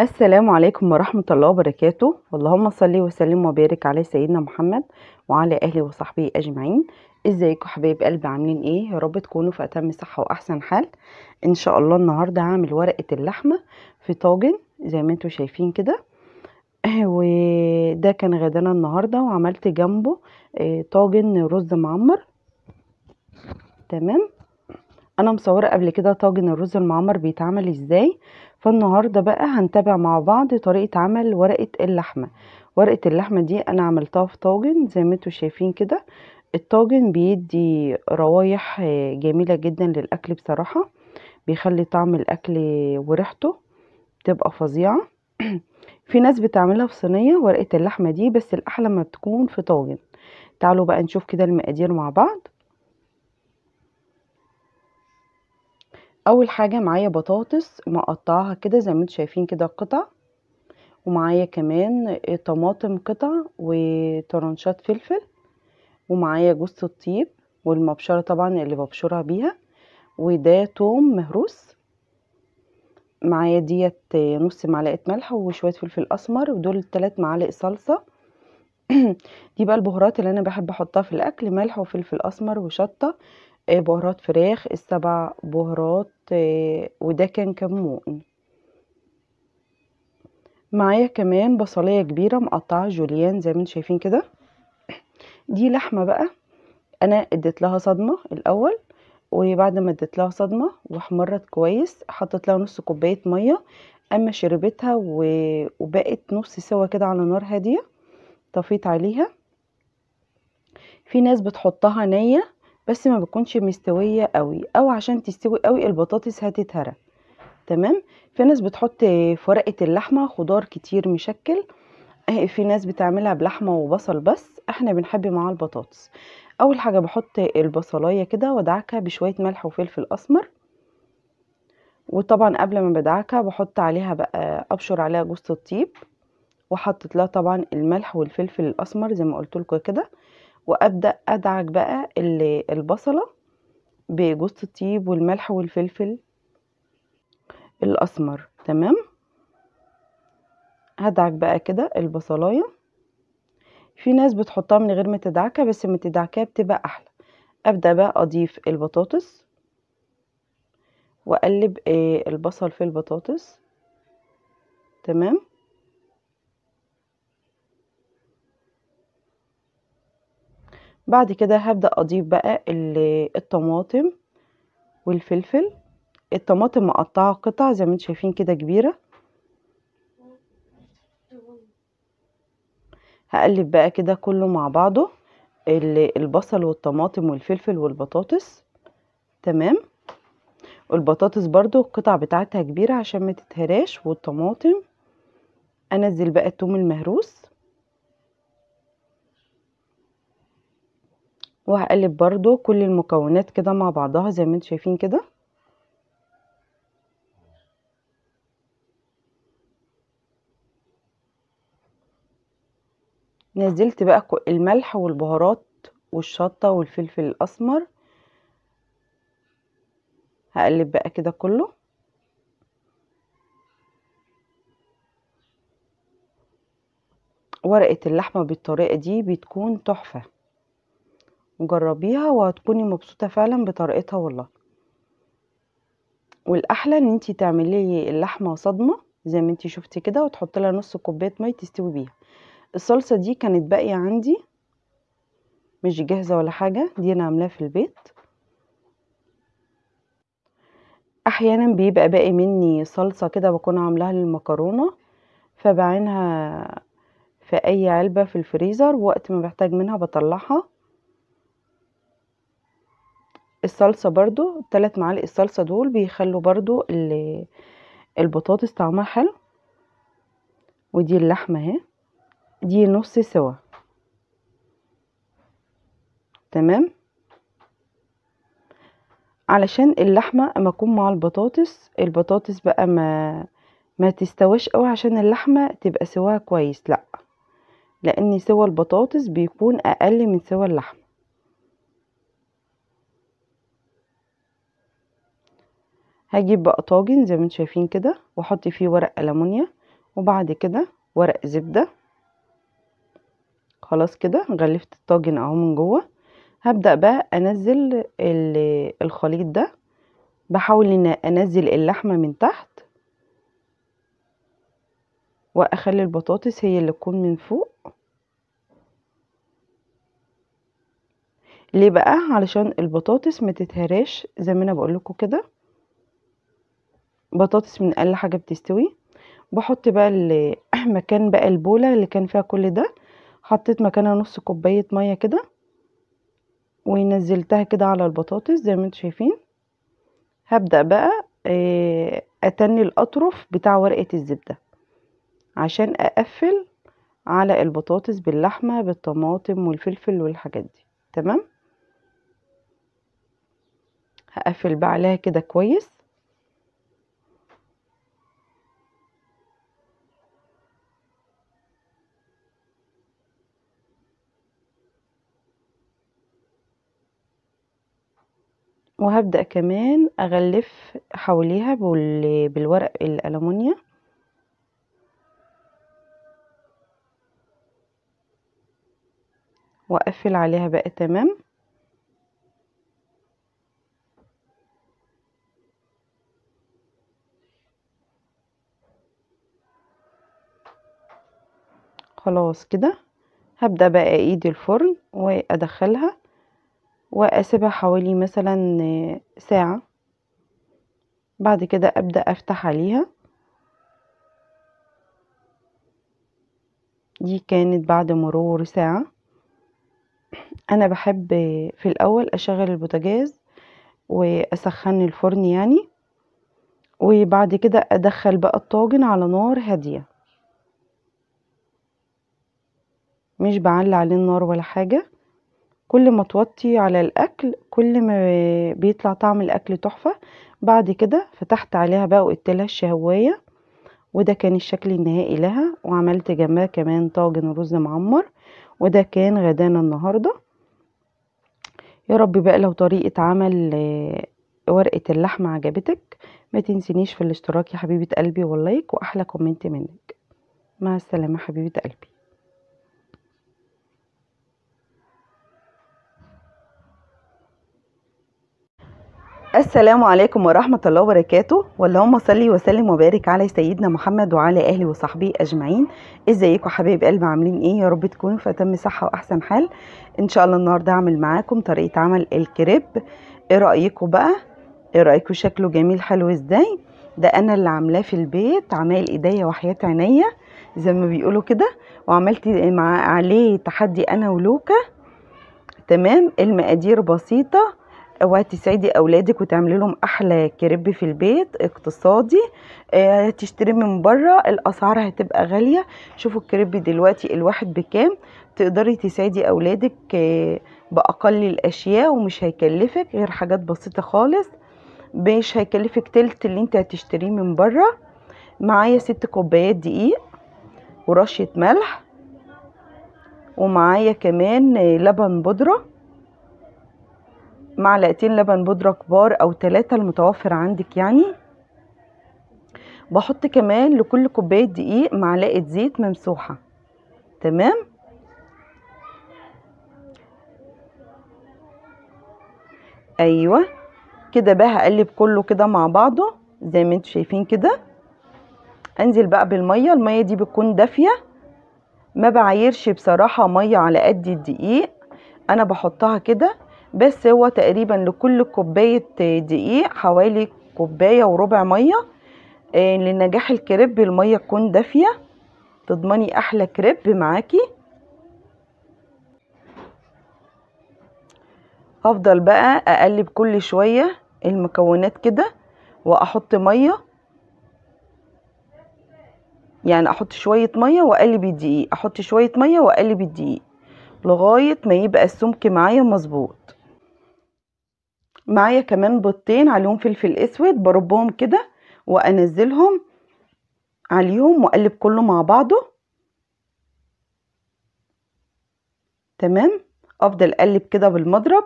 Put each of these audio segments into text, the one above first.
السلام عليكم ورحمة الله وبركاته اللهم صل وسلم وبارك على سيدنا محمد وعلى آله وصحبه أجمعين ازيكم حبايب قلبي عاملين ايه يا رب تكونوا في أتم صحة وأحسن حال ان شاء الله النهاردة هعمل ورقة اللحمة في طاجن زي ما انتوا شايفين كده وده كان غدانا النهاردة وعملت جنبه آه، طاجن رز معمر تمام انا مصوره قبل كده طاجن الرز المعمر بيتعمل ازاي فالنهارده بقى هنتابع مع بعض طريقه عمل ورقه اللحمه ورقه اللحمه دي انا عملتها في طاجن زي ما انتوا شايفين كده الطاجن بيدي روايح آه، جميله جدا للاكل بصراحه بيخلي طعم الاكل وريحته تبقى فظيعه في ناس بتعملها في صينيه ورقه اللحمه دي بس الاحلى ما بتكون في طاجن تعالوا بقى نشوف كده المقادير مع بعض اول حاجه معايا بطاطس مقطعها كده زي ما انتم شايفين كده قطع ومعايا كمان طماطم قطع وطرنشات فلفل ومعايا جوز الطيب والمبشره طبعا اللي ببشرها بيها وده توم مهروس معايا ديت نص معلقه ملح وشويه فلفل اسمر ودول 3 معالق صلصه دي بقى البهارات اللي انا بحب احطها في الاكل ملح وفلفل اسمر وشطه آه، بهارات فراخ السبع بهارات آه، وده كان كمون معايا كمان بصلية كبيرة مقطعة جوليان زي ما انتم شايفين كده دي لحمة بقى انا اديت لها صدمة الاول وبعد ما اديت لها صدمة واحمرت كويس حطيت لها نص كوباية مية اما شربتها و... وبقت نص سوا كده على نار هادية طفيت عليها في ناس بتحطها نية بس ما بتكونش مستوية قوي او عشان تستوي قوي البطاطس هتتهرى تمام في ناس بتحط في ورقة اللحمة خضار كتير مشكل آه، في ناس بتعملها بلحمة وبصل بس احنا بنحب معاه البطاطس اول حاجة بحط البصلاية كده وادعكها بشوية ملح وفلفل اسمر وطبعا قبل ما بدعكها بحط عليها بقى ابشر عليها جوز الطيب وحطت لها طبعا الملح والفلفل الاسمر زي ما قلت لكم كده وابدا ادعك بقى ال- البصله بجوز الطيب والملح والفلفل الاسمر تمام هدعك بقى كده البصلايه في ناس بتحطها من غير ما تدعكها بس ما تدعكها بتبقى احلى ابدا بقى اضيف البطاطس واقلب آه، البصل في البطاطس تمام بعد كده هبدأ أضيف بقى ال- الطماطم والفلفل الطماطم مقطعة قطع زي ما انتم شايفين كده كبيرة هقلب بقى كده كله مع بعضه ال- البصل والطماطم والفلفل والبطاطس تمام والبطاطس برضو القطع بتاعتها كبيرة عشان ما تتهراش والطماطم انزل بقى التوم المهروس وهقلب برضو كل المكونات كده مع بعضها زي ما انتم شايفين كده نزلت بقى كو- الملح والبهارات والشطة والفلفل الأسمر هقلب بقى كده كله ورقة اللحمة بالطريقة دي بتكون تحفة جربيها وهتكوني مبسوطة فعلا بطريقتها والله والأحلى ان انتي تعملي اللحمة صدمة زي ما انتي شفتي كده وتحطي لها نص كوباية مية تستوي بيها الصلصة دي كانت باقية عندي مش جاهزة ولا حاجة دي انا عاملاها في البيت احيانا بيبقى باقي مني صلصة كده بكون عاملاها للمكرونة فبعينها في اي علبة في الفريزر وقت ما بحتاج منها بطلعها الصلصة برضو تلات معالق الصلصة دول بيخلوا برضو ال- البطاطس طعمها حلو ودي اللحمة اهي دي نص سوا تمام علشان اللحمة اما اكون مع البطاطس البطاطس بقى ما ما تستواش قوي عشان اللحمة تبقى سواها كويس لا لان سوا البطاطس بيكون اقل من سوا اللحمة هجيب بقى طاجن زي ما انتم شايفين كده واحط فيه ورق ألمونيا وبعد كده ورق زبدة خلاص كده غلفت الطاجن اهو من جوه هبدأ بقى انزل الخليط ده بحاول ان انزل اللحمة من تحت واخلي البطاطس هي اللي تكون من فوق ليه بقى علشان البطاطس ما تتهراش زي ما انا بقول لكم كده بطاطس من اقل حاجه بتستوي بحط بقى مكان بقى البوله اللي كان فيها كل ده حطيت مكانها نص كوبايه ميه كده ونزلتها كده على البطاطس زي ما انتم شايفين هبدا بقى آه، اتني الاطرف بتاع ورقه الزبده عشان اقفل على البطاطس باللحمه بالطماطم والفلفل والحاجات دي تمام هقفل بقى عليها كده كويس وهبدأ كمان أغلف حواليها بالورق الألمونيا وأقفل عليها بقى تمام خلاص كده هبدأ بقى ايدي الفرن وادخلها واسيبها حوالي مثلا ساعة بعد كده ابدأ افتح عليها دي كانت بعد مرور ساعة انا بحب في الاول اشغل البوتاجاز واسخن الفرن يعني وبعد كده ادخل بقى الطاجن على نار هاديه مش بعلي عليه النار ولا حاجة كل ما توطي على الاكل كل ما بيطلع طعم الاكل تحفة بعد كده فتحت عليها بقى وقلت لها الشهواية وده كان الشكل النهائي لها وعملت جنبها كمان طاجن رز معمر وده كان غدانا النهاردة يا رب بقى لو طريقة عمل آه، ورقة اللحمة عجبتك ما تنسينيش في الاشتراك يا حبيبة قلبي واللايك واحلى كومنت منك مع السلامة حبيبة قلبي السلام عليكم ورحمة الله وبركاته واللهم صلي وسلم وبارك على سيدنا محمد وعلى أهله وصحبه أجمعين ازيكم حبايب قلب عاملين ايه يا رب تكونوا في أتم صحة وأحسن حال إن شاء الله النهاردة هعمل معاكم طريقة عمل الكريب ايه رأيكم بقى ايه رأيكم شكله جميل حلو ازاي ده أنا اللي عاملاه في البيت عمال ايديا وحياة عينيا زي ما بيقولوا كده وعملت مع عليه تحدي أنا ولوكا تمام المقادير بسيطة وهتسعدي اولادك وتعملي لهم احلى كريب في البيت اقتصادي آه، تشتري من بره الاسعار هتبقى غاليه شوفوا الكريب دلوقتي الواحد بكام تقدري تسعدي اولادك آه، باقل الاشياء ومش هيكلفك غير حاجات بسيطه خالص مش هيكلفك تلت اللي انت هتشتريه من بره معايا ست كوبايات دقيق ورشه ملح ومعايا كمان لبن بودره معلقتين لبن بودرة كبار او ثلاثة المتوفر عندك يعني بحط كمان لكل كوباية دقيق معلقة زيت ممسوحة تمام ايوه كده بقى هقلب كله كده مع بعضه زي ما انتم شايفين كده انزل بقى بالميه الميه دي بتكون دافيه ما بعايرش بصراحه ميه على قد الدقيق انا بحطها كده بس هو تقريبا لكل كوباية دقيق حوالي كوباية وربع مية آه، لنجاح الكريب المية تكون دافية تضمني احلى كريب معاكي هفضل بقى اقلب كل شوية المكونات كده واحط مية يعني احط شوية مية واقلب الدقيق احط شوية مية واقلب الدقيق لغاية ما يبقى السمك معايا مظبوط معايا كمان بيضتين عليهم فلفل اسود بربهم كده وانزلهم عليهم واقلب كله مع بعضه تمام افضل اقلب كده بالمضرب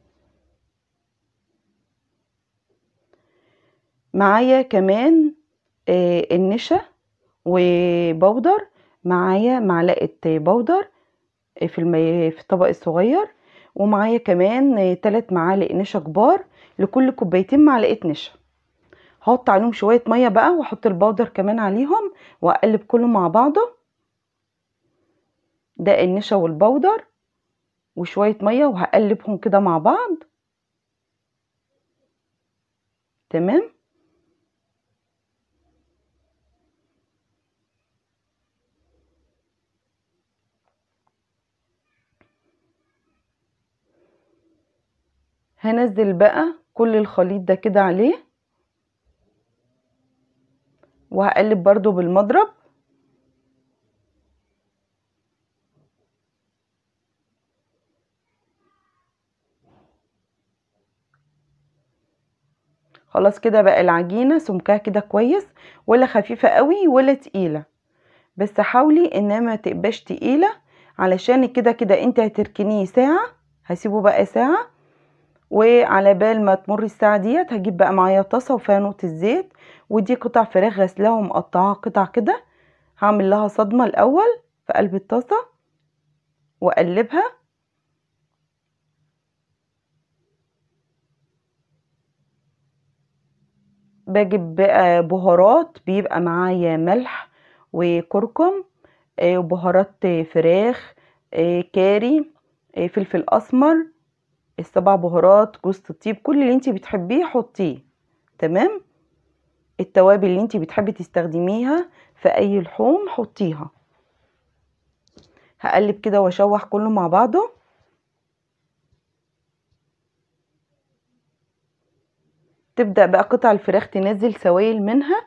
معايا كمان آه، النشا وبودر معايا معلقة بودر في المي... في الطبق الصغير ومعايا كمان تلات معالق نشا كبار لكل كوبايتين معلقة نشا هحط عليهم شوية مية بقى واحط البودر كمان عليهم واقلب كله مع بعضه ده النشا والبودر وشوية مية وهقلبهم كده مع بعض تمام هنزل بقى كل الخليط ده كده عليه وهقلب برضو بالمضرب خلاص كده بقى العجينة سمكها كده كويس ولا خفيفة قوي ولا تقيلة بس حاولي انها ما تبقاش تقيلة علشان كده كده انت هتركنيه ساعة هسيبه بقى ساعة وعلى بال ما تمر الساعة ديت هجيب بقى معايا طاسة وفيها نقطة زيت ودي قطع فراخ غسلاها ومقطعاها قطع كده هعمل لها صدمة الأول في قلب الطاسة وأقلبها بجيب بقى بهارات بيبقى معايا ملح وكركم آه، وبهارات فراخ آه، كاري آه، فلفل اسمر السبع بهارات جوز الطيب كل اللي انت بتحبيه حطيه تمام التوابل اللي انت بتحبي تستخدميها في اي لحوم حطيها هقلب كده واشوح كله مع بعضه تبدأ بقى قطع الفراخ تنزل سوائل منها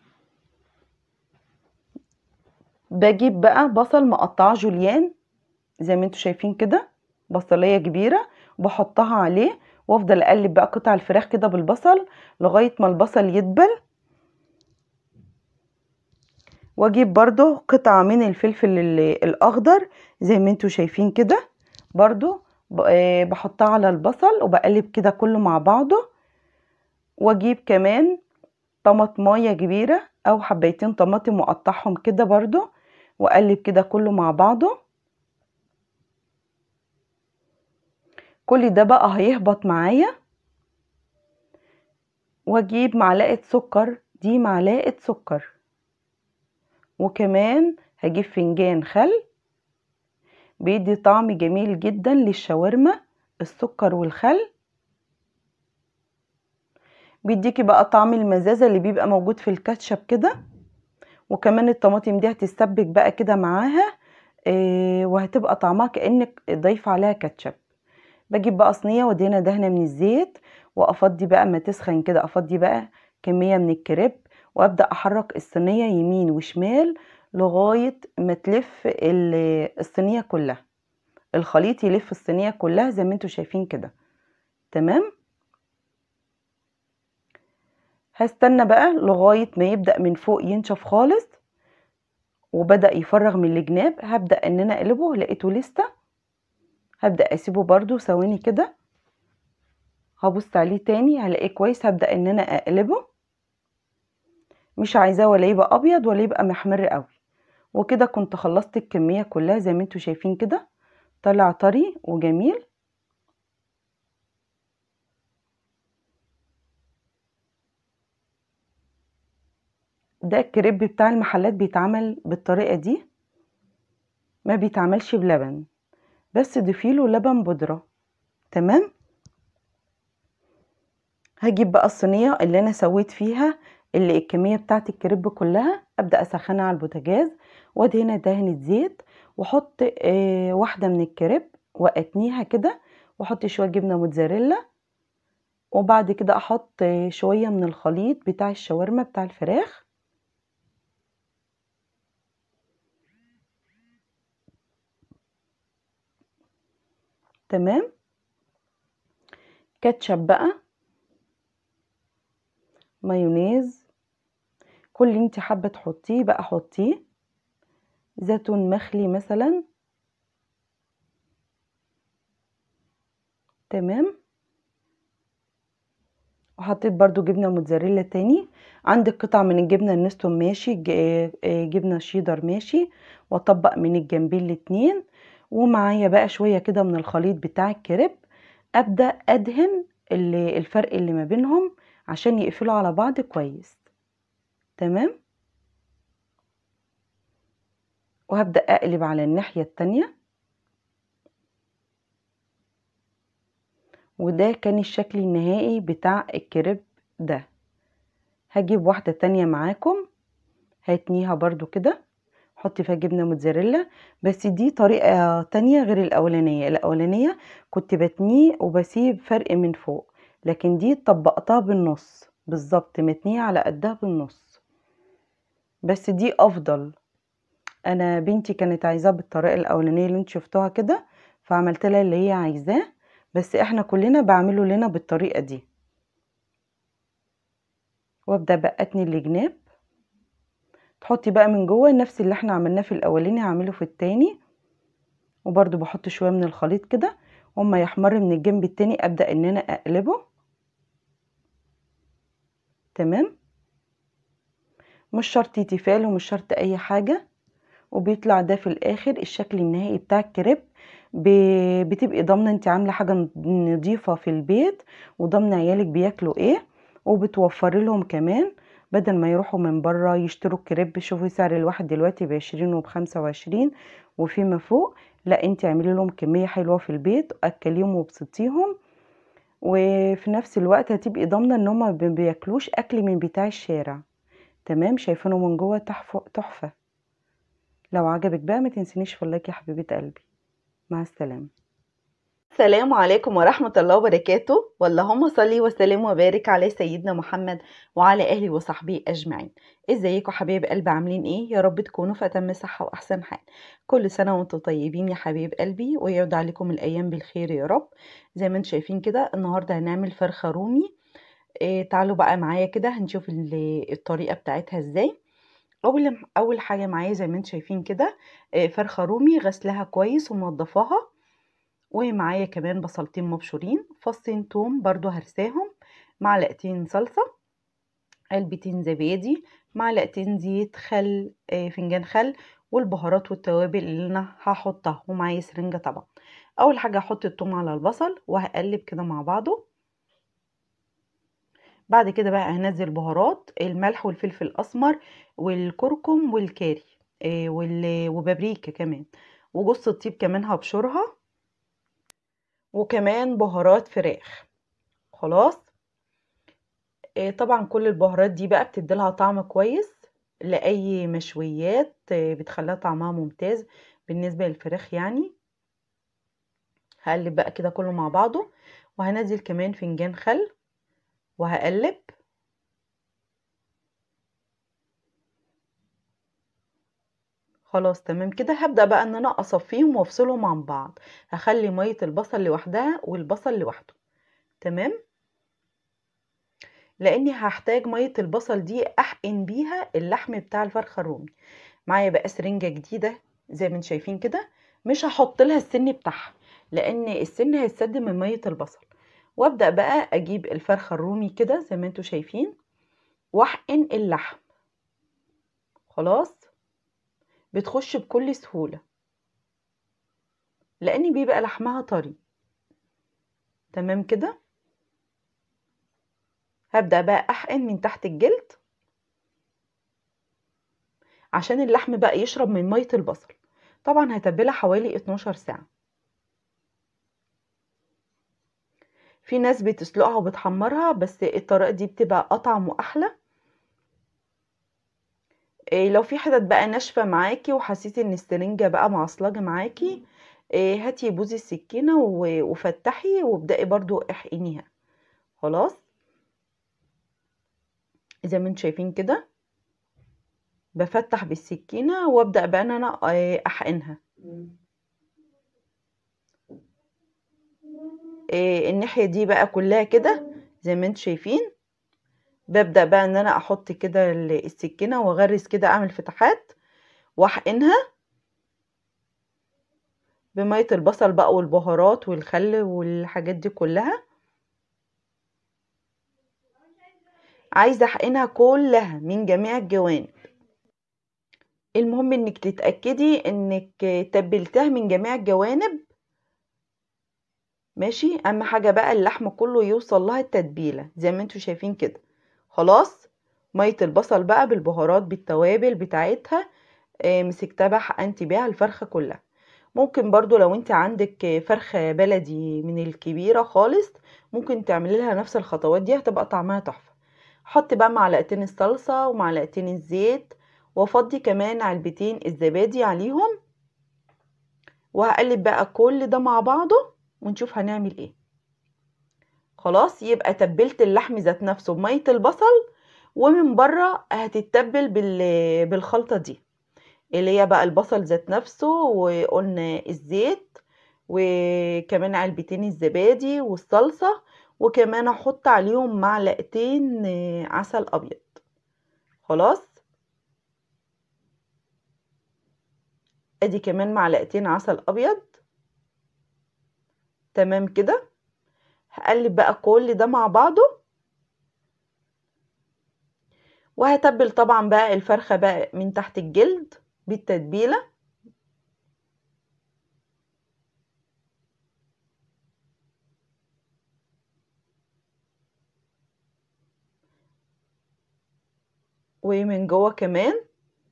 بجيب بقى بصل مقطعه جوليان زي ما انتوا شايفين كده بصلية كبيرة بحطها عليه وافضل اقلب بقى قطع الفراخ كده بالبصل لغاية ما البصل يدبل واجيب برضو قطعة من الفلفل الاخضر زي ما انتوا شايفين كده برضو بحطها على البصل وبقلب كده كله مع بعضه واجيب كمان طماطمايه كبيره او حبيتين طماطم واقطعهم كده برضو واقلب كده كله مع بعضه كل ده بقى هيهبط معايا واجيب معلقه سكر دي معلقه سكر وكمان هجيب فنجان خل بيدي طعم جميل جدا للشاورما السكر والخل بيديكي بقى طعم المزازه اللي بيبقى موجود في الكاتشب كده وكمان الطماطم دي هتستبك بقى كده معاها إيه وهتبقى طعمها كانك ضايفه عليها كاتشب بجيب بقى صينيه وادهنها دهنه من الزيت وافضي بقى ما تسخن كده افضي بقى كميه من الكريب وابدا احرك الصينيه يمين وشمال لغايه ما تلف الصينيه كلها الخليط يلف الصينيه كلها زي ما انتوا شايفين كده تمام هستنى بقى لغاية ما يبدأ من فوق ينشف خالص وبدأ يفرغ من الجناب هبدأ ان انا اقلبه لقيته لسه هبدأ اسيبه برضو ثواني كده هبص عليه تاني هلاقيه كويس هبدأ ان انا اقلبه مش عايزاه ولا يبقى ابيض ولا يبقى محمر قوي وكده كنت خلصت الكمية كلها زي ما انتوا شايفين كده طلع طري وجميل ده الكريب بتاع المحلات بيتعمل بالطريقة دي ما بيتعملش بلبن بس ضيفيله لبن بودرة تمام هجيب بقى الصينية اللي انا سويت فيها اللي الكمية بتاعت الكريب كلها ابدأ اسخنها على البوتاجاز وادهنها دهنة زيت واحط اه واحدة من الكريب واتنيها كده واحط شوية جبنة موتزاريلا وبعد كده احط شوية من الخليط بتاع الشاورما بتاع الفراخ تمام كاتشب بقى مايونيز كل اللي انت حابه تحطيه بقى حطيه زيتون مخلي مثلا تمام وحطيت برضو جبنة موتزاريلا تاني عندك قطع من الجبنة النستون ماشي جبنة شيدر ماشي واطبق من الجنبين الاتنين ومعايا بقى شوية كده من الخليط بتاع الكريب ابدأ ادهن الفرق اللي ما بينهم عشان يقفلوا على بعض كويس تمام وهبدأ اقلب على الناحية التانية وده كان الشكل النهائي بتاع الكريب ده هجيب واحدة تانية معاكم هتنيها برضو كده حطي فيها جبنة موتزاريلا بس دي طريقة تانية غير الأولانية الأولانية كنت بتنيه وبسيب فرق من فوق لكن دي طبقتها بالنص بالظبط متنيه على قدها بالنص بس دي أفضل أنا بنتي كانت عايزاه بالطريقة الأولانية اللي انت شفتوها كده فعملت لها اللي هي عايزاه بس احنا كلنا بعمله لنا بالطريقة دي وابدأ بقى اتني الجناب تحطي بقى من جوه نفس اللي احنا عملناه في الاولاني هعمله في التاني وبرده بحط شويه من الخليط كده وما يحمر من الجنب التاني ابدا ان انا اقلبه تمام مش شرط تيفال ومش شرط اي حاجه وبيطلع ده في الاخر الشكل النهائي بتاع الكريب بتبقي ضامنه انت عامله حاجه نظيفه في البيت وضامنه عيالك بياكلوا ايه وبتوفري لهم كمان بدل ما يروحوا من بره يشتروا الكريب شوفوا سعر الواحد دلوقتي بعشرين وبخمسة وعشرين وفيما فوق لا انت اعملي لهم كمية حلوة في البيت اكليهم وابسطيهم وفي نفس الوقت هتبقي ضامنة ان هما ما بياكلوش اكل من بتاع الشارع تمام شايفينه من جوه تحفة لو عجبك بقى ما تنسينيش في اللايك يا حبيبة قلبي مع السلامة السلام عليكم ورحمة الله وبركاته واللهم صلي وسلم وبارك على سيدنا محمد وعلى أهله وصحبه أجمعين ازيكم حبايب قلبي عاملين ايه يا رب تكونوا في أتم صحة وأحسن حال كل سنة وانتم طيبين يا حبايب قلبي ويعود عليكم الأيام بالخير يا رب زي ما انتم شايفين كده النهاردة هنعمل فرخة رومي إيه تعالوا بقى معايا كده هنشوف الطريقة بتاعتها ازاي اول اول حاجه معايا زي ما انتم شايفين كده إيه فرخه رومي غسلها كويس ومنضفاها ومعايا كمان بصلتين مبشورين فصين توم برضو هرساهم معلقتين صلصة علبتين زبادي معلقتين زيت خل فنجان خل والبهارات والتوابل اللي انا هحطها ومعايا سرنجة طبعا اول حاجة هحط التوم على البصل وهقلب كده مع بعضه بعد كده بقى هنزل بهارات الملح والفلفل الاسمر والكركم والكاري وبابريكا كمان وجوز الطيب كمان هبشرها وكمان بهارات فراخ خلاص آه طبعا كل البهارات دي بقى بتديلها طعم كويس لأي مشويات آه بتخليها طعمها ممتاز بالنسبة للفراخ يعني هقلب بقى كده كله مع بعضه وهنزل كمان فنجان خل وهقلب خلاص تمام كده هبدأ بقى ان انا اصفيهم وافصلهم عن بعض هخلي مية البصل لوحدها والبصل لوحده تمام لاني هحتاج مية البصل دي احقن بيها اللحم بتاع الفرخة الرومي معايا بقى سرنجة جديدة زي ما انتم شايفين كده مش هحط لها السن بتاعها لان السن هيتسد من مية البصل وابدأ بقى اجيب الفرخة الرومي كده زي ما انتم شايفين واحقن اللحم خلاص بتخش بكل سهولة لأن بيبقى لحمها طري تمام كده هبدأ بقى أحقن من تحت الجلد عشان اللحم بقى يشرب من مية البصل طبعا هتبلها حوالي 12 ساعة في ناس بتسلقها وبتحمرها بس الطريقة دي بتبقى أطعم وأحلى لو في حتت بقى ناشفه معاكي وحسيتي ان السرنجه بقى معصلجه معاكي هاتي بوزي السكينه وفتحي وابدأي برضو احقنيها خلاص زي ما انتم شايفين كده بفتح بالسكينه وابدأ بقى ان انا احقنها الناحيه دي بقى كلها كده زي ما انتم شايفين ببدأ بقى ان انا احط كده السكينة واغرز كده اعمل فتحات واحقنها بمية البصل بقى والبهارات والخل والحاجات دي كلها عايزة احقنها كلها من جميع الجوانب المهم انك تتأكدي انك تبلتها من جميع الجوانب ماشي اهم حاجة بقى اللحم كله يوصل لها التتبيلة زي ما انتوا شايفين كده خلاص مية البصل بقى بالبهارات بالتوابل بتاعتها آه، مسكتها بقى حقنتي بيها الفرخة كلها ممكن برضو لو انت عندك فرخة بلدي من الكبيرة خالص ممكن تعملي لها نفس الخطوات دي هتبقى طعمها تحفة حط بقى معلقتين الصلصة ومعلقتين الزيت وافضي كمان علبتين الزبادي عليهم وهقلب بقى كل ده مع بعضه ونشوف هنعمل ايه خلاص يبقى تبلت اللحم ذات نفسه بمية البصل ومن بره هتتبل بال- بالخلطة دي اللي هي بقى البصل ذات نفسه وقلنا الزيت وكمان علبتين الزبادي والصلصة وكمان احط عليهم معلقتين آه، عسل ابيض خلاص ادي كمان معلقتين عسل ابيض تمام كده هقلب بقى كل ده مع بعضه وهتبل طبعا بقى الفرخة بقى من تحت الجلد بالتتبيلة ومن جوه كمان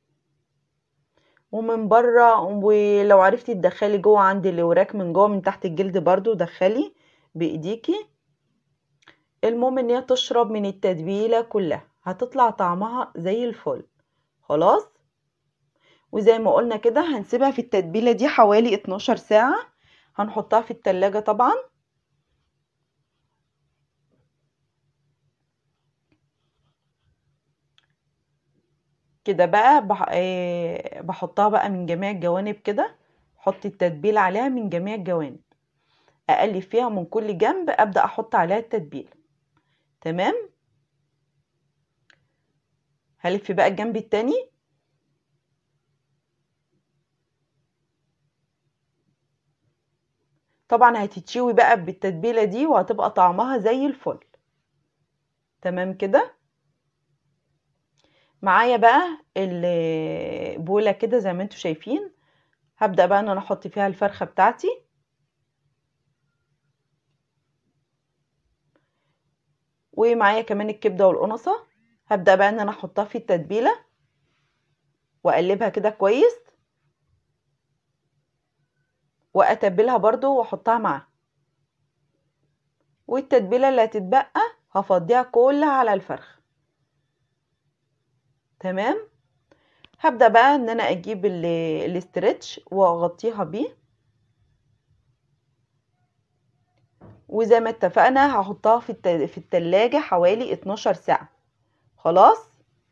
ومن بره ولو عرفتي تدخلي جوه عند الوراك من جوه من تحت الجلد برضو دخلي بايديكي المهم ان هي تشرب من التتبيله كلها هتطلع طعمها زي الفل خلاص وزي ما قلنا كده هنسيبها في التتبيله دي حوالي 12 ساعه هنحطها في التلاجة طبعا كده بقى بح... آه، بحطها بقى من جميع الجوانب كده احط التتبيله عليها من جميع الجوانب اقلب فيها من كل جنب ابدا احط عليها التتبيله تمام هلف بقى الجنب التاني طبعا هتتشوي بقى بالتتبيله دي وهتبقى طعمها زي الفل تمام كده معايا بقى البوله كده زي ما انتوا شايفين هبدا بقى ان انا احط فيها الفرخه بتاعتي ومعايا كمان الكبده والقنصه هبدا بقى ان انا احطها في التتبيله واقلبها كده كويس واتبلها برضو واحطها معاها والتتبيله اللي هتتبقى هفضيها كلها على الفرخ تمام هبدا بقى ان انا اجيب ال- الاسترتش واغطيها بيه وزي ما اتفقنا هحطها في الت- في التلاجة حوالي 12 ساعة خلاص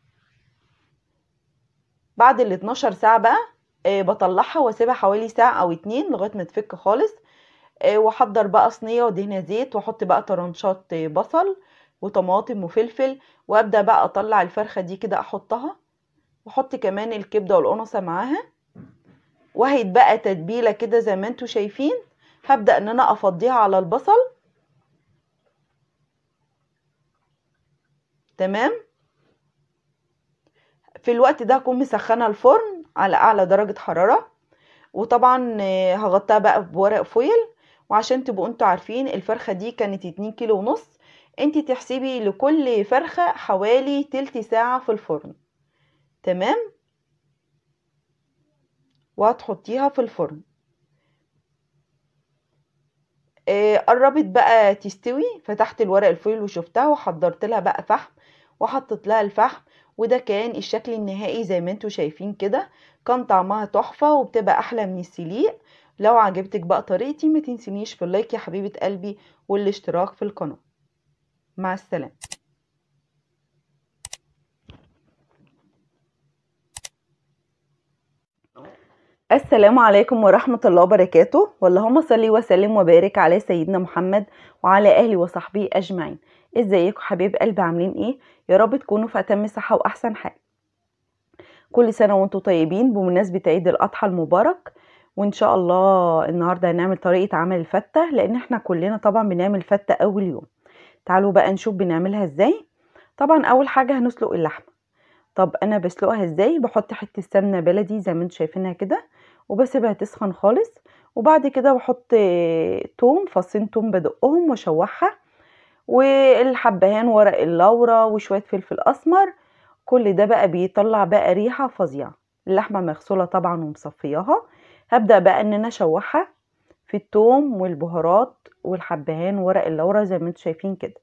بعد ال 12 ساعة بقى آه، بطلعها واسيبها حوالي ساعة او اتنين لغاية ما تفك خالص آه، واحضر بقى صينية وادهنها زيت واحط بقى طرنشات آه، بصل وطماطم وفلفل وابدا بقى اطلع الفرخة دي كده احطها واحط كمان الكبدة والقنصة معاها وهيتبقى تتبيلة كده زي ما انتوا شايفين هبدأ ان انا افضيها على البصل تمام في الوقت ده هكون مسخنة الفرن على اعلى درجة حرارة وطبعا آه، هغطيها بقى بورق فويل وعشان تبقوا انتوا عارفين الفرخة دي كانت اتنين كيلو ونص انتي تحسبي لكل فرخة حوالي تلت ساعة في الفرن تمام وهتحطيها في الفرن آه، قربت بقى تستوي فتحت الورق الفويل وشفتها وحضرت لها بقى فحم وحطيت لها الفحم وده كان الشكل النهائي زي ما انتوا شايفين كده كان طعمها تحفة وبتبقى احلى من السليق لو عجبتك بقى طريقتي ما تنسينيش في اللايك يا حبيبة قلبي والاشتراك في القناة مع السلامة السلام عليكم ورحمة الله وبركاته واللهم صل وسلم وبارك على سيدنا محمد وعلى أهله وصحبه أجمعين ازيكم حبيب قلبي عاملين ايه يا رب تكونوا في أتم صحة وأحسن حال كل سنة وانتم طيبين بمناسبة عيد الأضحى المبارك وإن شاء الله النهاردة هنعمل طريقة عمل الفتة لأن احنا كلنا طبعا بنعمل فتة أول يوم تعالوا بقى نشوف بنعملها ازاي طبعا اول حاجه هنسلق اللحمه طب انا بسلقها ازاي بحط حته سمنه بلدي زي ما انتم شايفينها كده وبسيبها تسخن خالص وبعد كده بحط توم فصين توم بدقهم واشوحها والحبهان ورق اللورا وشويه فلفل اسمر كل ده بقى بيطلع بقى ريحه فظيعه اللحمه مغسوله طبعا ومصفياها هبدا بقى ان انا اشوحها في التوم والبهارات والحبهان ورق اللورا زي ما انتم شايفين كده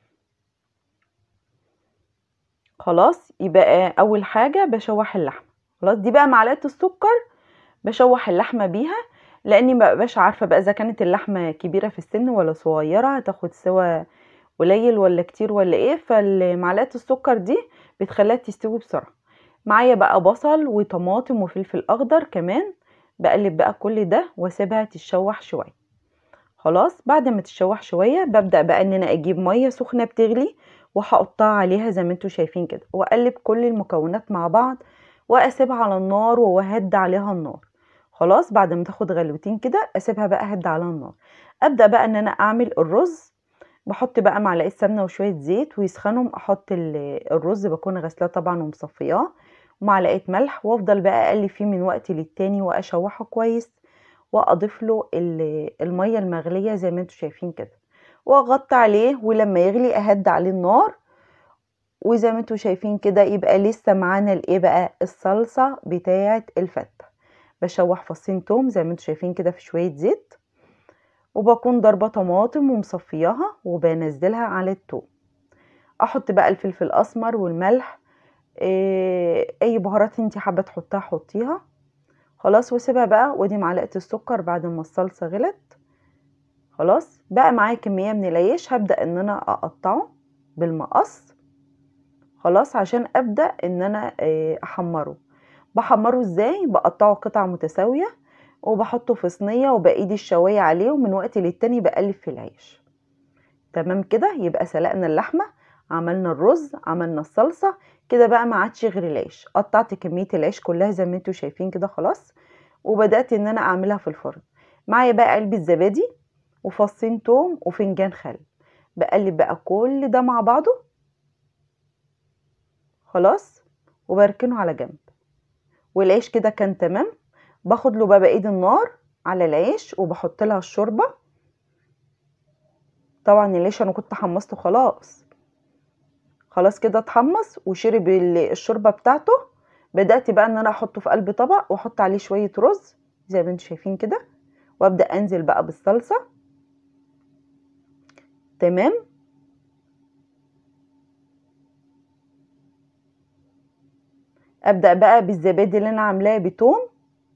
خلاص يبقى اول حاجه بشوح اللحمه خلاص دي بقى معلقه السكر بشوح اللحمه بيها لاني ما بقاش عارفه بقى اذا كانت اللحمه كبيره في السن ولا صغيره هتاخد سوا قليل ولا كتير ولا ايه فمعلقه السكر دي بتخليها تستوي بسرعه معايا بقى بصل وطماطم وفلفل اخضر كمان بقلب بقى كل ده واسيبها تتشوح شويه خلاص بعد ما تتشوح شويه ببدا بقى ان انا اجيب ميه سخنه بتغلي وهقطعها عليها زي ما انتم شايفين كده واقلب كل المكونات مع بعض واسيبها على النار وهد عليها النار خلاص بعد ما تاخد غلوتين كده اسيبها بقى هد على النار ابدا بقى ان انا اعمل الرز بحط بقى معلقه سمنه وشويه زيت ويسخنهم احط الرز بكون غسلاه طبعا ومصفياه ومعلقه ملح وافضل بقى اقلب فيه من وقت للتاني واشوحه كويس واضيف له الميه المغليه زي ما انتم شايفين كده واغطي عليه ولما يغلي اهد عليه النار وزي ما انتم شايفين كده يبقى لسه معانا الايه بقى الصلصه بتاعه الفته بشوح فصين توم زي ما انتم شايفين كده في شويه زيت وبكون ضربه طماطم ومصفياها وبنزلها على التوم احط بقى الفلفل الاسمر والملح اي بهارات انت حابه تحطها حطيها خلاص واسيبها بقى ودي معلقه السكر بعد ما الصلصه غلت خلاص بقى معايا كميه من العيش هبدا ان انا اقطعه بالمقص خلاص عشان ابدا ان انا احمره بحمره ازاي بقطعه قطع متساويه وبحطه في صينيه وبايدي الشوايه عليه ومن وقت للتاني بقلب في العيش تمام كده يبقى سلقنا اللحمه عملنا الرز عملنا الصلصه كده بقى ما عادش غير العيش قطعت كميه العيش كلها زي ما انتم شايفين كده خلاص وبدات ان انا اعملها في الفرن معايا بقى علبه زبادي وفصين توم وفنجان خل بقلب بقى كل ده مع بعضه خلاص وبركنه على جنب والعيش كده كان تمام باخد له بقى بايد النار على العيش وبحط لها الشوربه طبعا العيش انا كنت حمصته خلاص خلاص كده اتحمص وشرب الشوربه بتاعته بدات بقى ان انا احطه في قلب طبق واحط عليه شويه رز زي ما انتم شايفين كده وابدا انزل بقى بالصلصه تمام ابدا بقى بالزبادي اللي انا عاملاه بتوم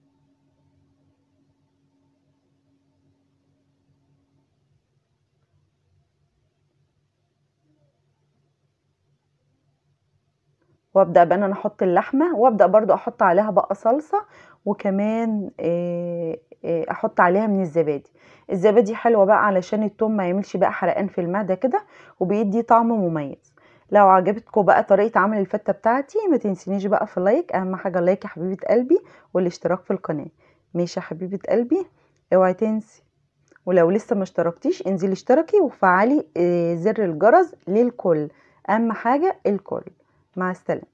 وابدا بقى ان انا احط اللحمه وابدا برضو احط عليها بقى صلصه وكمان احط عليها من الزبادي الزبادي حلوه بقى علشان التوم ما يعملش بقى حرقان في المعده كده وبيدي طعم مميز لو عجبتكم بقى طريقه عمل الفته بتاعتي ما تنسينيش بقى في اللايك اهم حاجه اللايك يا حبيبه قلبي والاشتراك في القناه ماشي يا حبيبه قلبي اوعي تنسي ولو لسه ما اشتركتيش انزلي اشتركي وفعلي زر الجرس للكل اهم حاجه الكل مع السلامه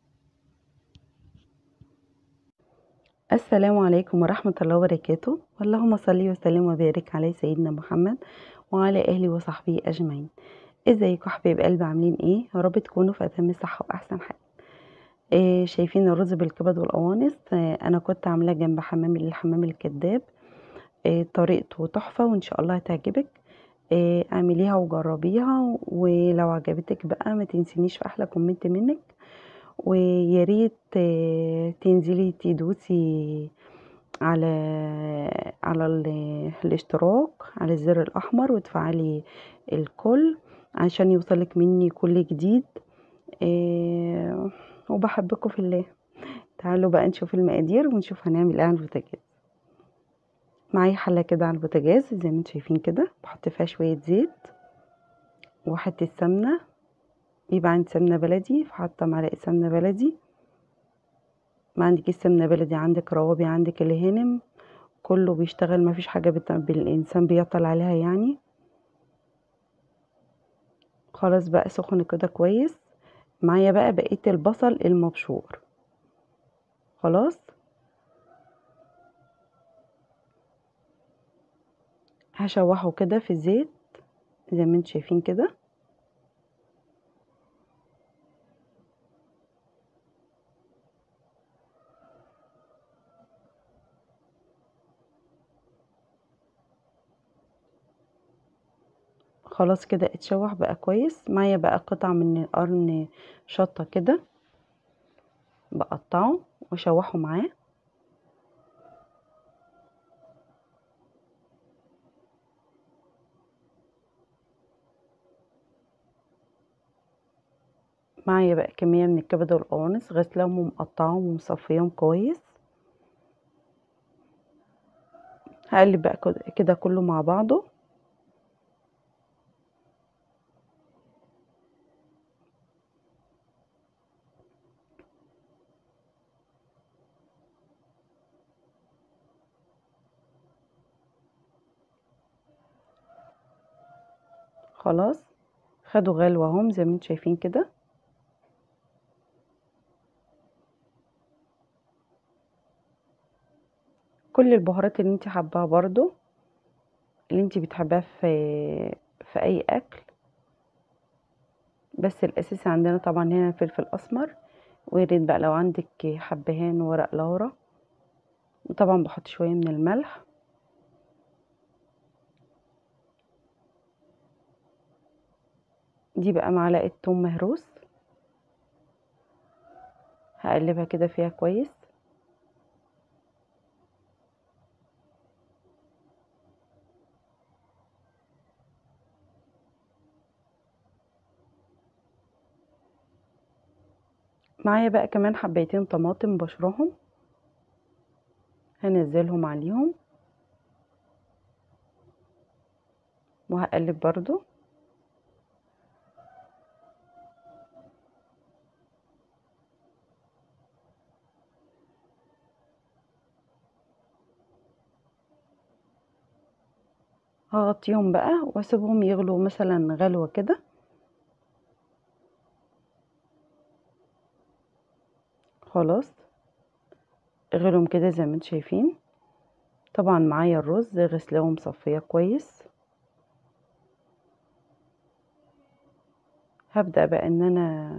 السلام عليكم ورحمة الله وبركاته اللهم صل وسلم وبارك على سيدنا محمد وعلى أهله وصحبه أجمعين ازيكم حبايب قلبي عاملين ايه يا رب تكونوا في أتم الصحة وأحسن حال إيه شايفين الرز بالكبد والقوانص إيه أنا كنت عاملاه جنب حمام الحمام الكذاب إيه طريقته تحفة وإن شاء الله هتعجبك إيه اعمليها وجربيها ولو عجبتك بقى ما تنسينيش في أحلى كومنت منك ويا ريت تنزلي تدوسي على على الاشتراك على الزر الاحمر وتفعلي الكل عشان يوصلك مني كل جديد وبحبكم في الله تعالوا بقى نشوف المقادير ونشوف هنعمل ايه على البوتاجاز معايا حله كده على البوتاجاز زي ما انتم شايفين كده بحط فيها شويه زيت وحته سمنه يبقى عندي سمنه بلدي فحاطه معلقه سمنه بلدي ما عندك سمنه بلدي عندك روابي عندك الهنم كله بيشتغل ما فيش حاجه بالانسان بيعطل عليها يعني خلاص بقى سخن كده كويس معايا بقى بقية البصل المبشور خلاص هشوحه كده في الزيت زي ما انتم شايفين كده خلاص كده اتشوح بقى كويس معايا بقى قطع من قرن شطة كده بقطعه واشوحه معاه معايا بقى كمية من الكبد والقوانص غسلاهم ومقطعاهم ومصفيهم كويس هقلب بقى كده كله مع بعضه خلاص خدوا غلوة اهم زي ما انتم شايفين كده كل البهارات اللي انت حباها برضو اللي انت بتحبها في في اي اكل بس الاساسي عندنا طبعا هنا الفلفل الاسمر وياريت بقى لو عندك حبهان ورق لورا وطبعا بحط شويه من الملح دي بقى معلقه توم مهروس هقلبها كده فيها كويس معايا بقى كمان حبايتين طماطم بشرهم هنزلهم عليهم وهقلب برضو هغطيهم بقى واسيبهم يغلوا مثلا غلوة كده خلاص غلهم كده زي ما انتم شايفين طبعا معايا الرز غسلاه ومصفيه كويس هبدأ بقى ان انا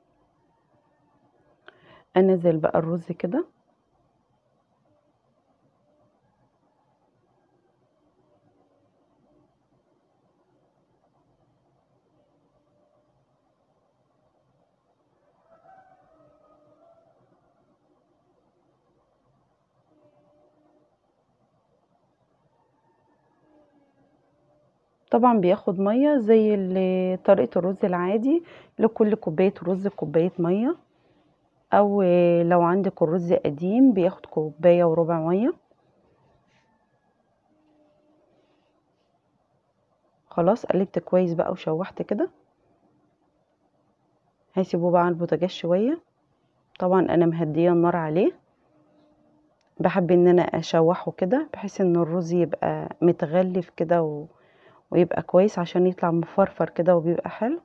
انزل بقى الرز كده طبعا بياخد ميه زي ال- طريقه الرز العادي لكل كوبايه رز كوبايه ميه او لو عندك الرز قديم بياخد كوبايه وربع ميه خلاص قلبت كويس بقى وشوحت كده هسيبه بقى على البوتاجاز شويه طبعا انا مهديه النار عليه بحب ان انا اشوحه كده بحيث ان الرز يبقى متغلف كده و... ويبقى كويس عشان يطلع مفرفر كده وبيبقى حلو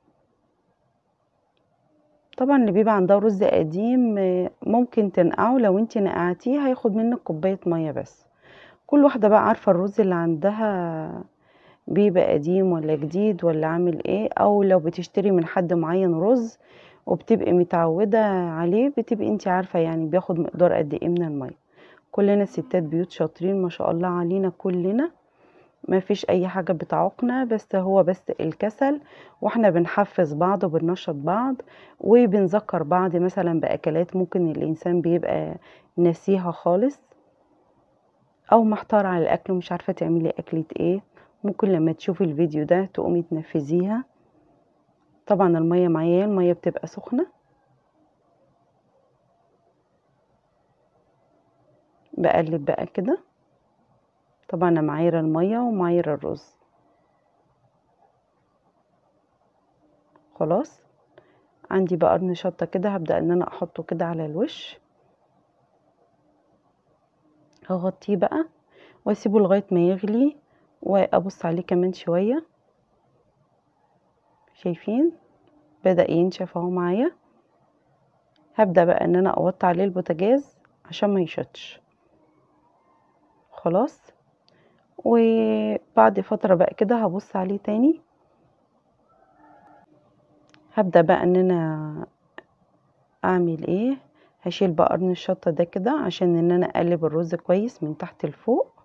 طبعا اللي بيبقى عندها رز قديم ممكن تنقعه لو انت نقعتيه هياخد منك كوبايه ميه بس كل واحده بقى عارفه الرز اللي عندها بيبقى قديم ولا جديد ولا عامل ايه او لو بتشتري من حد معين رز وبتبقي متعوده عليه بتبقي انت عارفه يعني بياخد مقدار قد ايه من الميه كلنا ستات بيوت شاطرين ما شاء الله علينا كلنا ما فيش اي حاجة بتعوقنا بس هو بس الكسل واحنا بنحفز بعض وبننشط بعض وبنذكر بعض مثلا باكلات ممكن الانسان بيبقى ناسيها خالص او محتار على الاكل ومش عارفة تعملي اكلة ايه ممكن لما تشوفي الفيديو ده تقومي تنفذيها طبعا المية معايا المية بتبقى سخنة بقلب بقى كده طبعا انا معايره الميه ومعايره الرز خلاص عندي بقى قرن شطه كده هبدا ان انا احطه كده على الوش هغطيه بقى واسيبه لغايه ما يغلي وابص عليه كمان شويه شايفين بدأ ينشف اهو معايا هبدأ بقى ان انا اوطي عليه البوتاجاز عشان ما يشطش خلاص وبعد فترة بقى كده هبص عليه تاني هبدأ بقى ان انا اعمل ايه هشيل بقى قرن الشطة ده كده عشان ان انا اقلب الرز كويس من تحت لفوق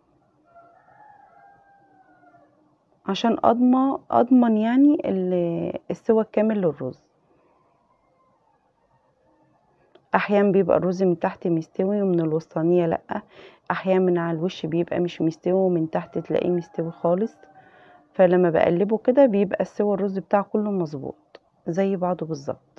عشان اضمن اضمن يعني السوى الكامل للرز احيانا بيبقى الرز من تحت مستوي ومن الوسطانية لا احيانا من على الوش بيبقى مش مستوي ومن تحت تلاقيه مستوي خالص فلما بقلبه كده بيبقى السوى الرز بتاعه كله مظبوط زي بعضه بالظبط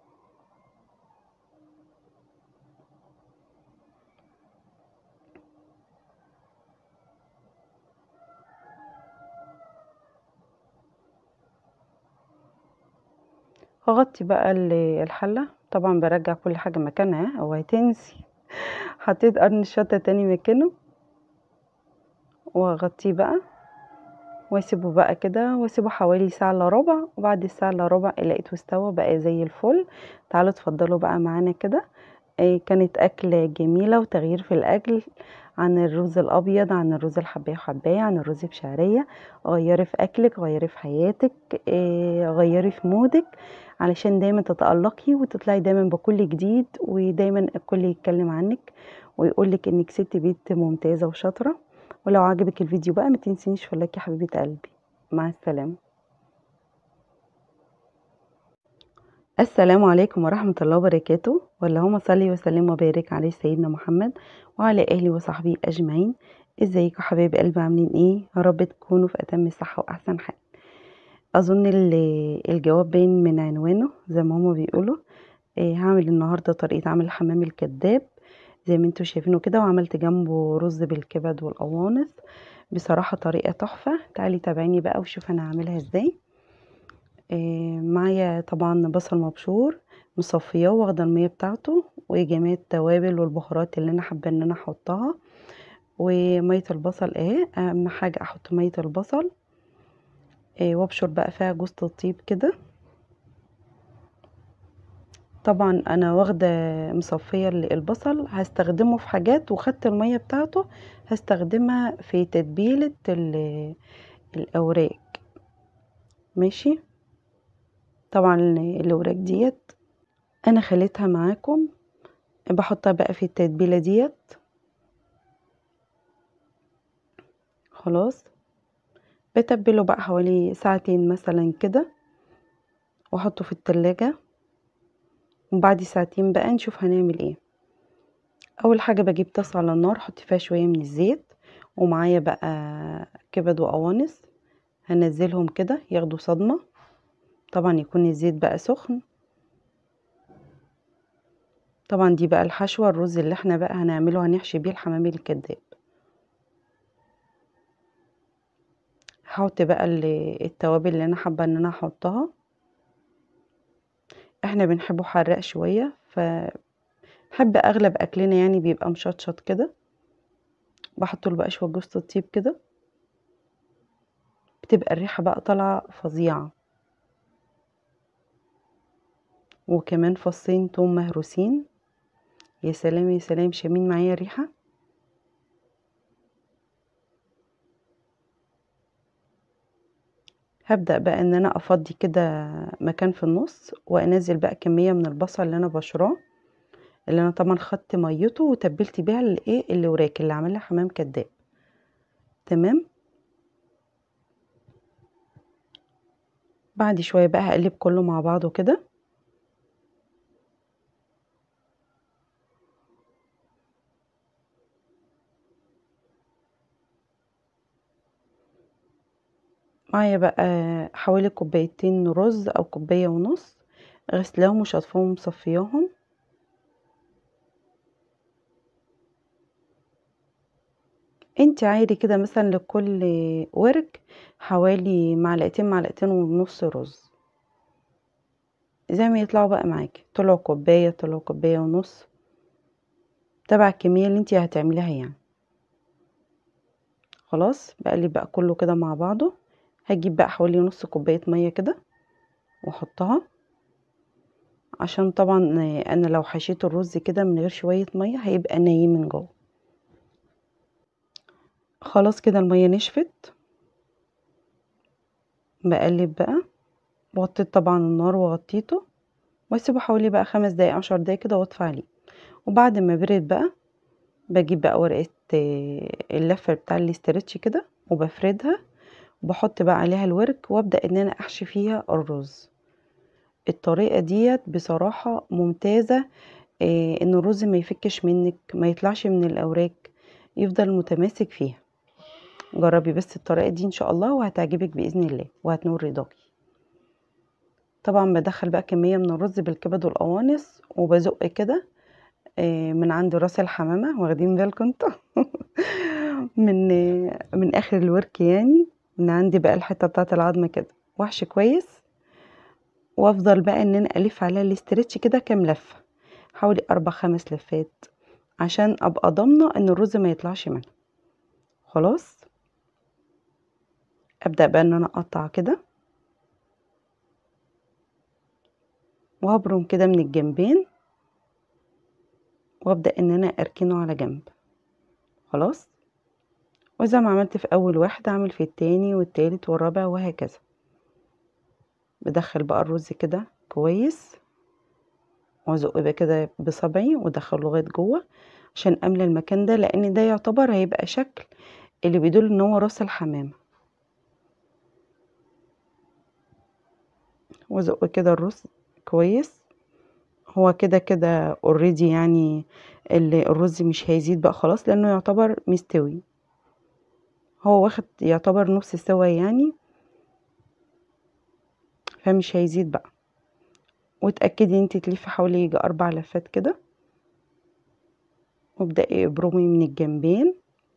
هغطي بقى الحلة طبعا برجع كل حاجة مكانها اوعي تنسي حطيت قرن الشطة تاني مكانه واغطيه بقى واسيبه بقى كده واسيبه حوالي ساعة الا ربع وبعد الساعة الا ربع لقيته استوى بقى زي الفل تعالوا اتفضلوا بقى معانا كده إيه كانت أكلة جميلة وتغيير في الأكل عن الرز الأبيض عن الرز الحباية وحباية عن الرز بشعرية غيري في أكلك غيري في حياتك إيه غيري في مودك علشان دايما تتألقي وتطلعي دايما بكل جديد ودايما الكل يتكلم عنك ويقولك انك ست بيت ممتازة وشاطرة ولو عجبك الفيديو بقى ما تنسينيش في اللايك يا حبيبة قلبي مع السلامة السلام عليكم ورحمة الله وبركاته اللهم صلي وسلم وبارك على سيدنا محمد وعلى أهله وصحبه أجمعين ازيكم حبايب قلبي عاملين ايه يا رب تكونوا في أتم الصحة وأحسن حال أظن الجواب باين من عنوانه زي ما هما بيقولوا إيه هعمل النهاردة طريقة عمل الحمام الكذاب زي ما انتوا شايفينه كده وعملت جنبه رز بالكبد والقوانص بصراحة طريقة تحفة تعالي تابعيني بقى وشوف انا هعملها ازاي إيه معايا طبعا بصل مبشور مصفياه واخده الميه بتاعته وجميع التوابل والبهارات اللي انا حابه ان انا احطها وميه البصل اهي اهم حاجه احط ميه البصل إيه وابشر بقى فيها جوز الطيب كده طبعا انا واخده مصفيه البصل هستخدمه في حاجات وخدت الميه بتاعته هستخدمها في تتبيله الاوراق ماشي طبعا الاوراق ديت انا خليتها معاكم بحطها بقى في التتبيله ديت خلاص بتبله بقى حوالي ساعتين مثلا كده واحطه في التلاجة وبعد ساعتين بقى نشوف هنعمل ايه اول حاجه بجيب طاسه على النار احط فيها شويه من الزيت ومعايا بقى كبد وقوانص هنزلهم كده ياخدوا صدمه طبعا يكون الزيت بقى سخن طبعا دي بقى الحشوه الرز اللي احنا بقى هنعمله هنحشي بيه الحمام الكداب هحط بقى التوابل اللي انا حابه ان انا احطها احنا بنحبه حراق شويه ف بحب اغلب اكلنا يعني بيبقى مشطشط كده بحط له بقى شويه جوز الطيب كده بتبقى الريحه بقى طالعه فظيعه وكمان فصين توم مهروسين يا سلام يا سلام شامين معايا الريحه هبدأ بقى ان انا افضي كده مكان في النص وانزل بقى كمية من البصل اللي انا بشراه اللي انا طبعا خدت ميته وتبلت بيها الايه اللي وراك اللي عاملها حمام كداب تمام بعد شوية بقى هقلب كله مع بعضه كده معايا بقى حوالي كوبايتين رز او كوباية ونص غسلاهم وشطفاهم ومصفياهم انت عايري كده مثلا لكل ورك حوالي معلقتين معلقتين ونص رز زي ما يطلعوا بقى معاكي طلعوا كوباية طلعوا كوباية ونص تبع الكمية اللي انت هتعمليها يعني خلاص بقلب بقى كله كده مع بعضه هجيب بقى حوالي نص كوباية مية كده واحطها عشان طبعا آه، انا لو حشيت الرز كده من غير شوية مية هيبقى نايم من جوه خلاص كده المية نشفت بقلب بقى وطيت طبعا النار وغطيته واسيبه حوالي بقى خمس دقايق عشر دقايق كده واطفي عليه وبعد ما برد بقى بجيب بقى ورقة آه، اللفة بتاع الاسترتش كده وبفردها وبحط بقى عليها الورك وابدأ ان انا احشي فيها الرز الطريقة ديت بصراحة ممتازة آه، ان الرز ما يفكش منك ما يطلعش من الاوراق يفضل متماسك فيها جربي بس الطريقة دي ان شاء الله وهتعجبك بإذن الله وهتنور رضاكي طبعا بدخل بقى كمية من الرز بالكبد والقوانص وبزق كده آه، من عند راس الحمامة واخدين بالكم انتوا من آه، من اخر الورك يعني من عندي بقى الحتة بتاعة العظمة كده واحشي كويس وافضل بقى ان انا الف عليها الاسترتش كده كام لفة حوالي اربع خمس لفات عشان ابقى ضامنة ان الرز ما يطلعش منها خلاص ابدأ بقى ان انا اقطع كده وهبرم كده من الجنبين وابدأ ان انا اركنه على جنب خلاص وزي ما عملت في اول واحد اعمل في التاني والتالت والرابع وهكذا بدخل بقى الرز كده كويس وازق بقى كده بصبعي وادخله لغايه جوه عشان املى المكان ده لان ده يعتبر هيبقى شكل اللي بيدل ان هو راس الحمامه وازق كده الرز كويس هو كده كده اوريدي يعني اللي الرز مش هيزيد بقى خلاص لانه يعتبر مستوي هو واخد يعتبر نص سوا يعني فمش هيزيد بقى وتأكدي انت تلفي حوالي يجي اربع لفات كده وابدأي ابرمي من الجنبين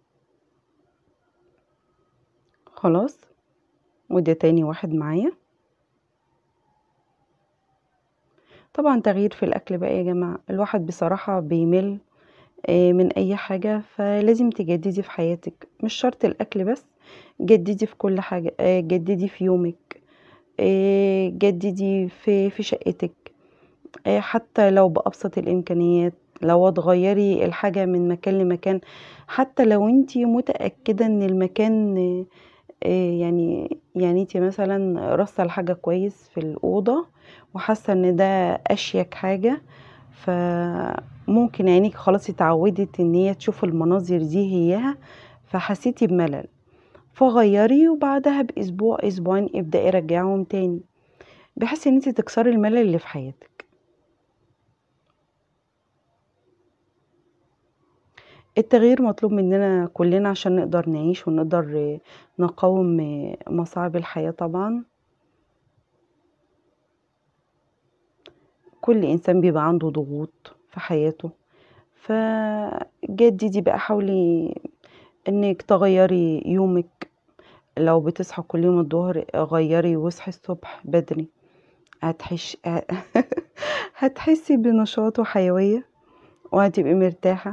خلاص وده تاني واحد معايا طبعا تغيير في الاكل بقى يا جماعة الواحد بصراحة بيمل آه، من اي حاجة فلازم تجددي في حياتك مش شرط الاكل بس جددي في كل حاجة آه، جددي في يومك آه، جددي في في شقتك آه، حتى لو بأبسط الإمكانيات لو تغيري الحاجة من مكان لمكان حتى لو انتي متأكدة ان المكان آه، آه، يعني يعني انتي مثلا رصة الحاجة كويس في الأوضة وحاسة ان ده أشيك حاجة فممكن عينيك خلاص اتعودت ان هي تشوف المناظر دي هياها فحسيتي بملل فغيري وبعدها بأسبوع أسبوعين ابدأي رجعهم تاني بحيث ان انتي تكسري الملل اللي في حياتك التغيير مطلوب مننا كلنا عشان نقدر نعيش ونقدر نقاوم مصاعب الحياة طبعا كل إنسان بيبقى عنده ضغوط في حياته فجددي بقى حاولي انك تغيري يومك لو بتصحى كل يوم الظهر غيري واصحي الصبح بدري هتحش هتحسي بنشاط وحيوية وهتبقي مرتاحة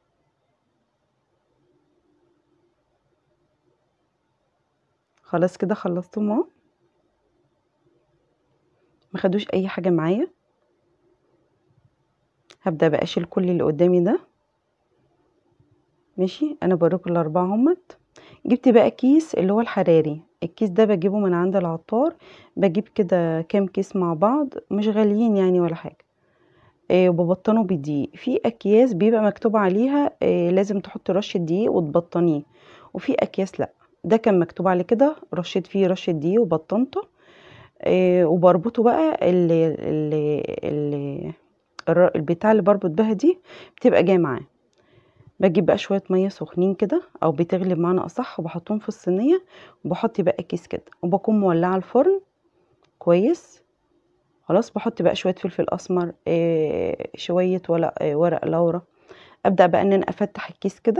خلاص كده خلصتهم اهو ما خدوش اي حاجة معايا هبدأ بقى اشيل كل اللي قدامي ده ماشي انا بوريكم الاربعة همت جبت بقى كيس اللي هو الحراري الكيس ده بجيبه من عند العطار بجيب كده كام كيس مع بعض مش غاليين يعني ولا حاجة إيه وببطنه بالدقيق في اكياس بيبقى مكتوب عليها إيه لازم تحط رشة دقيق وتبطنيه وفي اكياس لا ده كان مكتوب عليه كده رشيت فيه رشة دقيق وبطنته إيه وبربطه بقى اللي اللي اللي البتاع اللي بربط بها دي بتبقى جايه معاه بجيب بقى شويه ميه سخنين كده او بتغلي بمعنى اصح وبحطهم في الصينيه وبحط بقى كيس كده وبكون مولعه الفرن كويس خلاص بحط بقى شويه فلفل اسمر آه شويه ورق آه ورق لورا ابدا بقى ان انا افتح الكيس كده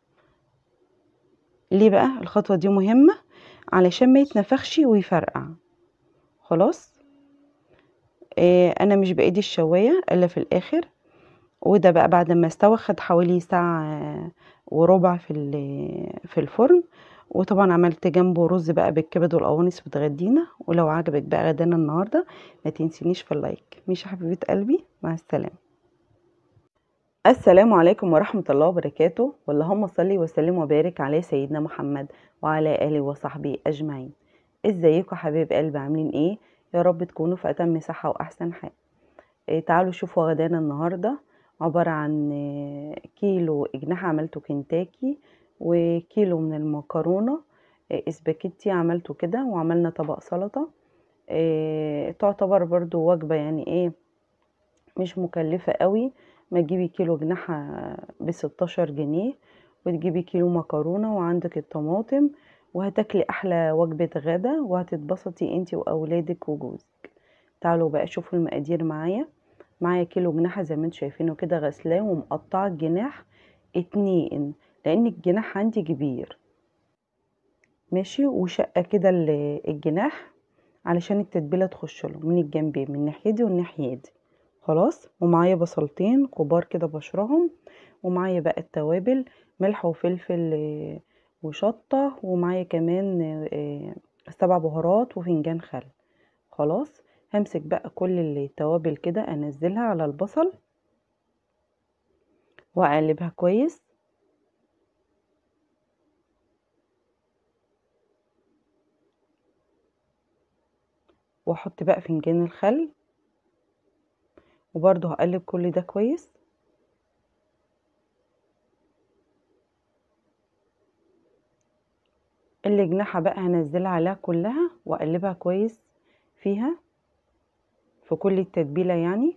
ليه بقى الخطوه دي مهمه علشان ما يتنفخش ويفرقع خلاص آه انا مش بايدي الشوايه الا في الاخر وده بقى بعد ما استوى خد حوالي ساعة وربع في في الفرن وطبعا عملت جنبه رز بقى بالكبد والقوانص وتغدينا ولو عجبك بقى غدانا النهارده ما تنسينيش في اللايك مش حبيبه قلبي مع السلامه السلام عليكم ورحمة الله وبركاته واللهم صلي وسلم وبارك على سيدنا محمد وعلى آله وصحبه أجمعين ازيكم حبايب قلبي عاملين ايه يا رب تكونوا في أتم صحة وأحسن حال إيه تعالوا شوفوا غدانا النهاردة عبارة عن إيه كيلو أجنحة عملته كنتاكي وكيلو من المكرونة إيه اسباجيتي عملته كده وعملنا طبق سلطة إيه تعتبر برضو وجبة يعني ايه مش مكلفة قوي ما تجيبي كيلو جناحة بستاشر جنيه وتجيبي كيلو مكرونة وعندك الطماطم وهتاكلي أحلى وجبة غدا وهتتبسطي انتي وأولادك وجوزك تعالوا بقى شوفوا المقادير معايا معايا كيلو جناحة زي ما انتوا شايفينه كده غسلاه ومقطعة الجناح اتنين لأن الجناح عندي كبير ماشي وشقة كده الجناح علشان التتبيلة تخش له من الجنبين من الناحية دي والناحية دي خلاص ومعايا بصلتين كبار كده بشرهم ومعايا بقى التوابل ملح وفلفل وشطة ومعايا كمان سبع بهارات وفنجان خل خلاص همسك بقى كل التوابل كده انزلها على البصل واقلبها كويس واحط بقى فنجان الخل وبرضه هقلب كل ده كويس الجناحة بقى هنزلها عليها كلها واقلبها كويس فيها في كل التتبيلة يعني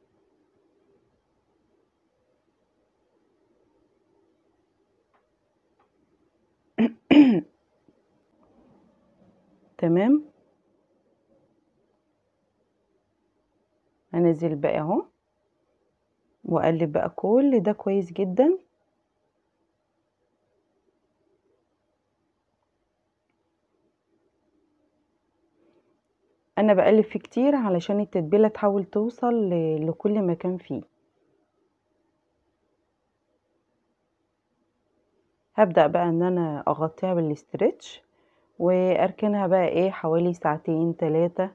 تمام هنزل بقى اهو واقلب بقى كل ده كويس جدا انا بقلب فيه كتير علشان التتبيله تحاول توصل لكل مكان فيه هبدا بقى ان انا اغطيها بالاسترتش واركنها بقى ايه حوالي ساعتين ثلاثه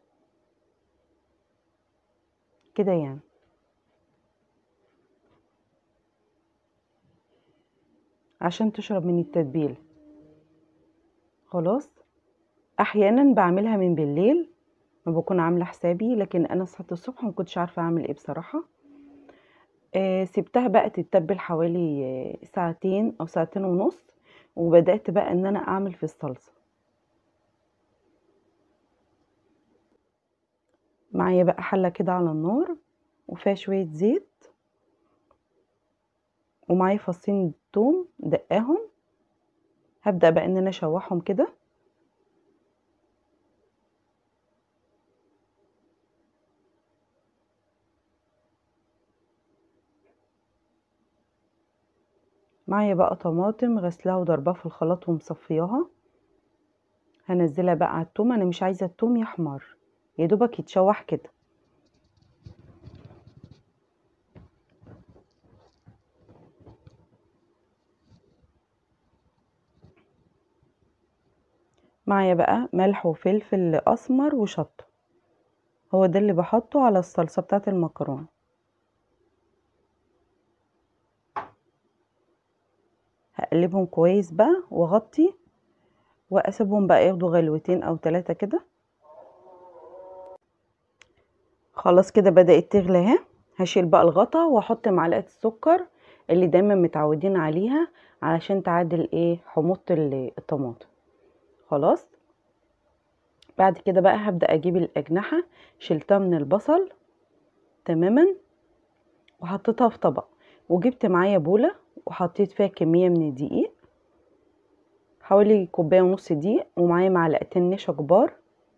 كده يعني عشان تشرب من التتبيله خلاص احيانا بعملها من بالليل ما بكون عامله حسابي لكن انا صحيت الصبح ما كنتش عارفه اعمل ايه بصراحه آه سبتها بقى تتبل حوالي آه ساعتين او ساعتين ونص وبدات بقى ان انا اعمل في الصلصه معايا بقى حله كده على النار وفيها شويه زيت ومعايا فصين توم دقاهم هبدا بقى ان انا اشوحهم كده معايا بقى طماطم غسلاها وضربها في الخلاط ومصفياها هنزلها بقى على التوم انا مش عايزه التوم يحمر يا دوبك يتشوح كده معايا بقى ملح وفلفل اسمر وشطه هو ده اللي بحطه على الصلصه بتاعه المكرونه هقلبهم كويس بقى واغطي واسيبهم بقى ياخدوا غلوتين او ثلاثه كده خلاص كده بدات تغلي اهي هشيل بقى الغطا واحط معلقه السكر اللي دايما متعودين عليها علشان تعادل ايه حموضه الطماطم خلاص بعد كده بقى هبدا اجيب الاجنحه شلتها من البصل تماما وحطيتها في طبق وجبت معايا بوله وحطيت فيها كميه من الدقيق حوالي كوبايه ونص دقيق ومعايا معلقتين نشا كبار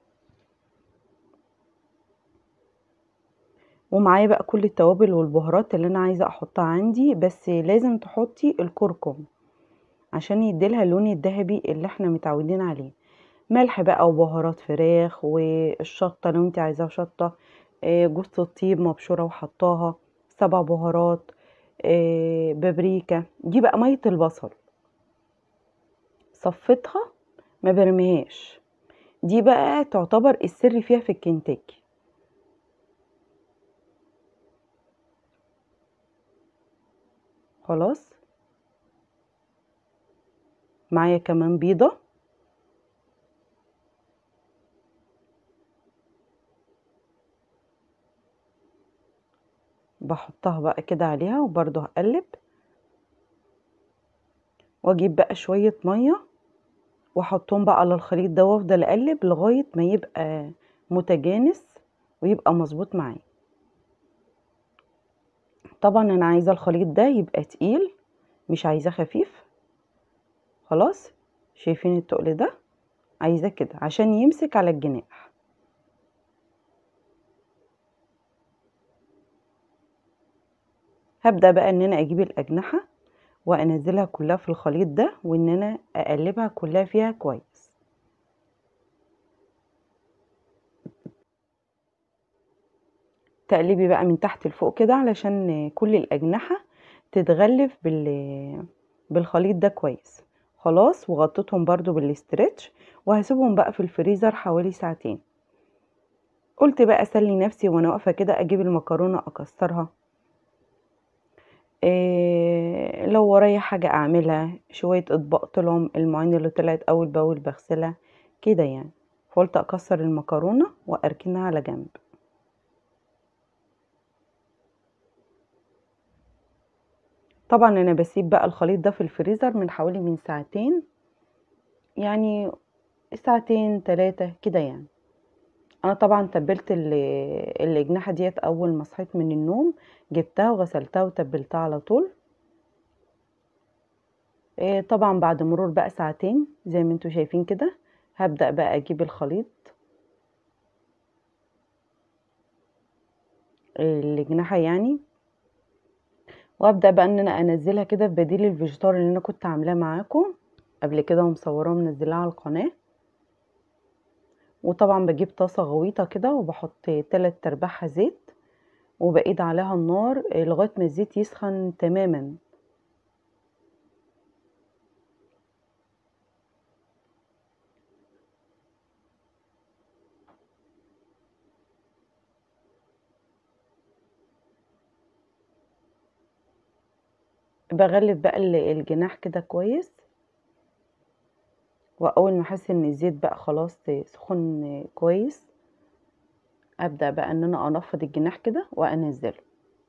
ومعايا بقى كل التوابل والبهارات اللي انا عايزه احطها عندي بس لازم تحطي الكركم عشان يديلها اللون الذهبي اللي احنا متعودين عليه ملح بقى وبهارات فراخ والشطه لو انت عايزاها شطه جوز الطيب مبشوره وحطاها سبع بهارات بابريكا دي بقى ميه البصل صفيتها ما برميهاش دي بقى تعتبر السر فيها في الكنتاكي خلاص معايا كمان بيضة بحطها بقى كده عليها وبرضه هقلب واجيب بقى شوية مية واحطهم بقى على الخليط ده وافضل اقلب لغاية ما يبقى متجانس ويبقى مظبوط معايا طبعا انا عايزة الخليط ده يبقى تقيل مش عايزاه خفيف خلاص شايفين التقل ده عايزاه كده عشان يمسك على الجناح هبدأ بقى ان انا اجيب الاجنحة وانزلها كلها في الخليط ده وان انا اقلبها كلها فيها كويس تقلبي بقى من تحت لفوق كده علشان كل الاجنحة تتغلف بال بالخليط ده كويس خلاص وغطيتهم برضو بالاسترتش وهسيبهم بقى في الفريزر حوالي ساعتين قلت بقى اسلي نفسي وانا واقفه كده اجيب المكرونه اكسرها إيه لو ورايا حاجه اعملها شويه اطباق طلعوا المواعين اللي طلعت اول باول بغسلها كده يعني فقلت اكسر المكرونه واركنها على جنب طبعا انا بسيب بقى الخليط ده في الفريزر من حوالي من ساعتين يعني ساعتين ثلاثة كده يعني انا طبعا تبلت الاجنحة ديت اول ما صحيت من النوم جبتها وغسلتها وتبلتها على طول إيه طبعا بعد مرور بقى ساعتين زي ما انتوا شايفين كده هبدأ بقى اجيب الخليط الاجنحة يعني وابدا بقى ان انا انزلها كده في بديل الفيجيتار اللي انا كنت عاملاه معاكم قبل كده ومصوراه ومنزلاه على القناه وطبعا بجيب طاسه غويطه كده وبحط تلات ارباعها زيت وبقيد عليها النار لغايه ما الزيت يسخن تماما بغلف بقى الجناح كده كويس واول ما احس ان الزيت بقى خلاص سخن كويس ابدا بقى ان انا انفض الجناح كده وانزله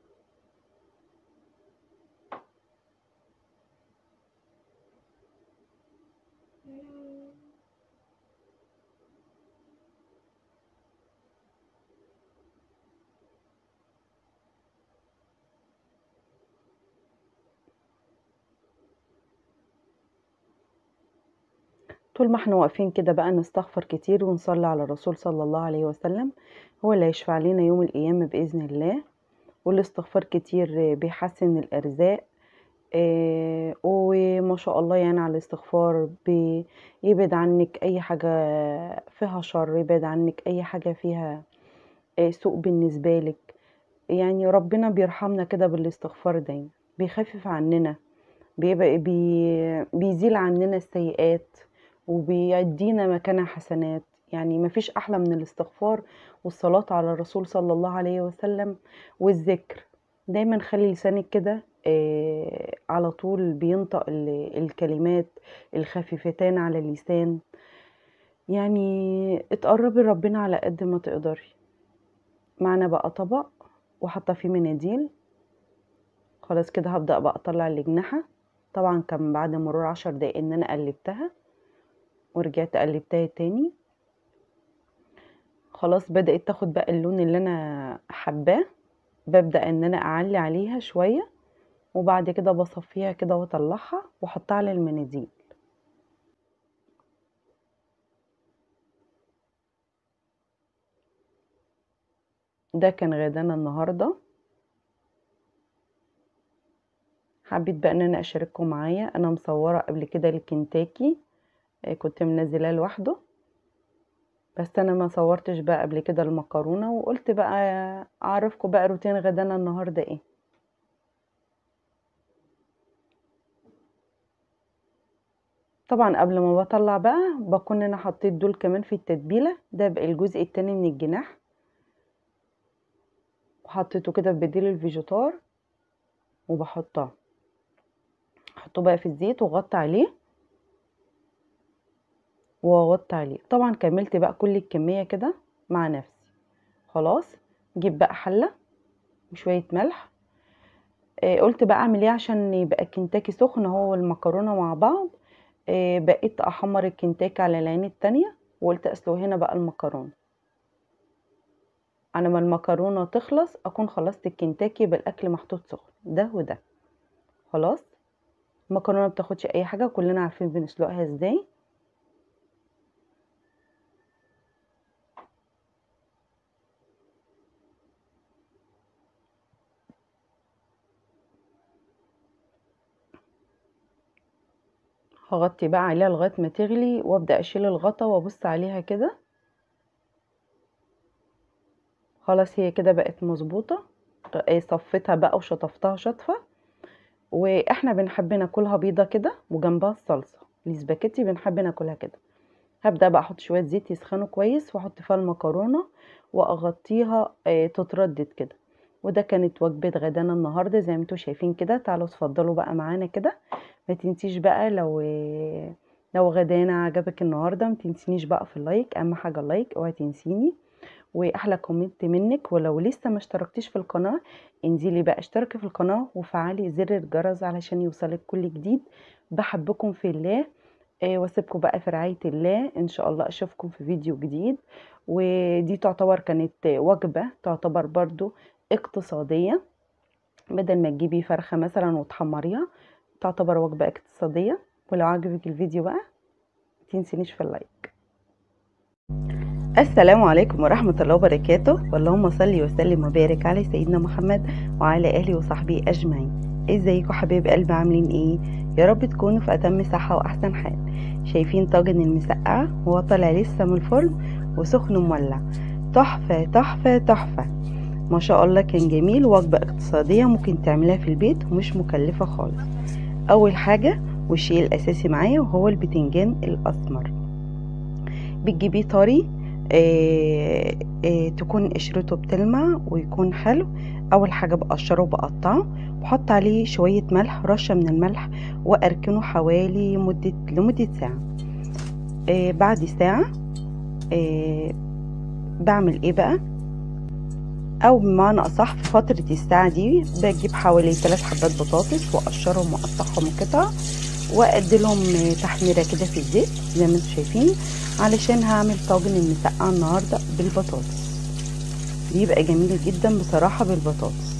طول ما احنا واقفين كده بقى نستغفر كتير ونصلي على الرسول صلى الله عليه وسلم هو اللي هيشفع لنا يوم القيامة بإذن الله والاستغفار كتير بيحسن الأرزاق آه وما شاء الله يعني على الاستغفار بيبعد عنك أي حاجة فيها شر يبعد عنك أي حاجة فيها آه سوء بالنسبة لك يعني ربنا بيرحمنا كده بالاستغفار دايما بيخفف عننا بيبقى بي بيزيل عننا السيئات وبيدينا مكانها حسنات يعني مفيش أحلى من الاستغفار والصلاة على الرسول صلى الله عليه وسلم والذكر دايما خلي لسانك كده آه على طول بينطق الكلمات الخفيفتان على اللسان يعني اتقربي ربنا على قد ما تقدري معنا بقى طبق وحاطه فيه مناديل خلاص كده هبدأ بقى اطلع الأجنحة طبعا كان بعد مرور عشر دقايق ان انا قلبتها ورجعت قلبتها تاني خلاص بدأت تاخد بقى اللون اللي انا حباه ببدأ ان انا اعلي عليها شوية وبعد كده بصفيها كده واطلعها واحطها على المناديل ده كان غدانا النهارده حبيت بقى ان انا اشارككم معايا انا مصوره قبل كده الكنتاكي كنت منزلاه لوحده بس انا ما صورتش بقى قبل كده المكرونه وقلت بقى اعرفكم بقى روتين غدانا النهارده ايه طبعا قبل ما بطلع بقى بكون انا حطيت دول كمان في التتبيله ده بقى الجزء التاني من الجناح وحطيته كده في بديل الفيجيتار وبحطها احطه بقى في الزيت واغطي عليه واغطي عليه طبعا كملت بقى كل الكميه كده مع نفسي خلاص جيب بقى حله وشويه ملح آه قلت بقى اعمل ايه عشان يبقى الكنتاكي سخن هو والمكرونه مع بعض آه بقيت احمر الكنتاكي على العين التانية وقلت اسلق هنا بقى المكرونه على ما المكرونه تخلص اكون خلصت الكنتاكي بالاكل محطوط سخن ده وده خلاص المكرونه بتاخدش اي حاجه كلنا عارفين بنسلقها ازاي هغطي بقى عليها لغايه ما تغلي وابدا اشيل الغطا وابص عليها كده خلاص هي كده بقت مظبوطه صفيتها بقى وشطفتها شطفه واحنا بنحب ناكلها بيضه كده وجنبها الصلصه الاسباجيتي بنحب ناكلها كده هبدا بقى احط شويه زيت يسخنوا كويس واحط فيها المكرونه واغطيها تتردد كده وده كانت وجبه غدانا النهارده زي ما انتم شايفين كده تعالوا اتفضلوا بقى معانا كده ما تنسيش بقى لو لو غدانا عجبك النهارده ما تنسينيش بقى في اللايك اهم حاجه اللايك اوعي تنسيني واحلى كومنت منك ولو لسه ما اشتركتيش في القناه انزلي بقى اشتركي في القناه وفعلي زر الجرس علشان يوصلك كل جديد بحبكم في الله آه واسيبكم بقى في رعايه الله ان شاء الله اشوفكم في فيديو جديد ودي تعتبر كانت وجبه تعتبر برضو اقتصاديه بدل ما تجيبي فرخه مثلا وتحمريها تعتبر وجبه اقتصاديه ولو عجبك الفيديو بقى متنسينيش في اللايك السلام عليكم ورحمة الله وبركاته اللهم صل وسلم وبارك على سيدنا محمد وعلى آله وصحبه أجمعين ازيكم حبايب قلبي عاملين ايه يا رب تكونوا في أتم صحة وأحسن حال شايفين طاجن المسقعة هو طالع لسه من الفرن وسخن ومولع تحفة تحفة تحفة ما شاء الله كان جميل وجبة اقتصادية ممكن تعملها في البيت ومش مكلفة خالص أول حاجة والشيء الأساسي معايا وهو البتنجان الأسمر بتجيبيه طري إيه إيه تكون قشرته بتلمع ويكون حلو اول حاجه بقشره وبقطعه بحط عليه شويه ملح رشه من الملح واركنه حوالي مده لمده ساعه إيه بعد ساعه إيه بعمل ايه بقى او بمعنى اصح في فتره الساعه دي بجيب حوالي 3 حبات بطاطس واقشرهم واقطعهم قطع واديلهم تحميره كده في الزيت زي ما انتم شايفين علشان هعمل طاجن المسقعه النهارده بالبطاطس بيبقى جميل جدا بصراحه بالبطاطس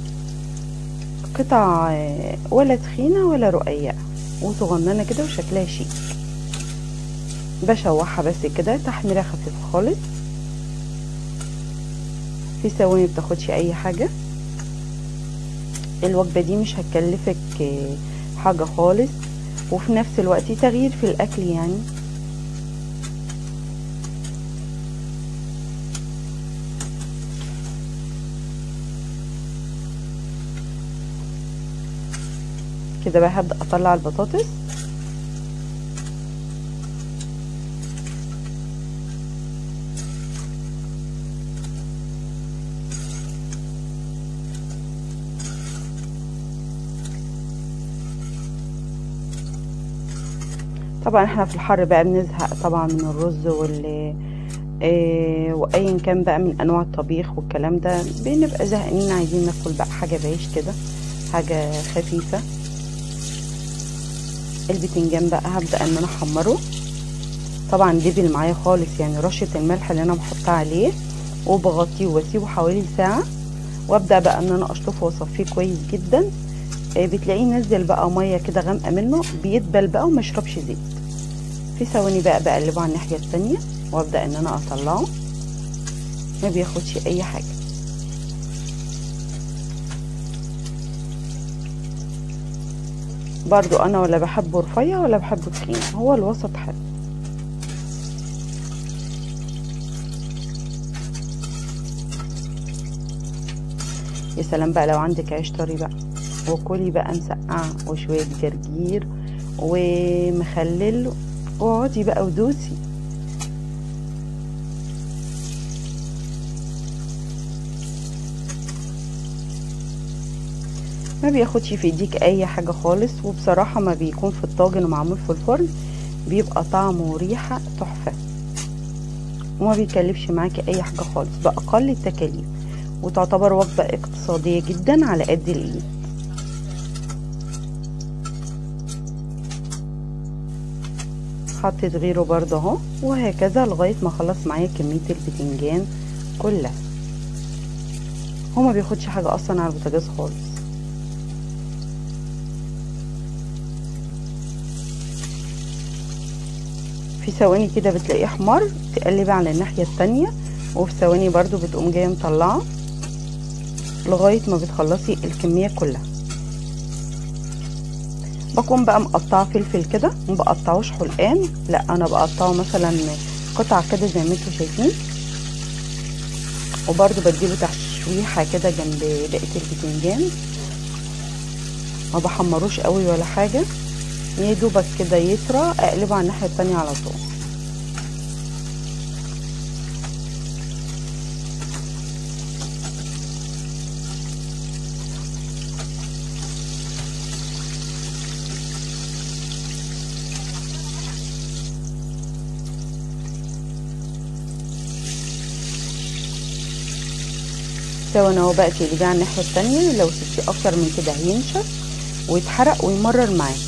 قطع ولا تخينه ولا رقيقه وصغننه كده وشكلها شيك بشوحها بس كده تحميره خفيفه خالص في ثواني بتاخدش اي حاجه الوجبه دي مش هتكلفك حاجه خالص وفي نفس الوقت تغيير في الاكل يعني كده بقى هبدا اطلع البطاطس طبعا احنا في الحر بقى بنزهق طبعا من الرز وال إيه وايا كان بقى من انواع الطبيخ والكلام ده بنبقى زهقانين عايزين ناكل بقى حاجه بعيش كده حاجه خفيفه البتنجان بقى هبدا ان انا احمره طبعا دبل معايا خالص يعني رشه الملح اللي انا بحطها عليه وبغطيه واسيبه حوالي ساعه وابدا بقى ان انا اشطفه واصفيه كويس جدا إيه بتلاقيه نزل بقى ميه كده غامقه منه بيدبل بقى وما يشربش زيت في ثواني بقى بقلبه على الناحيه التانية وابدا ان انا اطلعه ما بياخدش اي حاجه برضو انا ولا بحبه رفيع ولا بحبه تخين هو الوسط حلو يا سلام بقى لو عندك عيش طري بقى وكلي بقى مسقعه وشويه جرجير ومخلل واقعدي بقى ودوسي ما بياخدش في ايديك اي حاجة خالص وبصراحة ما بيكون في الطاجن ومعمول في الفرن بيبقى طعمه وريحة تحفة وما بيكلفش معاكي اي حاجة خالص بأقل التكاليف وتعتبر وجبة اقتصادية جدا على قد الايد حطيت غيره برضه اهو وهكذا لغاية ما خلص معايا كمية البتنجان كلها هو ما بياخدش حاجة اصلا على البوتاجاز خالص في ثواني كده بتلاقيه احمر تقلبي على الناحية التانية وفي ثواني برضو بتقوم جاية مطلعة لغاية ما بتخلصي الكمية كلها بكون بقى مقطعة فلفل كده مبقطعوش حلقان لا انا بقطعه مثلا قطع كده زي ما انتوا شايفين وبرضو بديله تشويحة كده جنب بقية البتنجان ما بحمروش قوي ولا حاجة يا دوبك كده يطرى اقلبه على الناحية التانية على طول سوا اهو بقى تقلبيه على الناحية التانية لو سبتيه اكتر من كده هينشف ويتحرق ويمرر معاك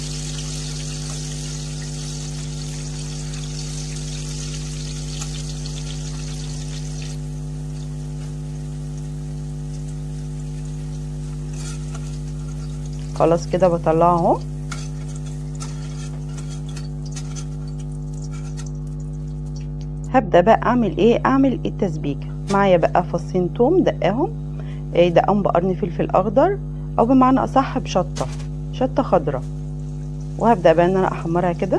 خلاص كده بطلعه اهو هبدا بقى اعمل ايه اعمل التسبيكه معايا بقى فصين توم دقاهم إيه دقاهم بقرن فلفل اخضر او بمعنى اصح بشطه شطه خضراء وهبدا بقى ان انا احمرها كده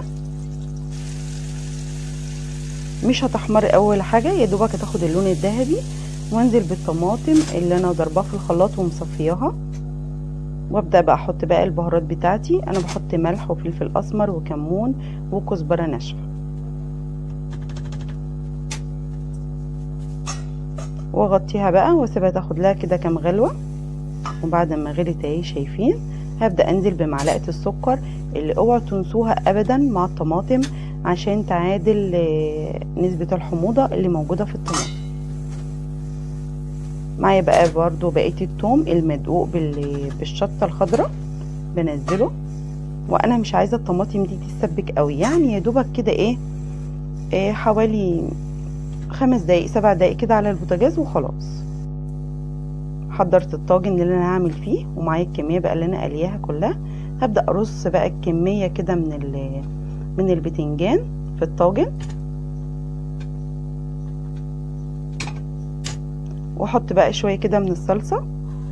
مش هتحمر اول حاجه يا دوبك هتاخد اللون الذهبي وانزل بالطماطم اللي انا ضرباها في الخلاط ومصفياها وابدا بقى احط بقى البهارات بتاعتي انا بحط ملح وفلفل اسمر وكمون وكزبره ناشفه واغطيها بقى واسيبها تاخد لها كده كام غلوه وبعد ما غلت اهي شايفين هبدا انزل بمعلقه السكر اللي اوعوا تنسوها ابدا مع الطماطم عشان تعادل نسبه الحموضه اللي موجوده في الطماطم معايا بقى برضو بقيه التوم المدقوق بالشطه الخضراء بنزله وانا مش عايزه الطماطم دي تتسبك قوي يعني يا دوبك كده ايه, إيه حوالي خمس دقايق سبع دقايق كده على البوتاجاز وخلاص حضرت الطاجن اللي انا هعمل فيه ومعايا الكميه بقى اللي انا قلياها كلها هبدا ارص بقى الكميه كده من من البتنجان في الطاجن واحط بقى شويه كده من الصلصه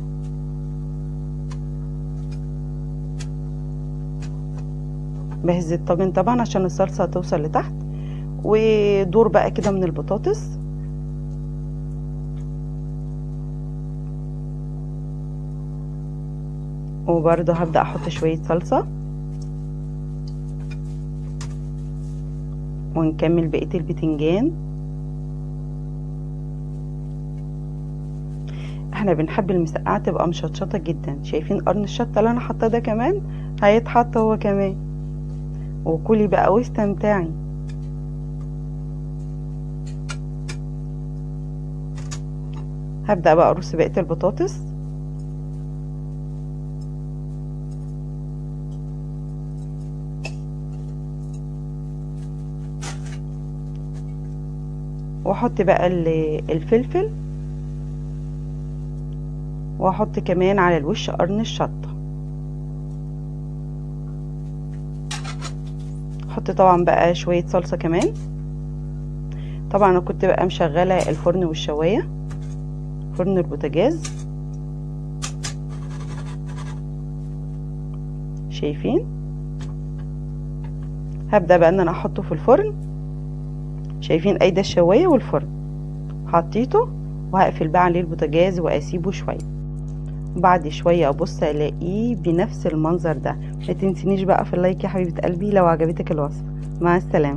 بهز الطاجن طبعا عشان الصلصه هتوصل لتحت ودور بقى كده من البطاطس وبرضه هبدأ احط شوية صلصة ونكمل بقية البتنجان احنا بنحب المسقعة تبقى مشطشطة جدا شايفين قرن الشطة اللي انا حاطاه ده كمان هيتحط هو كمان وكلي بقى واستمتعي هبدأ بقى ارص بقية البطاطس واحط بقى الفلفل واحط كمان على الوش قرن الشطه احط طبعا بقى شويه صلصه كمان طبعا انا كنت بقى مشغله الفرن والشوايه فرن البوتاجاز شايفين هبدا بقى ان انا احطه في الفرن شايفين ايده الشوايه والفرن حطيته وهقفل بقى عليه البوتاجاز واسيبه شويه بعد شوية ابص الاقيه بنفس المنظر ده ما تنسينيش بقى في اللايك يا حبيبة قلبي لو عجبتك الوصفة مع السلامة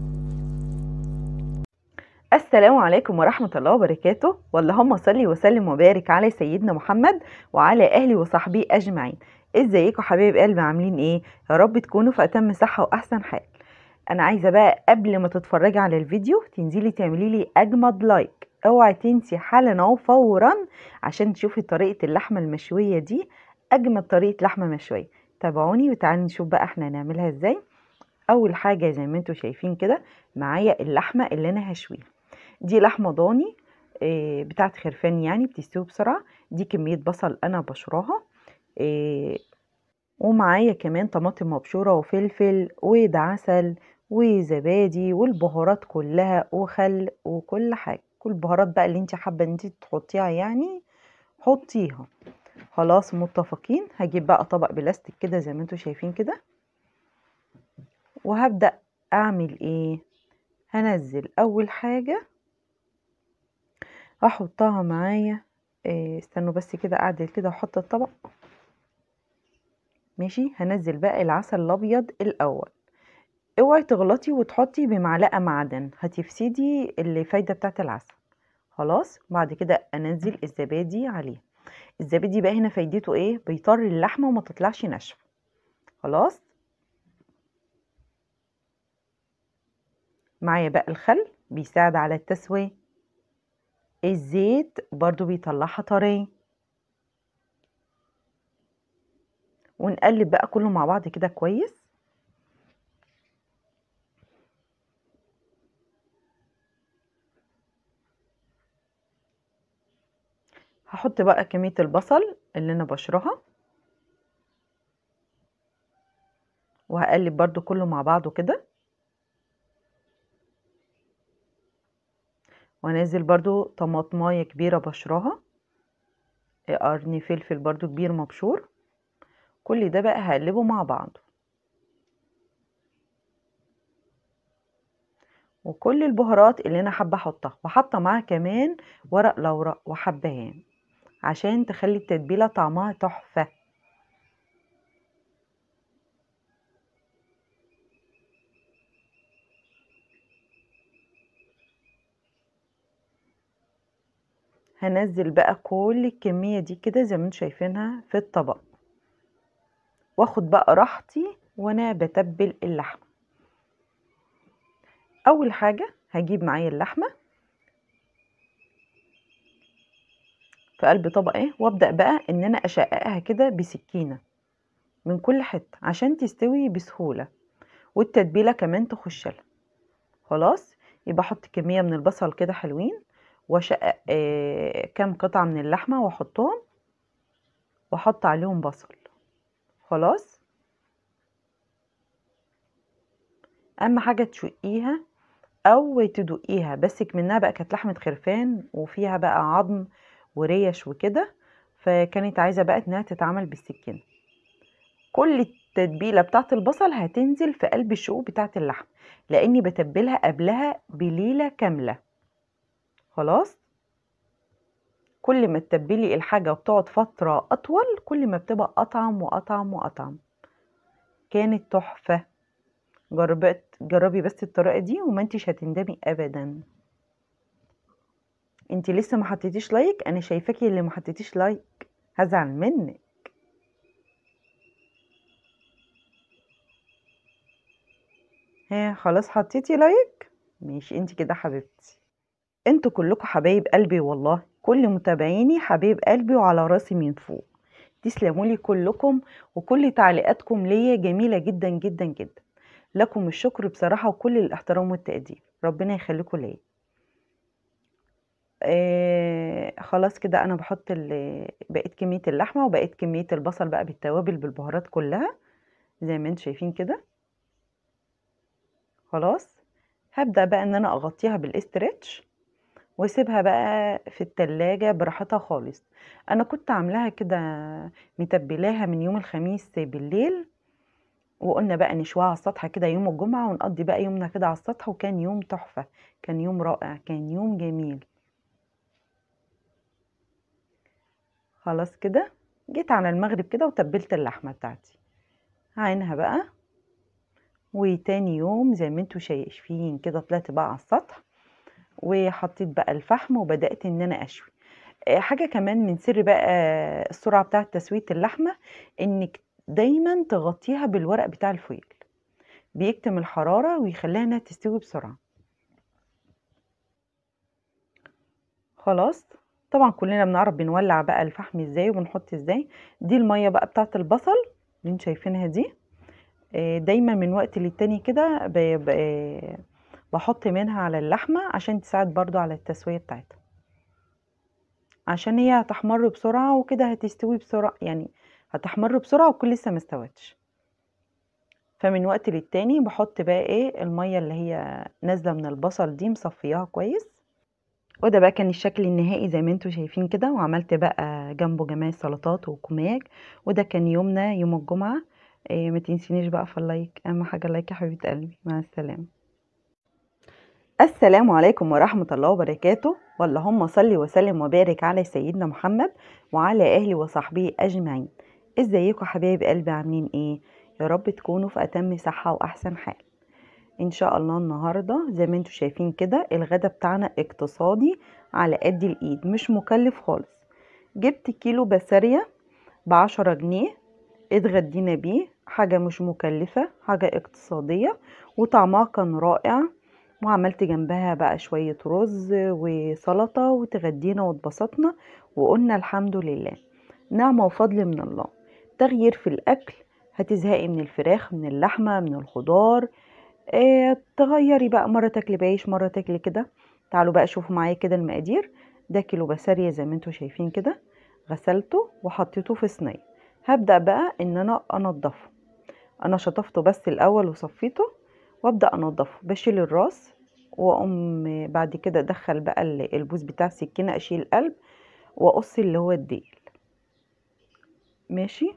السلام عليكم ورحمة الله وبركاته واللهم صلي وسلم وبارك على سيدنا محمد وعلى أهله وصحبه أجمعين ازيكم حبايب قلبي عاملين ايه يا رب تكونوا في أتم صحة وأحسن حال أنا عايزة بقى قبل ما تتفرجي على الفيديو تنزلي تعملي لي أجمد لايك اوعي تنسي حالا اهو فورا عشان تشوفي طريقة اللحمة المشوية دي أجمد طريقة لحمة مشوية تابعوني وتعالوا نشوف بقى احنا هنعملها ازاي أول حاجة زي ما انتوا شايفين كده معايا اللحمة اللي أنا هشويها دي لحمة ضاني آه، بتاعت خرفان يعني بتستوي بسرعة دي كمية بصل أنا بشراها آه، ومعايا كمان طماطم مبشورة وفلفل وده عسل وزبادي والبهارات كلها وخل وكل حاجة كل البهارات بقى اللي انت حابة ان انت تحطيها يعني حطيها خلاص متفقين هجيب بقى طبق بلاستيك كده زي ما انتوا شايفين كده وهبدأ اعمل ايه هنزل اول حاجة هحطها معايا إيه استنوا بس كده اعدل كده واحط الطبق ماشي هنزل بقى العسل الابيض الاول اوعي تغلطي وتحطي بمعلقه معدن هتفسدي الفايده بتاعت العسل خلاص بعد كده انزل الزبادي عليه الزبادي بقى هنا فايدته ايه بيطر اللحمه وما تطلعش ناشفه خلاص معايا بقى الخل بيساعد على التسويه الزيت برضو بيطلعها طريه ونقلب بقى كله مع بعض كده كويس هحط بقى كمية البصل اللي انا بشرها وهقلب برضو كله مع بعضه كده وانزل برضو طماطمايه كبيرة بشرها قرن فلفل برضو كبير مبشور كل ده بقى هقلبه مع بعضه وكل البهارات اللي انا حابه احطها وحاطه معاها كمان ورق لورا وحبهان عشان تخلي التتبيله طعمها تحفه هنزل بقى كل الكميه دي كده زي ما انتم شايفينها في الطبق واخد بقى راحتي وانا بتبل اللحمه اول حاجه هجيب معايا اللحمه في قلب طبق ايه وابدا بقى ان انا اشققها كده بسكينه من كل حته عشان تستوي بسهوله والتتبيله كمان تخش لها خلاص يبقى احط كميه من البصل كده حلوين واشقق آه كام قطعه من اللحمه واحطهم واحط عليهم بصل خلاص اهم حاجه تشقيها او تدقيها بس منها بقى كانت لحمه خرفان وفيها بقى عظم وريش وكده فكانت عايزه بقى انها تتعمل بالسكينه كل التتبيله بتاعه البصل هتنزل في قلب الشقوق بتاعه اللحم لاني بتبلها قبلها بليله كامله خلاص كل ما تتبلي الحاجه وبتقعد فتره اطول كل ما بتبقى اطعم واطعم واطعم كانت تحفه جربت جربي بس الطريقه دي وما انتش هتندمي ابدا انت لسه ما حطيتيش لايك انا شايفاكي اللي ما حطيتيش لايك هزعل منك ها خلاص حطيتي لايك ماشي انت كده حبيبتي انتوا كلكم حبايب قلبي والله كل متابعيني حبايب قلبي وعلى راسي من فوق تسلموا لي كلكم وكل تعليقاتكم ليا جميله جدا جدا جدا لكم الشكر بصراحه وكل الاحترام والتقدير ربنا يخليكم ليا آه خلاص كده انا بحط بقيت كميه اللحمه وبقيت كميه البصل بقى بالتوابل بالبهارات كلها زي ما انتم شايفين كده خلاص هبدا بقى ان انا اغطيها بالاسترتش واسيبها بقى في التلاجة براحتها خالص انا كنت عاملاها كده متبلاها من يوم الخميس بالليل وقلنا بقى نشويها على السطح كده يوم الجمعة ونقضي بقى يومنا كده على السطح وكان يوم تحفة كان يوم رائع كان يوم جميل خلاص كده جيت على المغرب كده وتبلت اللحمة بتاعتي هعينها بقى وتاني يوم زي ما انتوا شايفين كده طلعت بقى على السطح وحطيت بقى الفحم وبدأت ان انا اشوي آه، حاجة كمان من سر بقى السرعة بتاعة تسوية اللحمة انك دايما تغطيها بالورق بتاع الفويل بيكتم الحرارة ويخليها انها تستوي بسرعة خلاص طبعا كلنا بنعرف بنولع بقى الفحم ازاي وبنحط ازاي دي المية بقى بتاعة البصل اللي انتوا شايفينها دي آه، دايما من وقت للتاني كده ب- ب- بحط منها على اللحمة عشان تساعد برضو على التسوية بتاعتها عشان هي هتحمر بسرعة وكده هتستوي بسرعة يعني هتحمر بسرعة وكل لسه مستوتش فمن وقت للتاني بحط بقى ايه المية اللي هي نازلة من البصل دي مصفياها كويس وده بقى كان الشكل النهائي زي ما انتوا شايفين كده وعملت بقى جنبه جميع سلطات وكماج وده كان يومنا يوم الجمعة إيه ما تنسينيش بقى في اللايك اهم حاجة اللايك يا حبيبة قلبي مع السلامة السلام عليكم ورحمة الله وبركاته اللهم صل وسلم وبارك على سيدنا محمد وعلى أهله وصحبه أجمعين ازيكم حبايب قلبي عاملين ايه يا رب تكونوا في أتم صحة وأحسن حال ان شاء الله النهاردة زي ما انتوا شايفين كده الغدا بتاعنا اقتصادي على قد الايد مش مكلف خالص جبت كيلو بسارية بعشرة جنيه اتغدينا بيه حاجة مش مكلفة حاجة اقتصادية وطعمها كان رائع وعملت جنبها بقى شوية رز وسلطة وتغدينا واتبسطنا وقلنا الحمد لله نعمة وفضل من الله تغيير في الأكل هتزهقي من الفراخ من اللحمة من الخضار اه تغيري بقى مرة تاكلي بعيش مرة تاكلي كده تعالوا بقى شوفوا معايا كده المقادير ده كيلو بسارية زي ما انتوا شايفين كده غسلته وحطيته في صينية هبدأ بقى ان انا انضفه انا شطفته بس الاول وصفيته وابدا انضفه بشيل الراس واقوم بعد كده ادخل بقى ال- البوز بتاع السكينه اشيل القلب واقص اللي هو الديل ماشي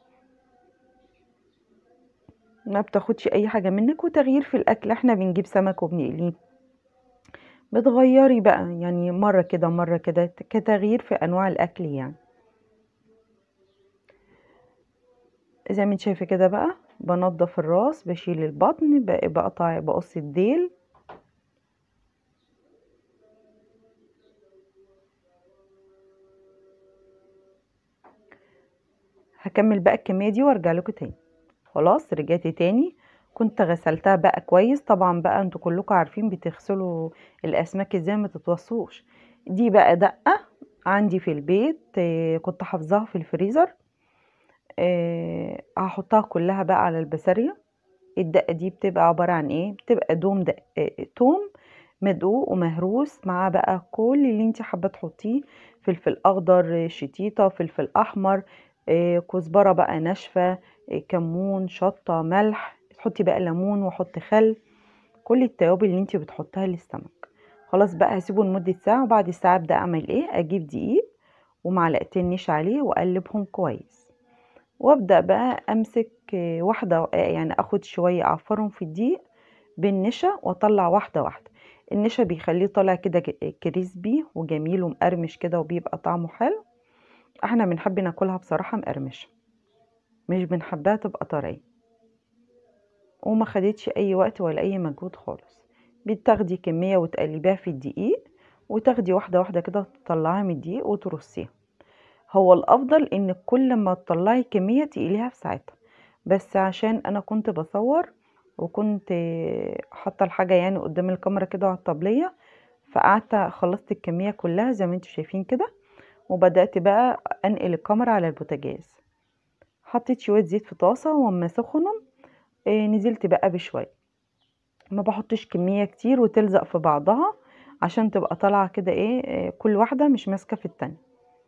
ما بتاخدش اي حاجه منك وتغيير في الاكل احنا بنجيب سمك وبنقليه بتغيري بقى يعني مره كده مره كده كتغيير في انواع الاكل يعني زي ما انت شايفه كده بقى بنضف الراس بشيل البطن ب- بقطع بقص الديل هكمل بقى الكمية دي وارجع لكم تاني خلاص رجعت تاني كنت غسلتها بقى كويس طبعا بقى انتوا كلكم عارفين بتغسلوا الاسماك ازاي ما تتوصوش دي بقى دقة عندي في البيت آه، كنت حافظاها في الفريزر آه، هحطها كلها بقى على البسارية الدقة دي بتبقى عبارة عن ايه بتبقى دوم دق... آه، توم مدقوق ومهروس معاه بقى كل اللي انت حابة تحطيه فلفل اخضر شتيطة فلفل احمر آه، كزبرة بقى ناشفة آه، كمون شطة ملح تحطي بقى ليمون وحط خل كل التوابل اللي انت بتحطها للسمك خلاص بقى هسيبه لمدة ساعة وبعد الساعة ابدأ اعمل ايه اجيب دقيق ومعلقتين نشا عليه واقلبهم كويس وابدأ بقى امسك آه، واحدة آه، يعني اخد شوية اعفرهم في الدقيق بالنشا واطلع واحدة واحدة النشا بيخليه طالع كده ك- كريسبي وجميل ومقرمش كده وبيبقى طعمه حلو احنا بنحب ناكلها بصراحة مقرمشة مش بنحبها تبقى طرية وما خدتش اي وقت ولا اي مجهود خالص بتاخدي كمية وتقلبيها في الدقيق وتاخدي واحدة واحدة كده تطلعيها من الدقيق وترصيها هو الافضل ان كل ما تطلعي كمية تقليها في ساعتها بس عشان انا كنت بصور وكنت حاطة الحاجة يعني قدام الكاميرا كده على الطبلية فقعدت خلصت الكمية كلها زي ما انتوا شايفين كده وبدأت بقى انقل الكاميرا على البوتاجاز حطيت شوية زيت في طاسة واما سخنوا إيه نزلت بقى بشوية ما بحطش كمية كتير وتلزق في بعضها عشان تبقى طالعة كده ايه إيه، كل واحدة مش ماسكة في التانية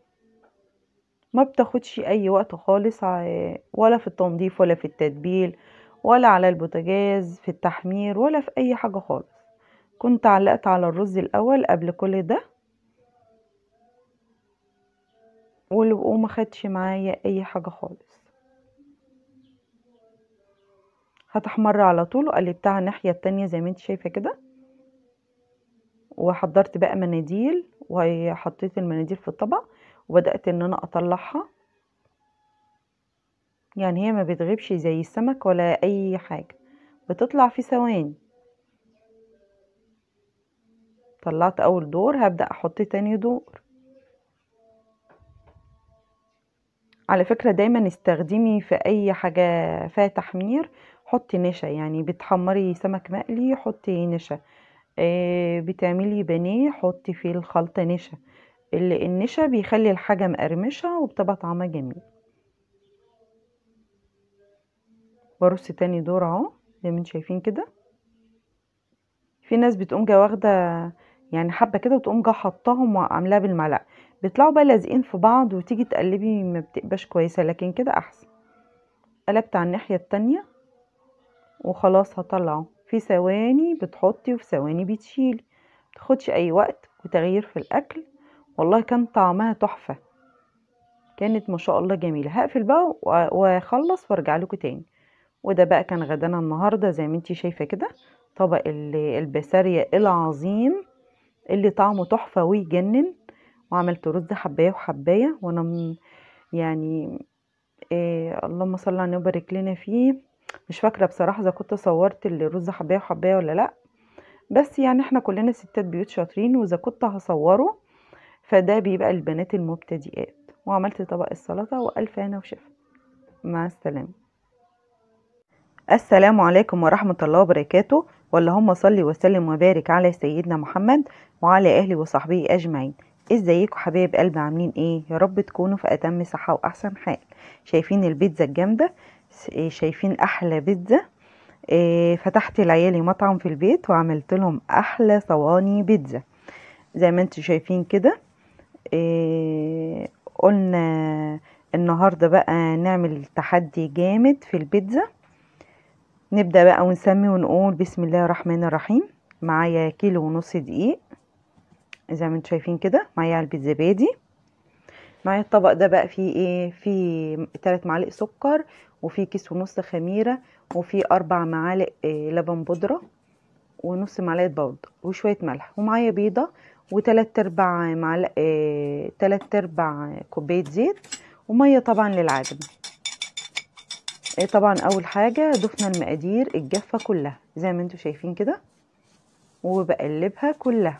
ما بتاخدش اي وقت خالص ع- ولا في التنظيف ولا في التتبيل ولا على البوتاجاز في التحمير ولا في اي حاجة خالص كنت علقت على الرز الاول قبل كل ده وال- وما خدش معايا اي حاجة خالص هتحمر على طول وقلبتها على الناحية التانية زي ما انت شايفة كده وحضرت بقى مناديل وحطيت المناديل في الطبق وبدأت ان انا اطلعها يعني هي ما بتغيبش زي السمك ولا اي حاجة بتطلع في ثواني طلعت اول دور هبدأ احط تاني دور على فكرة دايما استخدمي في اي حاجة فيها تحمير حطي نشا يعني بتحمري سمك مقلي حطي نشا آه بتعملي بانيه حطي فيه الخلطة نشا النشا بيخلي الحاجة مقرمشة وبتبقى طعمها جميل برص تاني دور اهو زي ما انتم شايفين كده في ناس بتقوم جا واخده يعني حبه كده وتقوم جا حطاهم وعاملاها بالمعلقه بيطلعوا بقى لازقين في بعض وتيجي تقلبي ما بتبقاش كويسه لكن كده احسن قلبت على الناحيه التانية وخلاص هطلعه في ثواني بتحطي وفي ثواني بتشيلي متاخدش اي وقت وتغيير في الاكل والله كان طعمها تحفه كانت ما شاء الله جميله هقفل بقى واخلص وارجع لكم تاني وده بقى كان غدانا النهارده زي ما انتي شايفه كده طبق البسارية العظيم اللي طعمه تحفه ويجنن وعملت رز حبايه وحبايه وانا يعني إيه اللهم صل على النبي وبارك لنا فيه مش فاكره بصراحه اذا كنت صورت الرز حبايه وحبايه ولا لا بس يعني احنا كلنا ستات بيوت شاطرين واذا كنت هصوره فده بيبقى البنات المبتدئات وعملت طبق السلطه والف هنا وشفا مع السلامه السلام عليكم ورحمة الله وبركاته واللهم صل وسلم وبارك على سيدنا محمد وعلى أهله وصحبه أجمعين ازيكم حبايب قلب عاملين ايه يا رب تكونوا في أتم صحة وأحسن حال شايفين البيتزا الجامدة شايفين أحلى بيتزا إيه فتحت لعيالي مطعم في البيت وعملت لهم أحلى صواني بيتزا زي ما انتم شايفين كده إيه قلنا النهاردة بقى نعمل تحدي جامد في البيتزا نبدأ بقى ونسمي ونقول بسم الله الرحمن الرحيم معايا كيلو ونص دقيق زي ما انتم شايفين كده معايا علبة زبادي معايا الطبق ده بقى فيه ايه فيه تلات معالق سكر وفيه كيس ونص خميرة وفيه أربع معالق إيه لبن بودرة ونص معلقة بودرة وشوية ملح ومعايا بيضة وتلات ارباع معلق إيه تلات ارباع كوباية زيت ومية طبعا للعجن إيه طبعا اول حاجة ضفنا المقادير الجافة كلها زي ما انتم شايفين كده وبقلبها كلها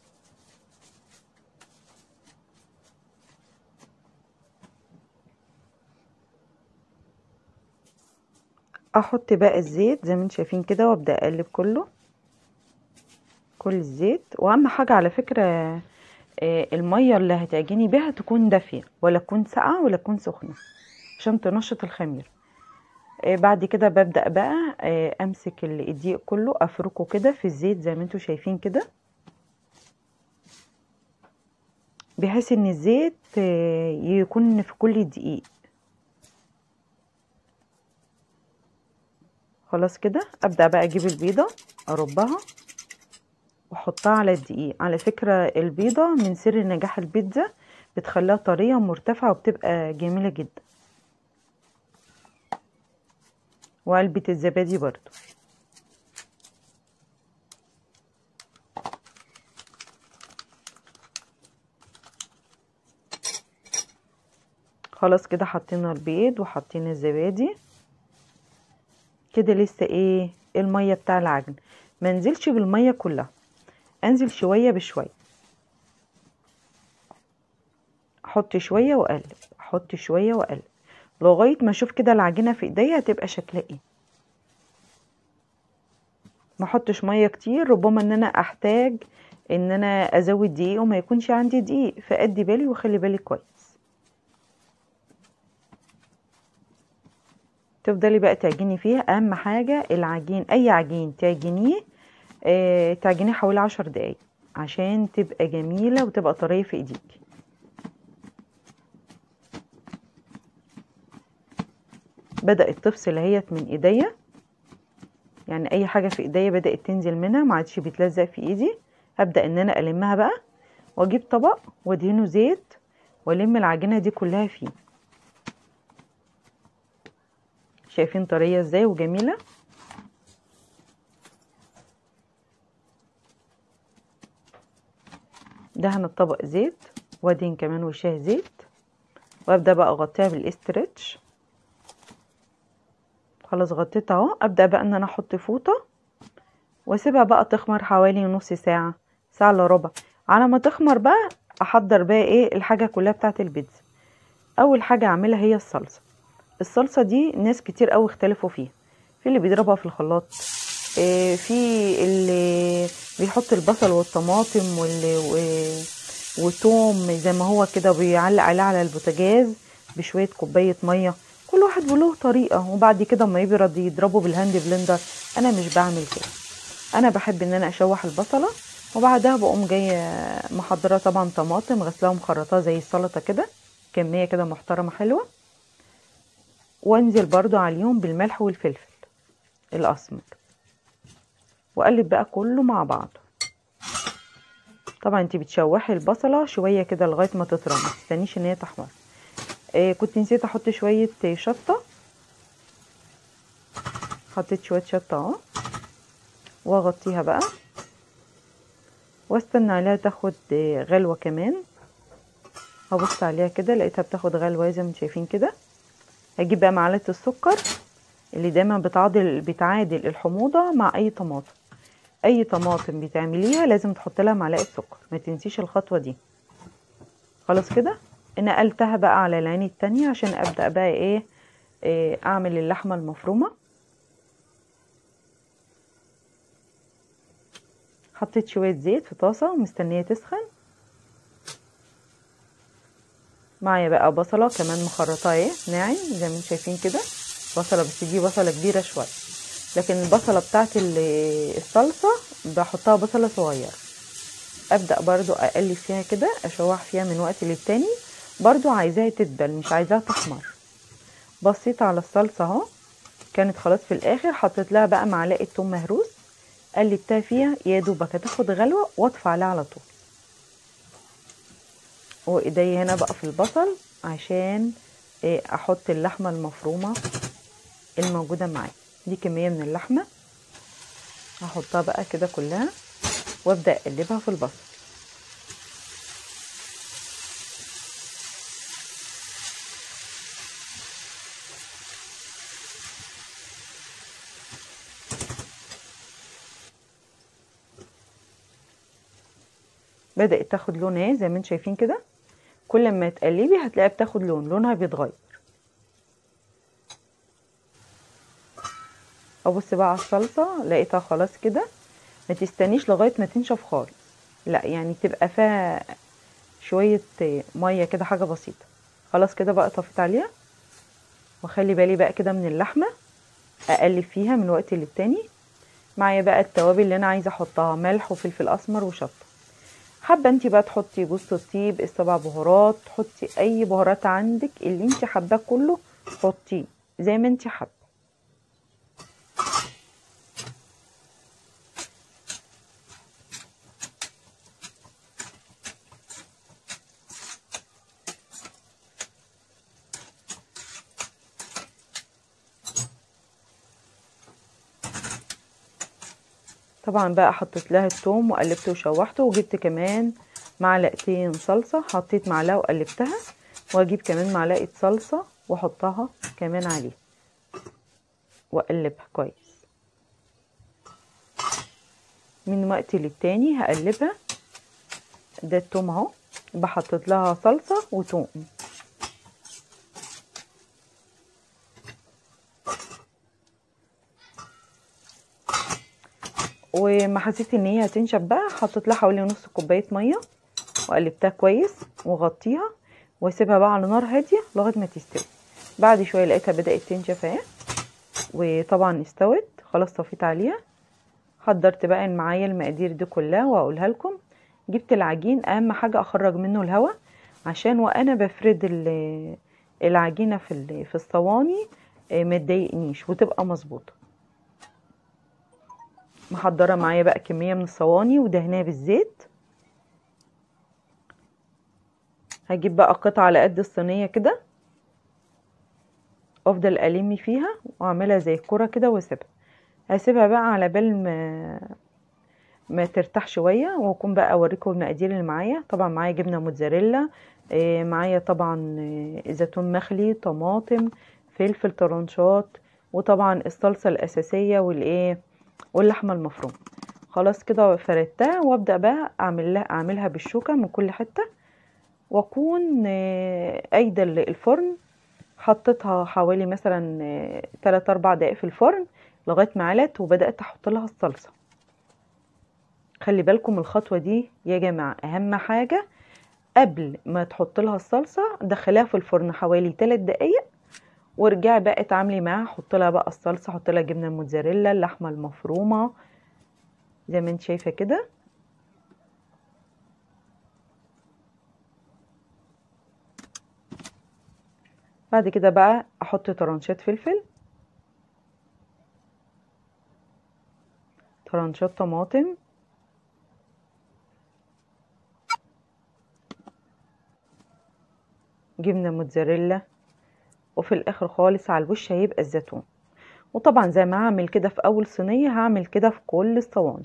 احط بقى الزيت زي ما انتم شايفين كده وابدا اقلب كله كل الزيت واهم حاجة على فكرة المية اللي هتعجني بيها تكون دافية ولا تكون ساقعة ولا تكون سخنة عشان تنشط الخميره بعد كده ببدأ بقى امسك الدقيق كله افركه كده في الزيت زي ما انتم شايفين كده بحيث ان الزيت يكون في كل دقيق خلاص كده ابدأ بقى اجيب البيضة اربها واحطها على الدقيق على فكرة البيضة من سر نجاح البيتزا بتخليها طرية مرتفعة وبتبقى جميلة جدا وعلبة الزبادي برضو خلاص كده حطينا البيض وحطينا الزبادي كده لسه ايه المية بتاع العجن ما انزلش بالمية كلها انزل شوية بشوية احط شوية واقلب احط شوية واقلب لغايه ما اشوف كده العجينه في ايديا هتبقى شكلها ايه ما احطش ميه كتير ربما ان انا احتاج ان انا ازود دقيق وما يكونش عندي دقيق فادي بالي وخلي بالي كويس تفضلي بقى تعجني فيها اهم حاجه العجين اي عجين تعجنيه آه تعجنيه حوالي عشر دقايق عشان تبقى جميله وتبقى طريه في ايديكي بدأت تفصل اهيت من ايديا يعني اي حاجة في ايديا بدأت تنزل منها ما عادش بتلزق في ايدي هبدأ ان انا المها بقى واجيب طبق وادهنه زيت والم العجينة دي كلها فيه شايفين طرية ازاي وجميلة دهن الطبق زيت وادهن كمان وشها زيت وابدأ بقى اغطيها بالاسترتش خلاص غطيت اهو ابدا بقى ان انا احط فوطه واسيبها بقى تخمر حوالي نص ساعه ساعه الا ربع على ما تخمر بقى احضر بقى ايه الحاجه كلها بتاعه البيتزا اول حاجه اعملها هي الصلصه الصلصه دي ناس كتير قوي اختلفوا فيها في اللي بيضربها في الخلاط إيه في اللي بيحط البصل والطماطم وال وتوم زي ما هو كده بيعلق عليه على البوتاجاز بشويه كوبايه ميه كل واحد وله طريقه وبعد كده اما يبرد يضربه بالهاند بلندر انا مش بعمل كده انا بحب ان انا اشوح البصله وبعدها بقوم جايه محضره طبعا طماطم غسلاها ومخرطاها زي السلطه كده كميه كده محترمه حلوه وانزل برضو عليهم بالملح والفلفل الاسمر واقلب بقى كله مع بعض طبعا انت بتشوحي البصله شويه كده لغايه ما تطرى ما تستنيش ان هي تحمر آه كنت نسيت احط شويه شطه حطيت شويه شطه اهو واغطيها بقى واستنى عليها تاخد غلوه كمان هبص عليها كده لقيتها بتاخد غلوه زي ما انتم شايفين كده هجيب بقى معلقه السكر اللي دايما بتعادل بتعادل الحموضه مع اي طماطم اي طماطم بتعمليها لازم تحط لها معلقه سكر ما تنسيش الخطوه دي خلاص كده نقلتها بقى على العين التانية عشان ابدا بقى ايه, إيه اعمل اللحمه المفرومه حطيت شويه زيت في طاسه ومستنيه تسخن معايا بقى بصله كمان مخرطه ايه ناعم زي ما انتم شايفين كده بصله بس دي بصله كبيره شويه لكن البصله بتاعت الصلصه بحطها بصله صغيره ابدا برضو اقلب فيها كده اشوح فيها من وقت للتاني برضو عايزاها تدبل مش عايزاها تحمر بصيت على الصلصه اهو كانت خلاص في الاخر حطيت لها بقى معلقه توم مهروس قلبتها فيها يا دوبك هتاخد غلوه واطفي عليها على طول وايدي هنا بقى في البصل عشان احط اللحمه المفرومه الموجوده معايا دي كميه من اللحمه هحطها بقى كده كلها وابدا اقلبها في البصل بدات تاخد لون اهي زي ما انتم شايفين كده كل ما تقلبي هتلاقيها بتاخد لون لونها بيتغير ابص بقى على الصلصه لقيتها خلاص كده ما تستنيش لغايه ما تنشف خالص لا يعني تبقى فيها شويه ميه كده حاجه بسيطه خلاص كده بقى طفيت عليها واخلي بالي بقى كده من اللحمه اقلب فيها من وقت للتاني معايا بقى التوابل اللي انا عايزه احطها ملح وفلفل اسمر وشطه حابه انت بقى تحطي جوز الطيب السبع بهارات تحطي اي بهارات عندك اللي انت حباه كله حطيه زي ما انت حابه طبعا بقى حطيت لها الثوم وقلبته وشوحته وجبت كمان معلقتين صلصه حطيت معلقه وقلبتها واجيب كمان معلقه صلصه واحطها كمان عليه واقلبها كويس من وقت للتاني هقلبها ده التوم اهو بحطت لها صلصه وتوم وما حسيت ان هي هتنشف بقى حطيت لها حوالي نص كوبايه ميه وقلبتها كويس وغطيها واسيبها بقى على نار هاديه لغايه ما تستوي بعد شويه لقيتها بدات تنشف اهي وطبعا استوت خلاص طفيت عليها حضرت بقى معايا المقادير دي كلها واقولها لكم جبت العجين اهم حاجه اخرج منه الهواء عشان وانا بفرد العجينه في في الصواني ما تضايقنيش وتبقى مظبوطه محضره معايا بقى كميه من الصواني ودهناها بالزيت هجيب بقى قطعه على قد الصينيه كده افضل الم فيها واعملها زي الكره كده واسيبها هسيبها بقى على بال ما ما ترتاح شويه واكون بقى اوريكم المقادير اللي معايا طبعا معايا جبنه موتزاريلا معايا طبعا زيتون مخلي طماطم فلفل طرنشات وطبعا الصلصة الأساسية والإيه واللحمة المفرومة خلاص كده فردتها وابدأ بقى أعمل لها أعملها بالشوكة من كل حتة وأكون آه، قايدة ال- الفرن حطيتها حوالي مثلا آه، تلات أربع دقايق في الفرن لغاية ما علت وبدأت أحط لها الصلصة خلي بالكم الخطوة دي يا جماعة أهم حاجة قبل ما تحط لها الصلصة دخليها في الفرن حوالي 3 دقايق وارجعي بقى اتعاملي معاها حط لها بقى الصلصة حط لها جبنة موتزاريلا اللحمة المفرومة زي ما انت شايفة كده بعد كده بقى احط طرنشات فلفل طرنشات طماطم جبنة موتزاريلا وفي الاخر خالص على الوش هيبقى الزيتون وطبعا زي ما هعمل كده في اول صينية هعمل كده في كل الصواني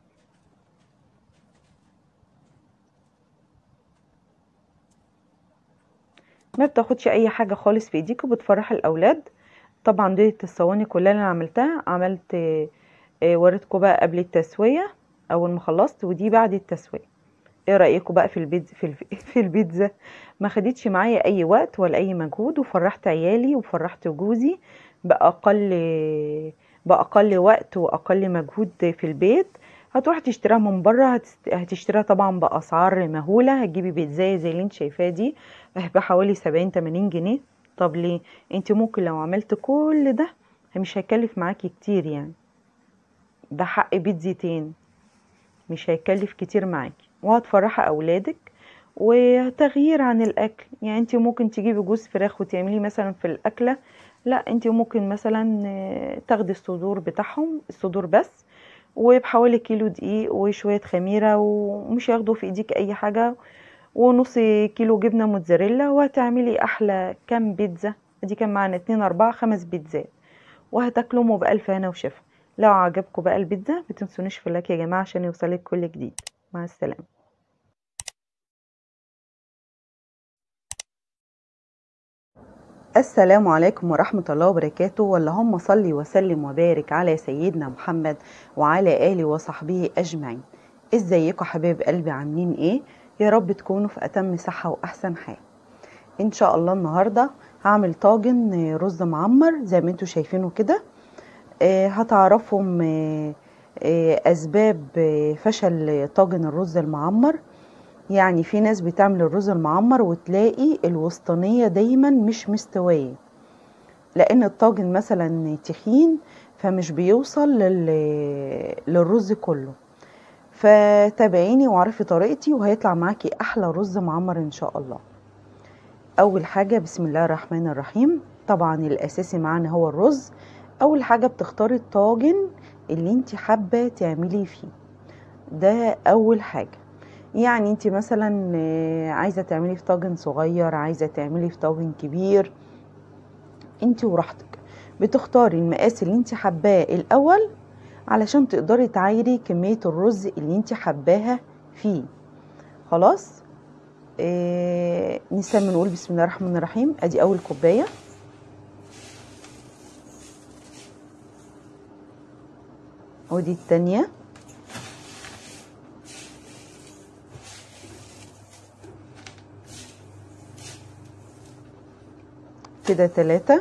ما بتاخدش اي حاجة خالص في ايديك وبتفرح الاولاد طبعا دي الصواني كلها اللي انا عملتها عملت آه، آه، وريتكم بقى قبل التسوية اول ما خلصت ودي بعد التسوية ايه رأيكم بقى في البيتزا في, الف... في البيتزا ما خدتش معايا اي وقت ولا اي مجهود وفرحت عيالي وفرحت جوزي باقل باقل وقت واقل مجهود في البيت هتروح تشتريها من بره هتست... هتشتريها طبعا باسعار مهوله هتجيبي بيتزاية زي اللي انت شايفاها دي بحوالي 70 80 جنيه طب ليه انت ممكن لو عملت كل ده مش هيكلف معاكي كتير يعني ده حق بيتزتين مش هيكلف كتير معاكي وهتفرحي اولادك وتغيير عن الاكل يعني انت ممكن تجيبي جوز فراخ وتعملي مثلا في الاكله لا انت ممكن مثلا آه، تاخدي الصدور بتاعهم الصدور بس وبحوالي كيلو دقيق وشويه خميره ومش ياخدوا في ايديك اي حاجه ونص كيلو جبنه موتزاريلا وهتعملي احلى كام بيتزا دي كان معانا اتنين اربعة خمس بيتزات وهتاكلهم بألف هنا وشفا لو عجبكم بقى البيتزا متنسونيش في اللايك يا جماعه عشان يوصلك كل جديد مع السلامه السلام عليكم ورحمة الله وبركاته واللهم صلي وسلم وبارك على سيدنا محمد وعلى آله وصحبه أجمعين ازيكم حبايب قلبي عاملين ايه يا رب تكونوا في أتم صحة وأحسن حال ان شاء الله النهاردة هعمل طاجن رز معمر زي ما انتوا شايفينه كده آه، هتعرفوا م- آه، أسباب آه، فشل طاجن الرز المعمر يعني في ناس بتعمل الرز المعمر وتلاقي الوسطانية دايما مش مستوية لأن الطاجن مثلا تخين فمش بيوصل لل... للرز كله فتابعيني واعرفي طريقتي وهيطلع معاكي أحلى رز معمر إن شاء الله أول حاجة بسم الله الرحمن الرحيم طبعا الأساسي معانا هو الرز أول حاجة بتختاري الطاجن اللي انت حابة تعملي فيه ده أول حاجة يعني انت مثلا آه، عايزه تعملي في طاجن صغير عايزه تعملي في طاجن كبير انت وراحتك بتختاري المقاس اللي انت حباه الاول علشان تقدري تعايري كميه الرز اللي انت حباها فيه خلاص إيه نسمي نقول بسم الله الرحمن الرحيم ادي اول كوبايه ودي التانيه كده تلاتة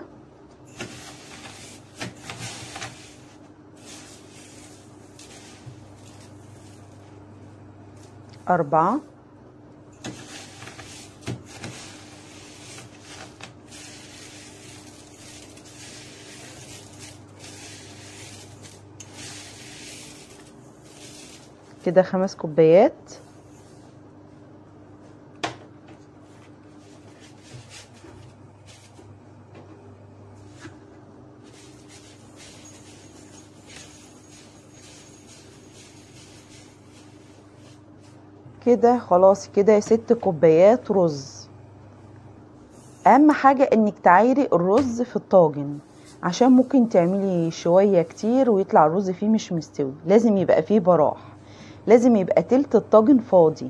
أربعة كده خمس كوبايات كده خلاص كده ست كوبايات رز اهم حاجة انك تعايري الرز في الطاجن عشان ممكن تعملي شوية كتير ويطلع الرز فيه مش مستوي لازم يبقى فيه براح لازم يبقى تلت الطاجن فاضي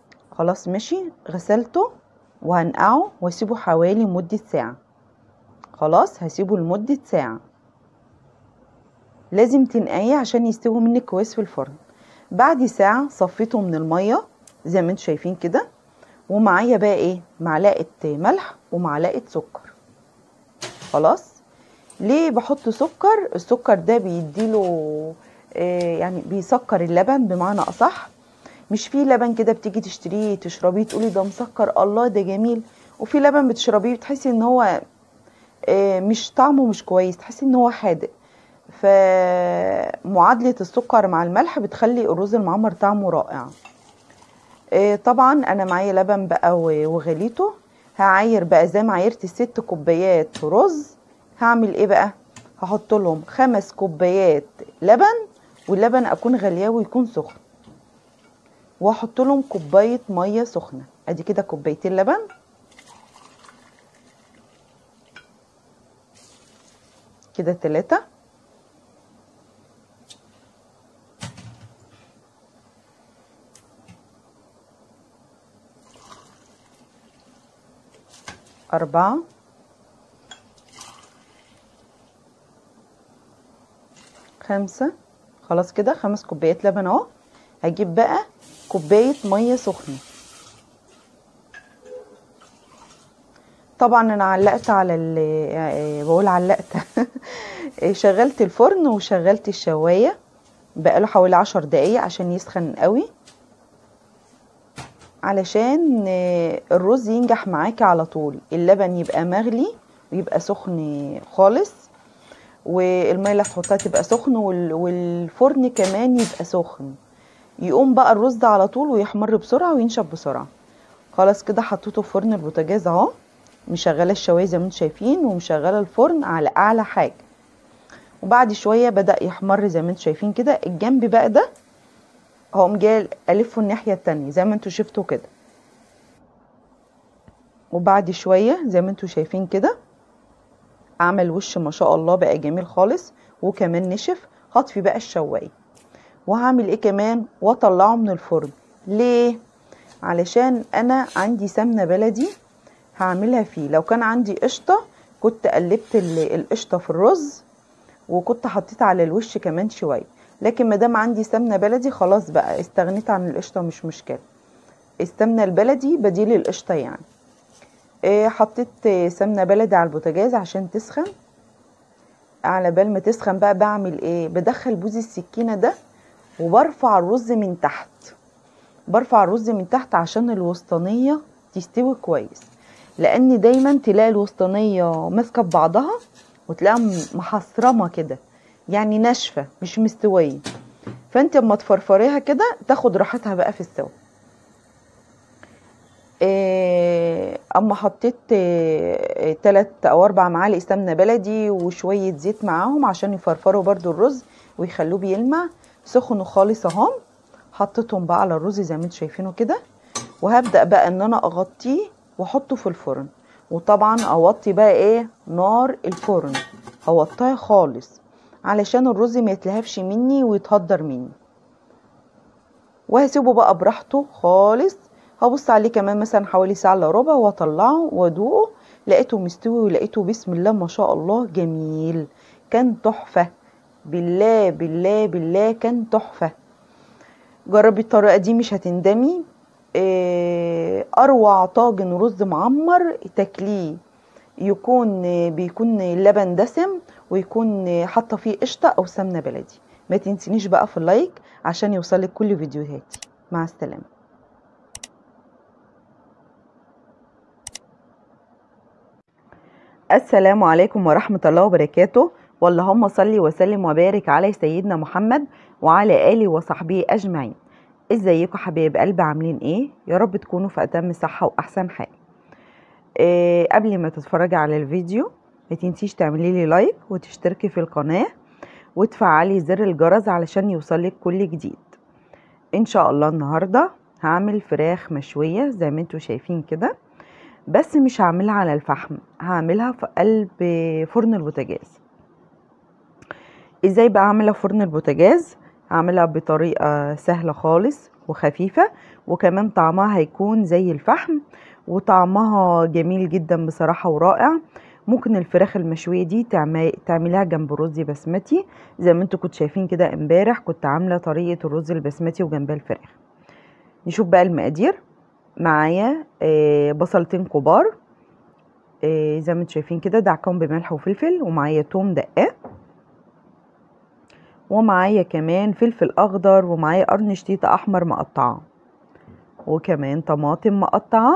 خلاص ماشي غسلته وهنقعه واسيبه حوالي مدة ساعة خلاص هسيبه لمدة ساعة لازم تنقعيه عشان يستوي منك كويس في الفرن بعد ساعة صفيته من المية زي ما انتم شايفين كده ومعايا بقى ايه معلقة ملح ومعلقة سكر خلاص ليه بحط سكر السكر ده بيديله آه يعني بيسكر اللبن بمعنى اصح مش في لبن كده بتيجي تشتريه تشربيه تقولي ده مسكر الله ده جميل وفي لبن بتشربيه بتحسي ان هو آه مش طعمه مش كويس تحسي ان هو حادق فمعادلة السكر مع الملح بتخلي الرز المعمر طعمه رائع آه طبعا انا معايا لبن بقى وغليته هعاير بقى زي ما عايرت ست كوبايات رز هعمل ايه بقى هحط لهم خمس كوبايات لبن واللبن اكون غلياه ويكون سخن واحط لهم كوبايه ميه سخنه ادي كده كوبايتين لبن كده تلاتة أربعة خمسة خلاص كده خمس كوبايات لبن اهو هجيب بقى كوباية مية سخنة طبعا انا علقت على ال بقول علقت شغلت الفرن وشغلت الشواية بقاله حوالي عشر دقايق عشان يسخن قوي علشان الرز ينجح معاكي على طول اللبن يبقى مغلي ويبقى سخن خالص والميه اللي هتحطها تبقى سخن والفرن كمان يبقى سخن يقوم بقى الرز على طول ويحمر بسرعه وينشف بسرعه خلاص كده حطيته في فرن البوتاجاز اهو مشغله الشوايه زي ما انتم شايفين ومشغله الفرن على اعلى حاجه وبعد شويه بدا يحمر زي ما انتم شايفين كده الجنب بقى ده هقوم جاي الفه الناحيه التانية زي ما انتم شفتوا كده وبعد شويه زي ما انتم شايفين كده عمل وش ما شاء الله بقى جميل خالص وكمان نشف هطفي بقى الشوايه وهعمل ايه كمان واطلعه من الفرن ليه علشان انا عندي سمنه بلدي هعملها فيه لو كان عندي قشطه كنت قلبت القشطه في الرز وكنت حطيت على الوش كمان شويه لكن ما دام عندي سمنه بلدي خلاص بقى استغنيت عن القشطه مش مشكله السمنه البلدي بديل القشطه يعني إيه حطيت سمنه بلدي على البوتاجاز عشان تسخن على بال ما تسخن بقى بعمل ايه بدخل بوز السكينه ده وبرفع الرز من تحت برفع الرز من تحت عشان الوسطانيه تستوي كويس لان دايما تلاقي الوسطانيه ماسكه ببعضها وتلاقيها محصرمه كده يعني ناشفه مش مستويه فانت اما تفرفريها كده تاخد راحتها بقى في السوا إيه اما حطيت إيه تلات او اربع معالق سمنه بلدي وشويه زيت معاهم عشان يفرفروا برضو الرز ويخلوه بيلمع سخنوا خالص اهم حطيتهم بقى على الرز زي ما انتم شايفينه كده وهبدا بقى ان انا اغطيه واحطه في الفرن وطبعا اوطي بقى ايه نار الفرن هوطيها خالص علشان الرز ما يتلهفش مني ويتهدر مني وهسيبه بقى براحته خالص هبص عليه كمان مثلا حوالي ساعه الا ربع واطلعه وادوقه لقيته مستوي ولقيته بسم الله ما شاء الله جميل كان تحفه بالله بالله بالله كان تحفه جربي الطريقه دي مش هتندمي اروع طاجن رز معمر تاكليه يكون بيكون اللبن دسم ويكون حاطه فيه قشطه او سمنه بلدي ما تنسينيش بقى في اللايك عشان يوصلك كل فيديوهاتي مع السلامه السلام عليكم ورحمة الله وبركاته واللهم صلي وسلم وبارك على سيدنا محمد وعلى آله وصحبه أجمعين ازيكم حبايب قلب عاملين ايه يا رب تكونوا في اتم صحة واحسن حال إيه قبل ما تتفرجي على الفيديو ما تنسيش تعملي لي لايك وتشتركي في القناة وتفعلي زر الجرس علشان يوصلك كل جديد ان شاء الله النهاردة هعمل فراخ مشوية زي ما انتوا شايفين كده بس مش هعملها على الفحم هعملها في قلب فرن البوتاجاز ازاي بقى اعملها في فرن البوتاجاز هعملها بطريقة سهلة خالص وخفيفة وكمان طعمها هيكون زي الفحم وطعمها جميل جدا بصراحة ورائع ممكن الفراخ المشويه دي تعمل تعمليها جنب رز بسمتي زي ما انتوا كنتوا شايفين كده امبارح كنت عامله طريقه الرز البسمتي وجنبها الفراخ نشوف بقى المقادير معايا آه، بصلتين كبار آه، زي ما انتوا شايفين كده دعكهم بملح وفلفل ومعايا توم دقاه ومعايا كمان فلفل اخضر ومعايا قرن شطيطه احمر مقطعاه وكمان طماطم مقطعه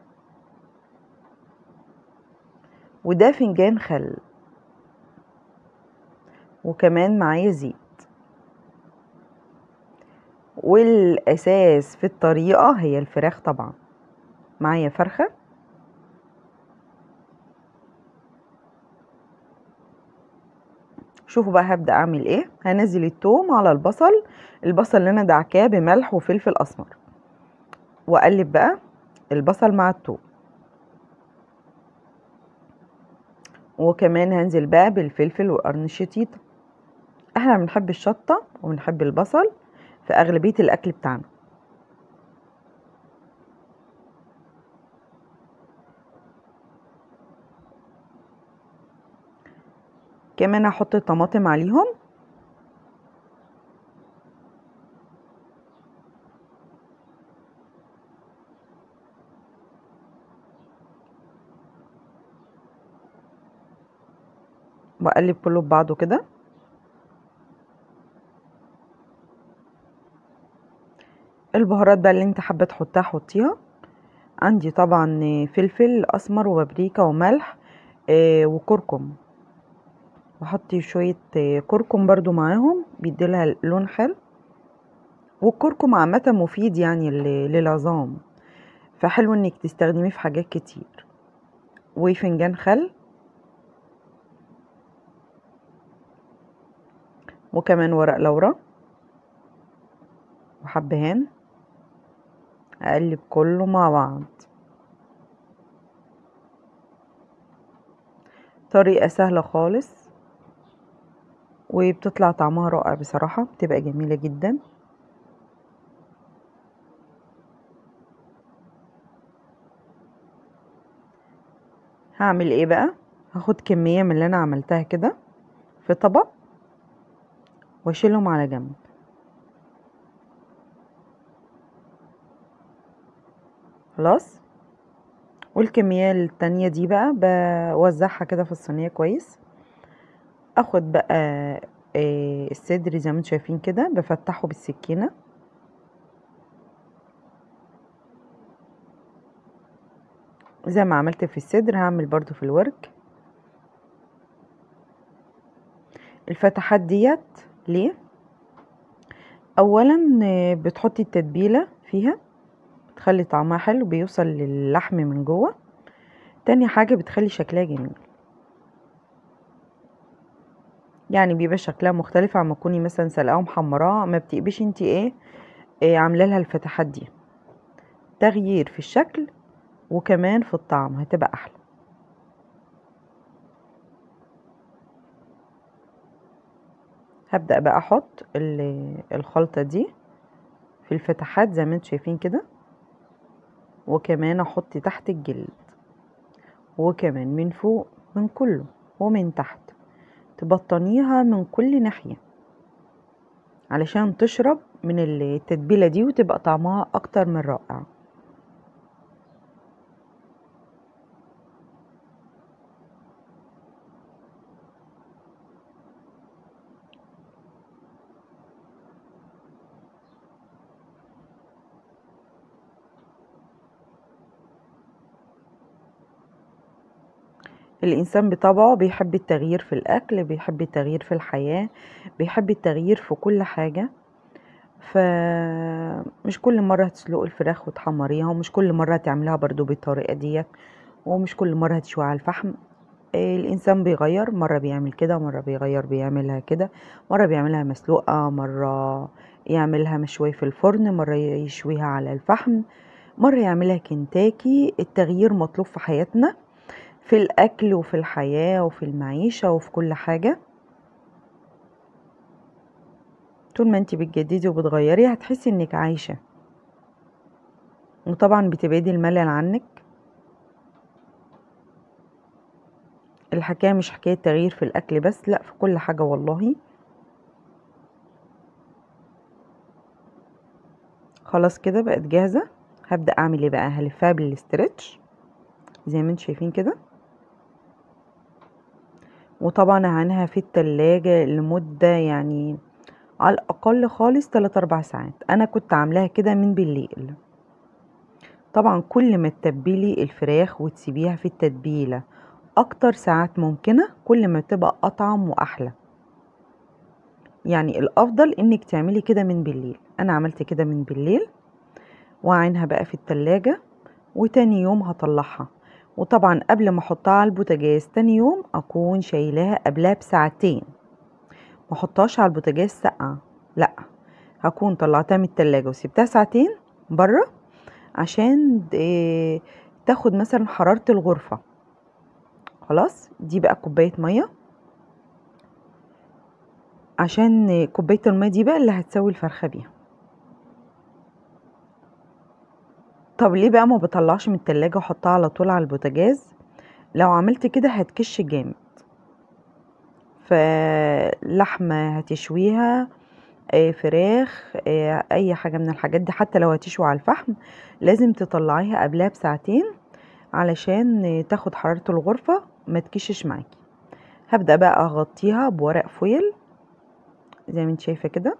وده فنجان خل وكمان معايا زيت والاساس في الطريقه هي الفراخ طبعا معايا فرخه شوفوا بقى هبدا اعمل ايه هنزل التوم على البصل البصل اللي انا دعكاه بملح وفلفل اسمر واقلب بقى البصل مع التوم وكمان هنزل بقى بالفلفل وقرن الشطيطة احنا بنحب الشطة وبنحب البصل في اغلبية الاكل بتاعنا كمان هحط الطماطم عليهم واقلب كله ببعضه كده البهارات بقى اللي انت حابه تحطها حطيها عندي طبعا فلفل اسمر وبابريكا وملح آه، وكركم واحط شويه آه، كركم برضو معاهم بيديلها لون حلو والكركم عامه مفيد يعني ل- للعظام فحلو انك تستخدميه في حاجات كتير وفنجان خل وكمان ورق لورا وحبهان اقلب كله مع بعض طريقة سهلة خالص وبتطلع طعمها رائع بصراحة بتبقى جميلة جدا هعمل ايه بقى هاخد كمية من اللي انا عملتها كده في طبق واشيلهم على جنب خلاص والكمية التانية دي بقى بوزعها كده في الصينية كويس اخد بقى آه، الصدر زي ما انتم شايفين كده بفتحه بالسكينة زي ما عملت في الصدر هعمل برضو في الورك الفتحات ديت ليه اولا آه، بتحطي التتبيله فيها بتخلي طعمها حلو بيوصل للحم من جوه تاني حاجه بتخلي شكلها جميل يعني بيبقى شكلها مختلف عما تكوني مثلا سلقاها محمراه ما بتقبش انتي ايه, إيه عامله لها الفتحات دي تغيير في الشكل وكمان في الطعم هتبقى احلى هبدأ بقى احط ال- الخلطة دي في الفتحات زي ما انتم شايفين كده وكمان احط تحت الجلد وكمان من فوق من كله ومن تحت تبطنيها من كل ناحية علشان تشرب من التتبيلة دي وتبقى طعمها اكتر من رائع الإنسان بطبعه بيحب التغيير في الأكل بيحب التغيير في الحياة بيحب التغيير في كل حاجة فمش كل مرة هتسلقي الفراخ وتحمريها ومش كل مرة هتعمليها برضو بالطريقة ديت ومش كل مرة هتشويها على الفحم إيه، الإنسان بيغير مرة بيعمل كده مرة بيغير بيعملها كده مرة بيعملها مسلوقة مرة يعملها مشوية في الفرن مرة يشويها على الفحم مرة يعملها كنتاكي التغيير مطلوب في حياتنا في الأكل وفي الحياة وفي المعيشة وفي كل حاجة طول ما انتي بتجددي وبتغيري هتحسي انك عايشة وطبعا بتبعدي الملل عنك الحكاية مش حكاية تغيير في الأكل بس لأ في كل حاجة والله خلاص كده بقت جاهزة هبدأ أعمل ايه بقى هلفها بالاسترتش زي ما انتم شايفين كده وطبعا هعنها في التلاجة لمدة يعني على الأقل خالص 3 أربع ساعات أنا كنت عاملاها كده من بالليل طبعا كل ما تتبلي الفراخ وتسيبيها في التتبيلة أكتر ساعات ممكنة كل ما تبقى أطعم وأحلى يعني الأفضل إنك تعملي كده من بالليل أنا عملت كده من بالليل وأعينها بقى في التلاجة وتاني يوم هطلعها وطبعا قبل ما احطها على البوتاجاز تاني يوم اكون شايلاها قبلها بساعتين ما احطهاش على البوتاجاز ساقعه لا هكون طلعتها من التلاجة وسبتها ساعتين بره عشان تاخد مثلا حرارة الغرفة خلاص دي بقى كوباية مية عشان كوباية المية دي بقى اللي هتسوي الفرخة بيها طب ليه بقى ما بطلعش من التلاجة واحطها على طول على البوتاجاز لو عملت كده هتكش جامد فلحمة هتشويها فراخ اي حاجة من الحاجات دي حتى لو هتشوي على الفحم لازم تطلعيها قبلها بساعتين علشان تاخد حرارة الغرفة ما تكشش معاكي هبدأ بقى اغطيها بورق فويل زي ما انت شايفة كده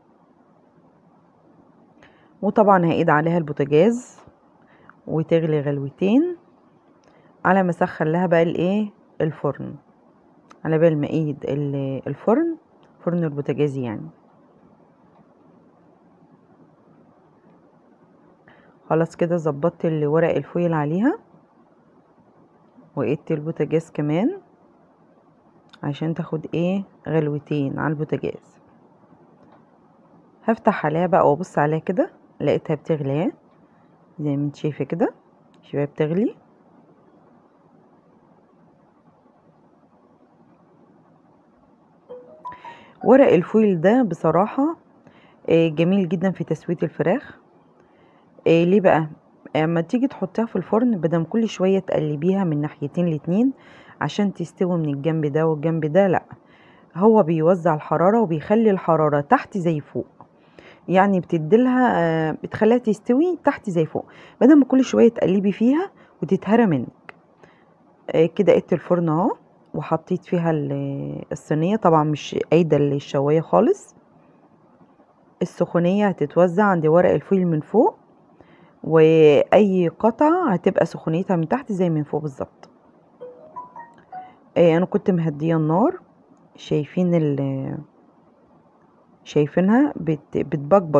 وطبعا هقيد عليها البوتاجاز وتغلي غلوتين على ما اسخن لها بقى الايه الفرن على بال ما ايد الفرن فرن البوتاجاز يعني خلاص كده ظبطت الورق الفويل عليها وقيدت البوتاجاز كمان عشان تاخد ايه غلوتين على البوتاجاز هفتح عليها بقى وابص عليها كده لقيتها بتغلي زي ما انت شايفه كده شويه بتغلي ورق الفويل ده بصراحه جميل جدا في تسويه الفراخ ليه بقى اما تيجي تحطيها في الفرن بدل كل شويه تقلبيها من ناحيتين الاتنين عشان تستوي من الجنب ده والجنب ده لا هو بيوزع الحراره وبيخلي الحراره تحت زي فوق يعني بتديلها بتخليها تستوي تحت زي فوق بدل ما كل شويه تقلبي فيها وتتهرى منك كده قيت الفرن اهو وحطيت فيها الصينيه طبعا مش قايده الشوايه خالص السخونيه هتتوزع عند ورق الفويل من فوق واي قطعه هتبقى سخونيتها من تحت زي من فوق بالظبط انا كنت مهديه النار شايفين ال شايفينها بت... بتبقبق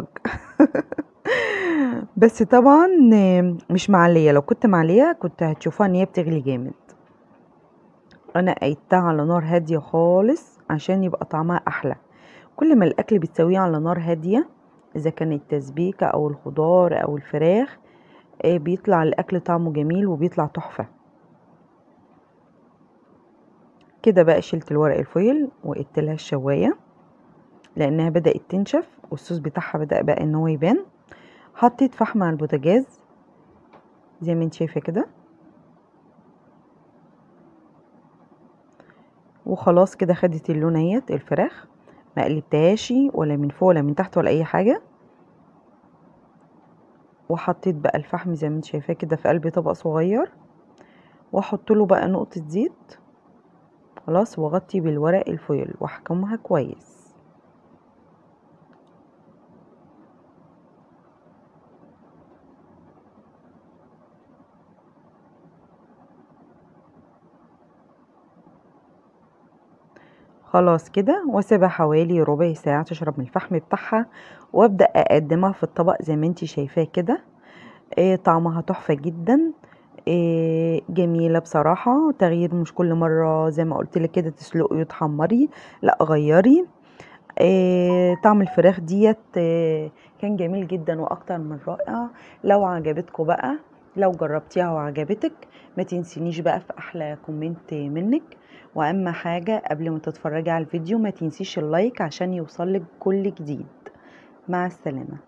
بس طبعا مش معليه لو كنت معليه كنت هتشوفوها ان هي بتغلي جامد انا قيدتها على نار هاديه خالص عشان يبقى طعمها احلى كل ما الاكل بتسويه على نار هاديه اذا كان التسبيكه او الخضار او الفراخ بيطلع الاكل طعمه جميل وبيطلع تحفه كده بقى شلت الورق الفويل وقدت لها الشوايه لانها بدات تنشف والصوص بتاعها بدا بقى ان هو يبان حطيت فحم على البوتاجاز زي ما انت شايفه كده وخلاص كده خدت اللون اهيت الفراخ ما قلبتهاش ولا من فوق ولا من تحت ولا اي حاجه وحطيت بقى الفحم زي ما انت شايفاه كده في قلب طبق صغير واحط له بقى نقطه زيت خلاص واغطي بالورق الفويل واحكمها كويس خلاص كده واسيبها حوالي ربع ساعة تشرب من الفحم بتاعها وابدأ اقدمها في الطبق زي ما انتي شايفاه كده إيه طعمها تحفة جدا إيه جميلة بصراحة تغيير مش كل مرة زي ما قلت لك كده تسلقي وتحمري لا غيري إيه طعم الفراخ ديت إيه كان جميل جدا واكتر من رائع لو عجبتكم بقى لو جربتيها وعجبتك ما تنسينيش بقى في احلى كومنت منك واهم حاجة قبل ما تتفرجي على الفيديو ما تنسيش اللايك عشان يوصلك كل جديد مع السلامة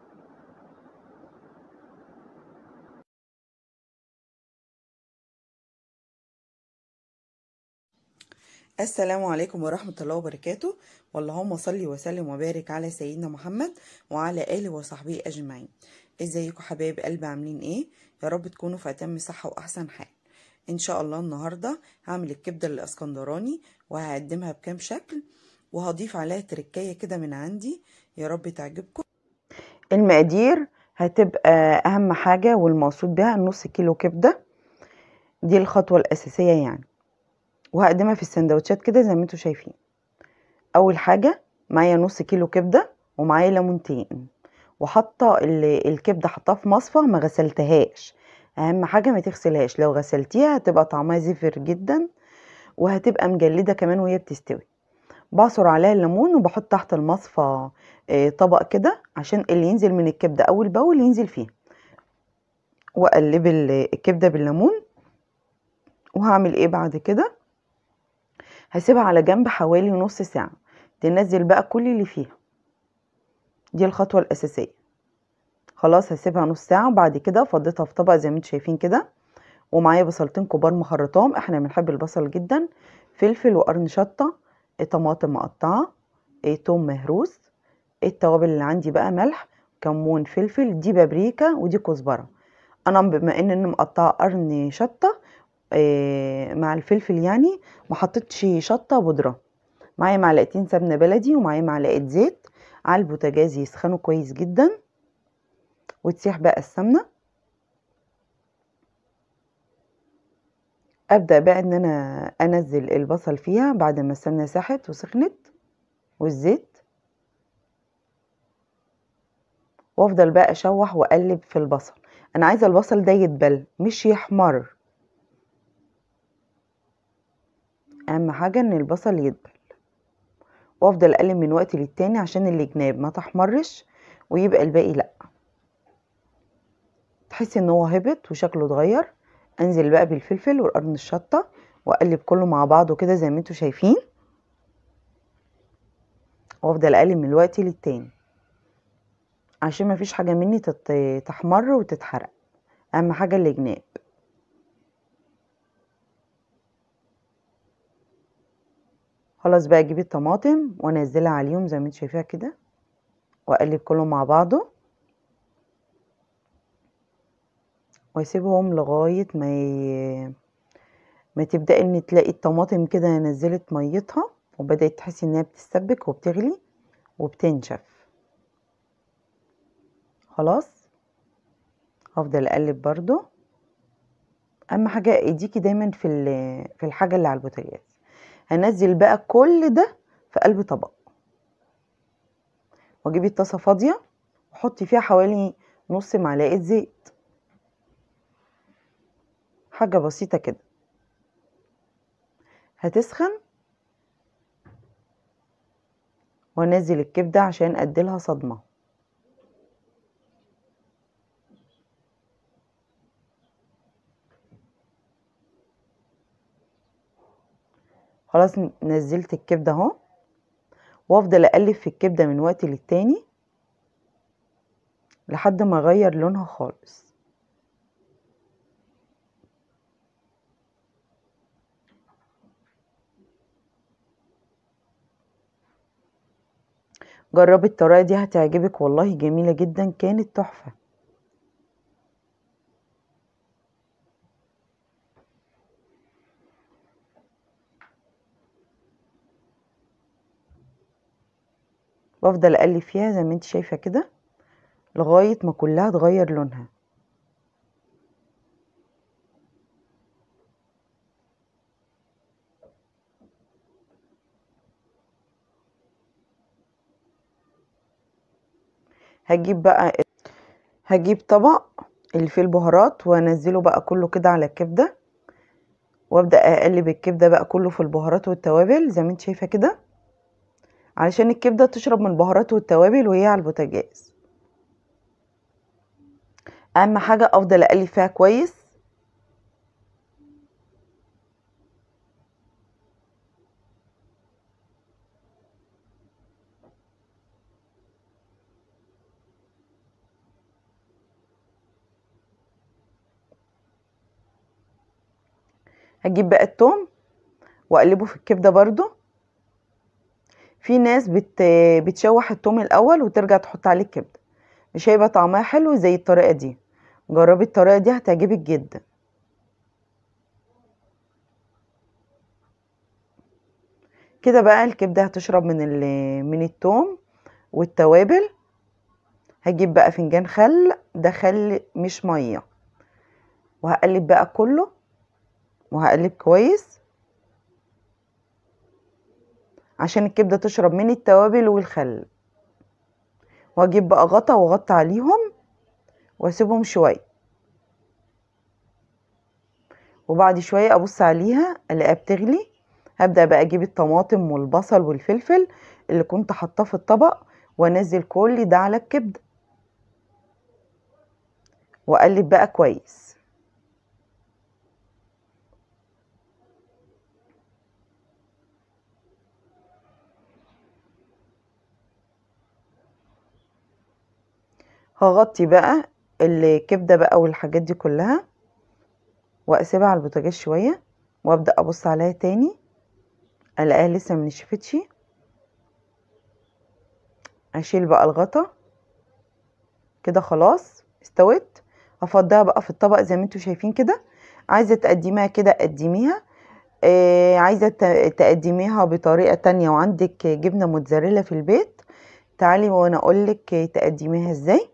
السلام عليكم ورحمة الله وبركاته واللهم صل وسلم وبارك على سيدنا محمد وعلى آله وصحبه أجمعين ازيكم حبايب قلبي عاملين ايه يا رب تكونوا في أتم صحة وأحسن حال ان شاء الله النهاردة هعمل الكبدة الاسكندراني وهقدمها بكام شكل وهضيف عليها تركية كده من عندي يا رب تعجبكم المقادير هتبقى أهم حاجة والمقصود بها نص كيلو كبدة دي الخطوة الأساسية يعني وهقدمها في السندوتشات كده زي ما انتوا شايفين اول حاجه معايا نص كيلو كبده ومعايا ليمونتين وحاطه الكبده حطاها في مصفى ما غسلتهاش اهم حاجه ما تغسلهاش لو غسلتيها هتبقى طعمها زفر جدا وهتبقى مجلده كمان وهي بتستوي بعصر عليها الليمون وبحط تحت المصفى طبق كده عشان اللي ينزل من الكبده اول باول ينزل فيه واقلب الكبده بالليمون وهعمل ايه بعد كده هسيبها على جنب حوالي نص ساعة تنزل بقى كل اللي فيها دي الخطوة الأساسية خلاص هسيبها نص ساعة وبعد كده فضيتها في طبق زي ما انتوا شايفين كده ومعايا بصلتين كبار مخرطاهم احنا بنحب البصل جدا فلفل وقرن شطة طماطم مقطعة توم مهروس التوابل اللي عندي بقى ملح كمون فلفل دي بابريكا ودي كزبرة انا بما ان انا مقطعة قرن شطة مع الفلفل يعني ما حطيتش شطه بودره معايا معلقتين سمنه بلدي ومعايا معلقه زيت على البوتاجاز يسخنوا كويس جدا وتسيح بقى السمنه ابدا بقى ان انا انزل البصل فيها بعد ما السمنه ساحت وسخنت والزيت وافضل بقى اشوح واقلب في البصل انا عايزه البصل ده يدبل مش يحمر اهم حاجة ان البصل يدبل وافضل اقلب من وقت للتاني عشان الجناب ما تحمرش ويبقى الباقي لا تحس ان هو هبط وشكله اتغير انزل بقى بالفلفل وقرن الشطة واقلب كله مع بعضه كده زي ما انتوا شايفين وافضل اقلب من الوقت للتاني عشان ما فيش حاجة مني تحمر وتتحرق اهم حاجة الجناب خلاص بقى اجيب الطماطم وانزلها عليهم زي ما انت شايفاها كده واقلب كله مع بعضه واسيبهم لغايه ما ي... ما تبدا ان تلاقي الطماطم كده نزلت ميتها وبدات تحسي انها بتتسبك وبتغلي وبتنشف خلاص هفضل اقلب برضو اهم حاجه ايديكي دايما في في الحاجه اللي على البوتاجاز هنزل بقى كل ده في قلب طبق واجيب الطاسه فاضيه واحط فيها حوالي نص معلقه زيت حاجه بسيطه كده هتسخن وانزل الكبده عشان اديلها صدمه خلاص نزلت الكبده اهو وافضل اقلب في الكبده من وقت للتاني لحد ما اغير لونها خالص جربي الطريقه دي هتعجبك والله جميله جدا كانت تحفه بفضل اقلب فيها زي ما انت شايفه كده لغايه ما كلها تغير لونها هجيب بقى هجيب طبق اللي فيه البهارات وانزله بقى كله كده على الكبده وابدا اقلب الكبده بقى كله في البهارات والتوابل زي ما انت شايفه كده علشان الكبده تشرب من البهارات والتوابل وهي على البوتاجاز اهم حاجه افضل اقلب فيها كويس هجيب بقى التوم واقلبه في الكبده برضو في ناس بت بتشوح التوم الاول وترجع تحط عليه الكبده مش هيبقى طعمها حلو زي الطريقه دي جربي الطريقه دي هتعجبك جدا كده بقى الكبده هتشرب من ال- من التوم والتوابل هجيب بقى فنجان خل ده خل مش ميه وهقلب بقى كله وهقلب كويس عشان الكبده تشرب من التوابل والخل واجيب بقى غطا واغطي عليهم واسيبهم شويه وبعد شويه ابص عليها الاقيها بتغلي هبدا بقى اجيب الطماطم والبصل والفلفل اللي كنت حاطاه في الطبق وانزل كل ده على الكبده واقلب بقى كويس هغطي بقى الكبده بقى والحاجات دي كلها واسيبها على البوتاجاز شويه وابدا ابص عليها تاني الاقيها لسه منشفتش اشيل بقى الغطا كده خلاص استوت هفضيها بقى في الطبق زي ما انتوا شايفين كده عايزه تقدميها كده قدميها آه عايزه ت- تقدميها بطريقه تانية وعندك جبنه موتزاريلا في البيت تعالي وانا اقولك تقدميها ازاي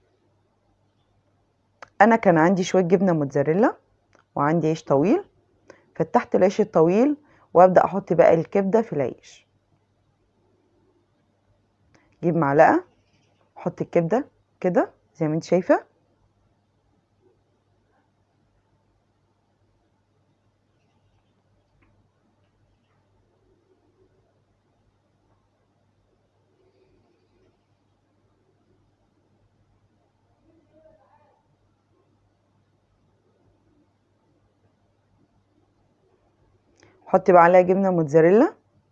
انا كان عندي شويه جبنه موتزاريلا وعندي عيش طويل فتحت العيش الطويل وابدا احط بقى الكبده في العيش جيب معلقه احط الكبده كده زي ما انت شايفه حطي بقى عليها جبنه موتزاريلا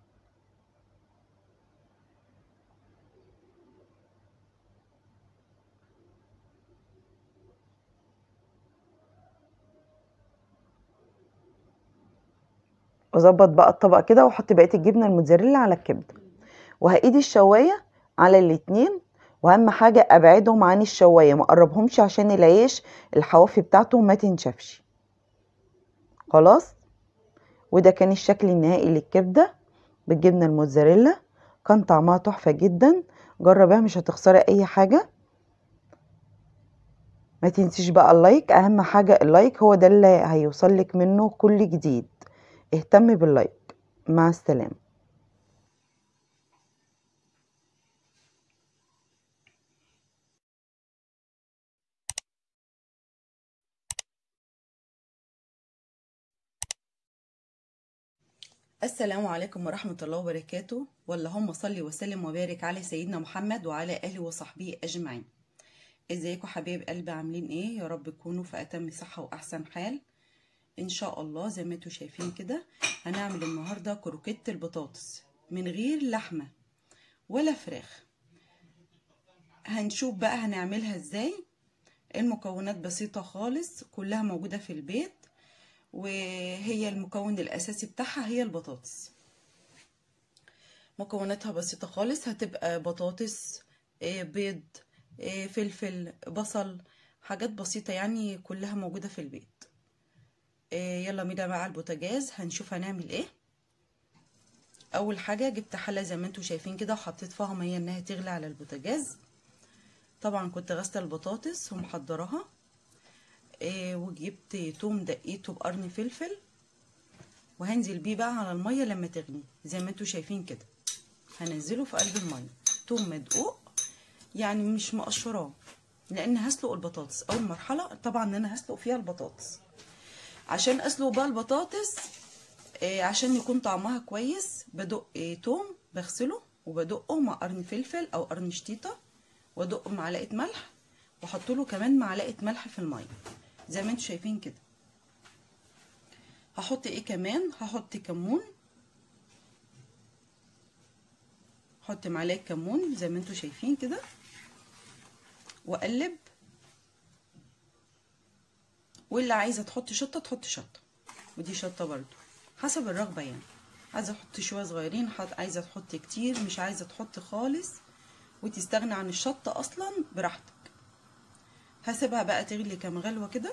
واظبط بقى الطبق كده واحط بقيه الجبنه الموتزاريلا على الكبده وهقيد الشوايه على الاتنين واهم حاجه ابعدهم عن الشوايه ما اقربهمش عشان العيش الحوافي بتاعته ما تنشفش خلاص وده كان الشكل النهائي للكبده بالجبنه الموتزاريلا كان طعمها تحفه جدا جربيها مش هتخسري اي حاجه ما تنسيش بقى اللايك اهم حاجه اللايك هو ده اللي هيوصل لك منه كل جديد اهتمي باللايك مع السلامه السلام عليكم ورحمة الله وبركاته واللهم صل وسلم وبارك على سيدنا محمد وعلى آله وصحبه أجمعين ازيكم حبايب قلبي عاملين ايه يا رب تكونوا في أتم صحة وأحسن حال ان شاء الله زي ما انتوا شايفين كده هنعمل النهاردة كروكيت البطاطس من غير لحمة ولا فراخ هنشوف بقى هنعملها ازاي المكونات بسيطة خالص كلها موجودة في البيت وهي المكون الأساسي بتاعها هي البطاطس مكوناتها بسيطة خالص هتبقى بطاطس آه، بيض آه، فلفل بصل حاجات بسيطة يعني كلها موجودة في البيت آه، يلا بينا بقى على البوتاجاز هنشوف هنعمل ايه اول حاجة جبت حلة زي ما انتوا شايفين كده وحطيت فيها مية انها تغلي على البوتاجاز طبعا كنت غاسلة البطاطس ومحضراها آه، وجبت توم دقيته بقرن فلفل وهنزل بيه بقى على الميه لما تغلي زي ما انتوا شايفين كده هنزله في قلب الميه توم مدقوق يعني مش مقشراه لان هسلق البطاطس اول مرحله طبعا ان انا هسلق فيها البطاطس عشان اسلق بقى البطاطس آه، عشان يكون طعمها كويس بدق آه، توم بغسله وبدقه مع قرن فلفل او قرن شطيطه وادق معلقه ملح واحط له كمان معلقه ملح في الميه زي ما انتوا شايفين كده هحط ايه كمان هحط كمون هحط معلقه كمون زي ما انتوا شايفين كده واقلب واللي عايزه تحط شطه تحط شطه ودي شطه برضو حسب الرغبه يعني عايزه تحطي شويه صغيرين حط عايزه تحطي كتير مش عايزه تحطي خالص وتستغني عن الشطه اصلا براحتك هسيبها بقى تغلي كام غلوه كده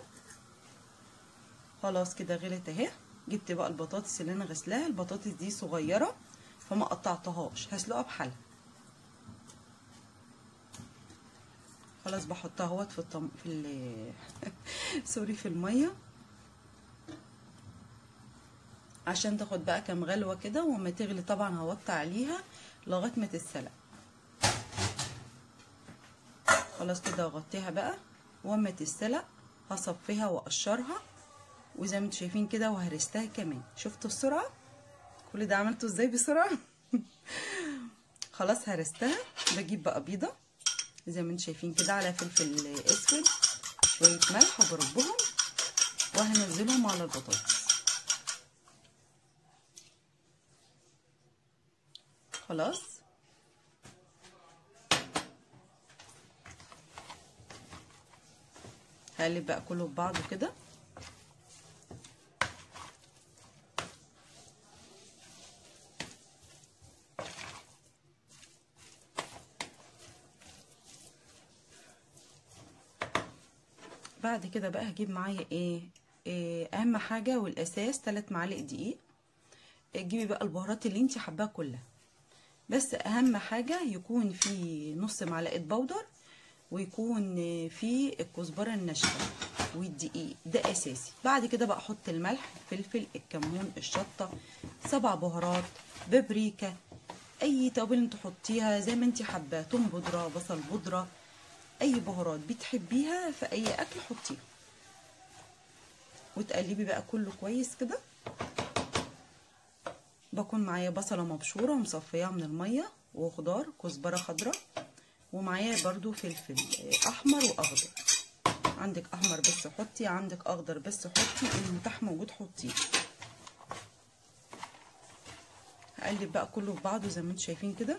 خلاص كده غلت اهي جبت بقى البطاطس اللي انا غسلاها البطاطس دي صغيره فما قطعتهاش هسلقها بحلة خلاص بحطها اهوت في الطم... في ال... سوري في الميه عشان تاخد بقى كام غلوه كده وما تغلي طبعا هوطي عليها لغايه ما تتسلق خلاص كده اغطيها بقى واما تتسلق هصفيها واقشرها وزي ما انتم شايفين كده وهرستها كمان شفتوا السرعه كل ده عملته ازاي بسرعه خلاص هرستها بجيب بقى بيضه زي ما انتم شايفين كده على فلفل اسود شويه ملح وبربهم وهنزلهم على البطاطس خلاص هقلب بقى كله في بعضه كده بعد كده بقى هجيب معايا ايه, إيه اهم حاجه والاساس 3 معالق دقيق تجيبي بقى البهارات اللي انت حباها كلها بس اهم حاجه يكون في نص معلقه بودر ويكون في الكزبره الناشفه والدقيق ده اساسي بعد كده بقى احط الملح الفلفل الكمون الشطه سبع بهارات بابريكا اي توابل تحطيها زي ما انت حباه توم بودره بصل بودره اي بهارات بتحبيها في اي اكل حطيها وتقلبي بقى كله كويس كده بكون معايا بصله مبشوره ومصفياها من الميه وخضار كزبره خضراء ومعايا برضو فلفل احمر واخضر عندك احمر بس حطي عندك اخضر بس حطي المتاح موجود حطيه هقلب بقى كله في بعضه زي ما انتم شايفين كده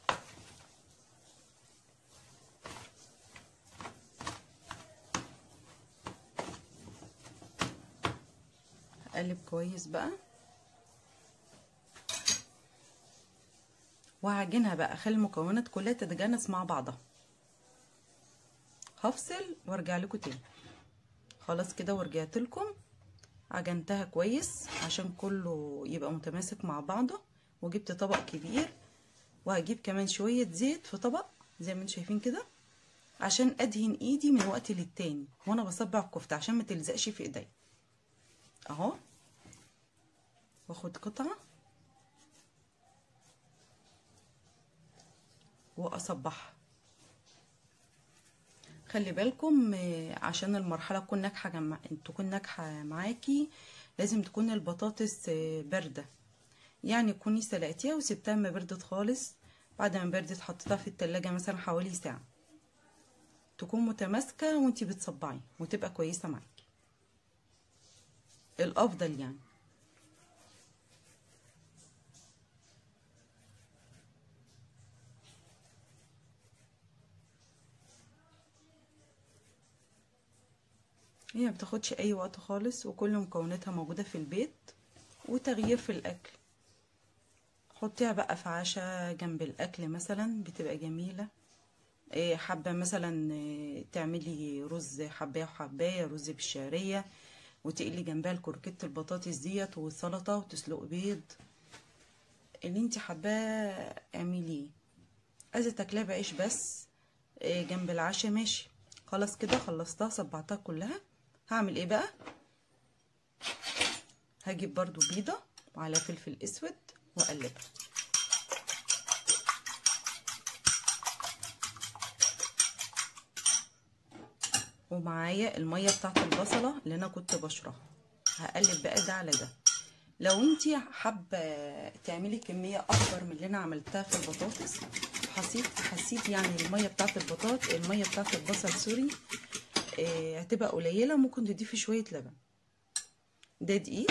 هقلب كويس بقى وهعجنها بقى اخلي المكونات كلها تتجانس مع بعضها هفصل وارجع لكم تاني خلاص كده ورجعت لكم عجنتها كويس عشان كله يبقى متماسك مع بعضه وجبت طبق كبير وهجيب كمان شويه زيت في طبق زي ما انتم شايفين كده عشان ادهن ايدي من وقت للتاني وانا بصبع الكفته عشان ما تلزقش في ايدي اهو واخد قطعه واصبعها خلي بالكم عشان المرحله تكون ناجحه جمع... تكون ناجحه معاكي لازم تكون البطاطس بارده يعني تكوني سلقتيها وسبتها ما بردت خالص بعد ما بردت حطيتها في التلاجة مثلا حوالي ساعه تكون متماسكه وانتي بتصبعي وتبقى كويسه معاكي الافضل يعني هي بتاخدش اي وقت خالص وكل مكوناتها موجودة في البيت وتغيير في الاكل حطيها بقى في عشاء جنب الاكل مثلا بتبقى جميلة إيه حابة مثلا إيه تعملي رز حباية وحباية رز بالشعرية وتقلي جنبها الكركة البطاطس ديت والسلطة وتسلق بيض اللي انت حباه اعمليه عايزة تاكلها بعيش بس إيه جنب العشاء ماشي خلاص كده خلصتها صبعتها كلها هعمل ايه بقى هجيب برضو بيضة وعلى فلفل اسود واقلبها ومعايا المية بتاعت البصلة اللي انا كنت بشرها هقلب بقى ده على ده لو انتي حابة تعملي كمية اكبر من اللي انا عملتها في البطاطس حسيت حسيت يعني المية بتاعت البطاط المية بتاعت البصل سوري آه هتبقى قليلة ممكن تضيفي شوية لبن ده دقيق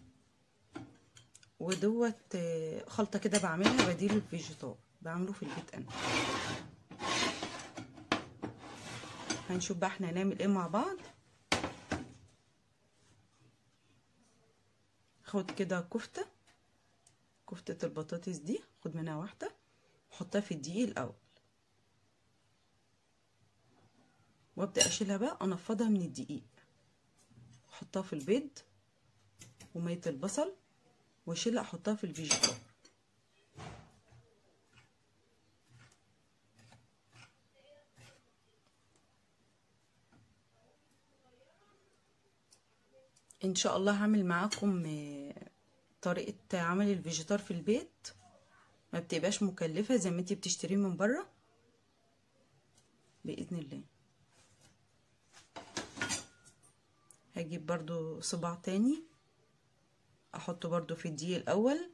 ودوت آه خلطة كده بعملها بديل الفيجيتار بعمله في البيت انا هنشوف بقى احنا هنعمل ايه مع بعض خد كده كفتة كفتة البطاطس دي خد منها واحدة حطها في الدقيق الأول وابدأ أشيلها بقى أنفضها من الدقيق أحطها في البيض ومية البصل وأشيلها أحطها في الفيجيتار ان شاء الله هعمل معاكم طريقة عمل الفيجيتار في البيت ما بتبقاش مكلفة زي ما انتي بتشتريه من بره بإذن الله هجيب برضو صباع تاني احطه برضو في الدقيق الاول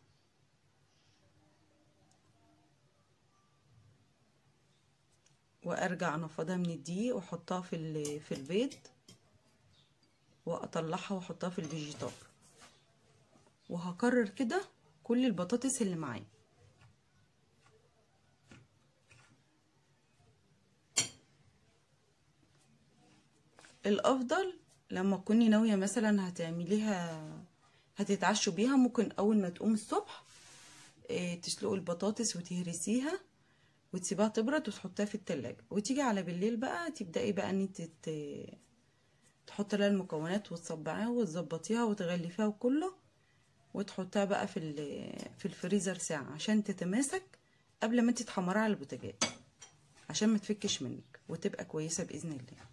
وارجع انفضها من الدقيق واحطها في في البيض واطلعها واحطها في الفيجيتار وهكرر كده كل البطاطس اللي معايا الافضل لما تكوني ناويه مثلا هتعمليها هتتعشوا بيها ممكن اول ما تقوم الصبح اه تسلقوا البطاطس وتهرسيها وتسيبها تبرد وتحطها في التلاجة وتيجي على بالليل بقى تبدأي بقى ان انت تحط لها المكونات وتصبعيها وتظبطيها وتغلفيها وكله وتحطها بقى في في الفريزر ساعة عشان تتماسك قبل ما انت تحمرها على البوتاجاز عشان ما تفكش منك وتبقى كويسة بإذن الله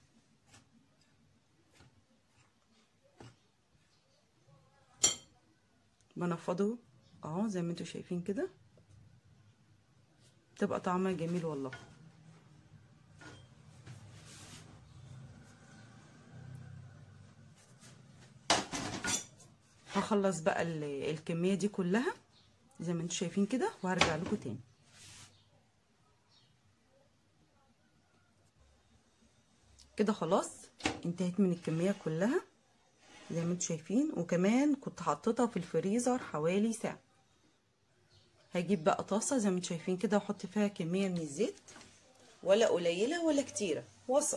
بنفضه اهو زي ما انتوا شايفين كده تبقى طعمها جميل والله هخلص بقى الكميه دي كلها زي ما انتوا شايفين كده وهرجع لكم تاني كده خلاص انتهيت من الكميه كلها زي ما انتوا شايفين وكمان كنت حطيتها في الفريزر حوالي ساعه هجيب بقى طاسه زي ما انتوا شايفين كده واحط فيها كميه من الزيت ولا قليله ولا كتيره وسط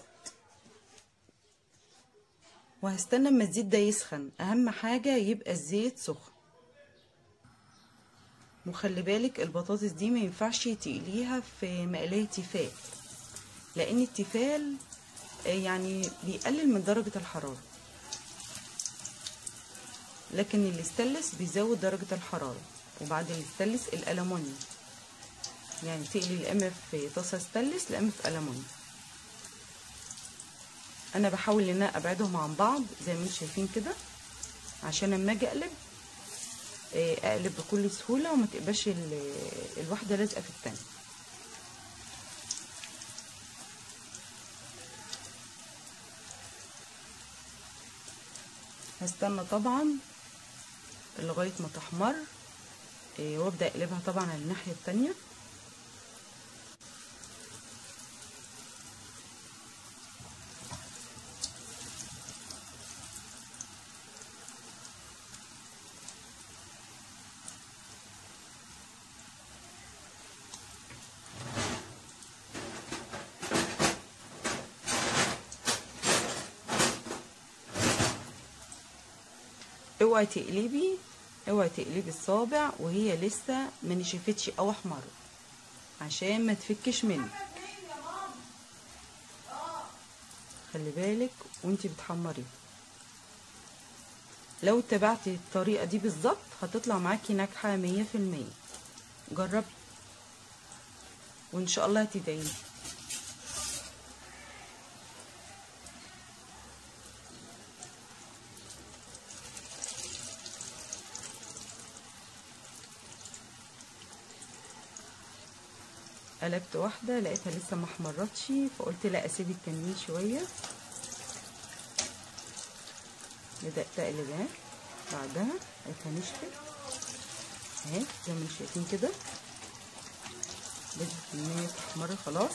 وهستنى اما الزيت ده يسخن اهم حاجه يبقى الزيت سخن وخلي بالك البطاطس دي ما ينفعش تقليها في مقلايه تيفال لان التيفال يعني بيقلل من درجه الحراره لكن الاستانلس بيزود درجه الحراره وبعد الاستانلس الالومنيوم يعني تقلي يا اما في طاسه ستانلس يا اما في الومنيوم انا بحاول ان انا ابعدهم عن بعض زي ما انتم شايفين كده عشان اما اجي اقلب اقلب بكل سهوله وما تبقاش الواحده لازقه في التانيه هستنى طبعا لغايه ما تحمر وابدا اقلبها طبعا على الناحيه التانيه اوعي تقلبي اوعي تقلبي الصابع وهي لسه ما نشفتش او احمرت عشان ما تفكش منك خلي بالك وانتي بتحمري لو اتبعتي الطريقه دي بالظبط هتطلع معاكي ناجحه مية في المية جربي وان شاء الله هتدعيلي قلبت واحدة لقيتها لسه ما احمرتش فقلت لا اسيب التانيين شوية بدأت اقلبها بعدها لقيتها نشفت اهي زي ما انتم شايفين كده بدأت ان هي تحمر خلاص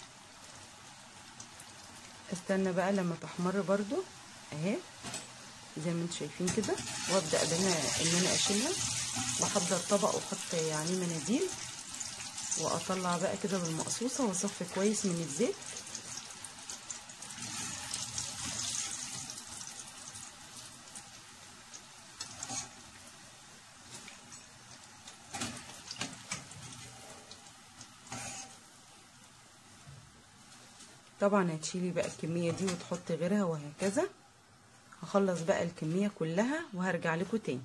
استنى بقى لما تحمر برضو اهي زي ما انتم شايفين كده وابدا ان انا ان انا اشيلها واحضر طبق واحط يعني مناديل واطلع بقى كده بالمقصوصه واصفي كويس من الزيت طبعا هتشيلي بقى الكميه دي وتحطي غيرها وهكذا هخلص بقى الكميه كلها وهرجع لكم تاني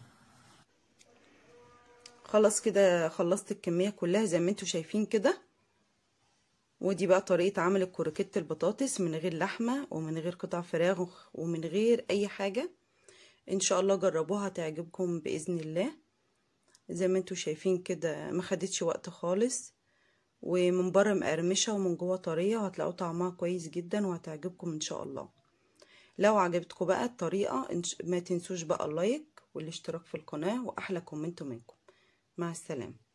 خلاص كده خلصت الكميه كلها زي ما انتوا شايفين كده ودي بقى طريقه عمل الكروكيت البطاطس من غير لحمه ومن غير قطع فراخ ومن غير اي حاجه ان شاء الله جربوها تعجبكم باذن الله زي ما انتوا شايفين كده ما خدتش وقت خالص ومن بره مقرمشه ومن جوه طريه وهتلاقوا طعمها كويس جدا وهتعجبكم ان شاء الله لو عجبتكم بقى الطريقه ما تنسوش بقى اللايك والاشتراك في القناه واحلى كومنت منكم مع السلامه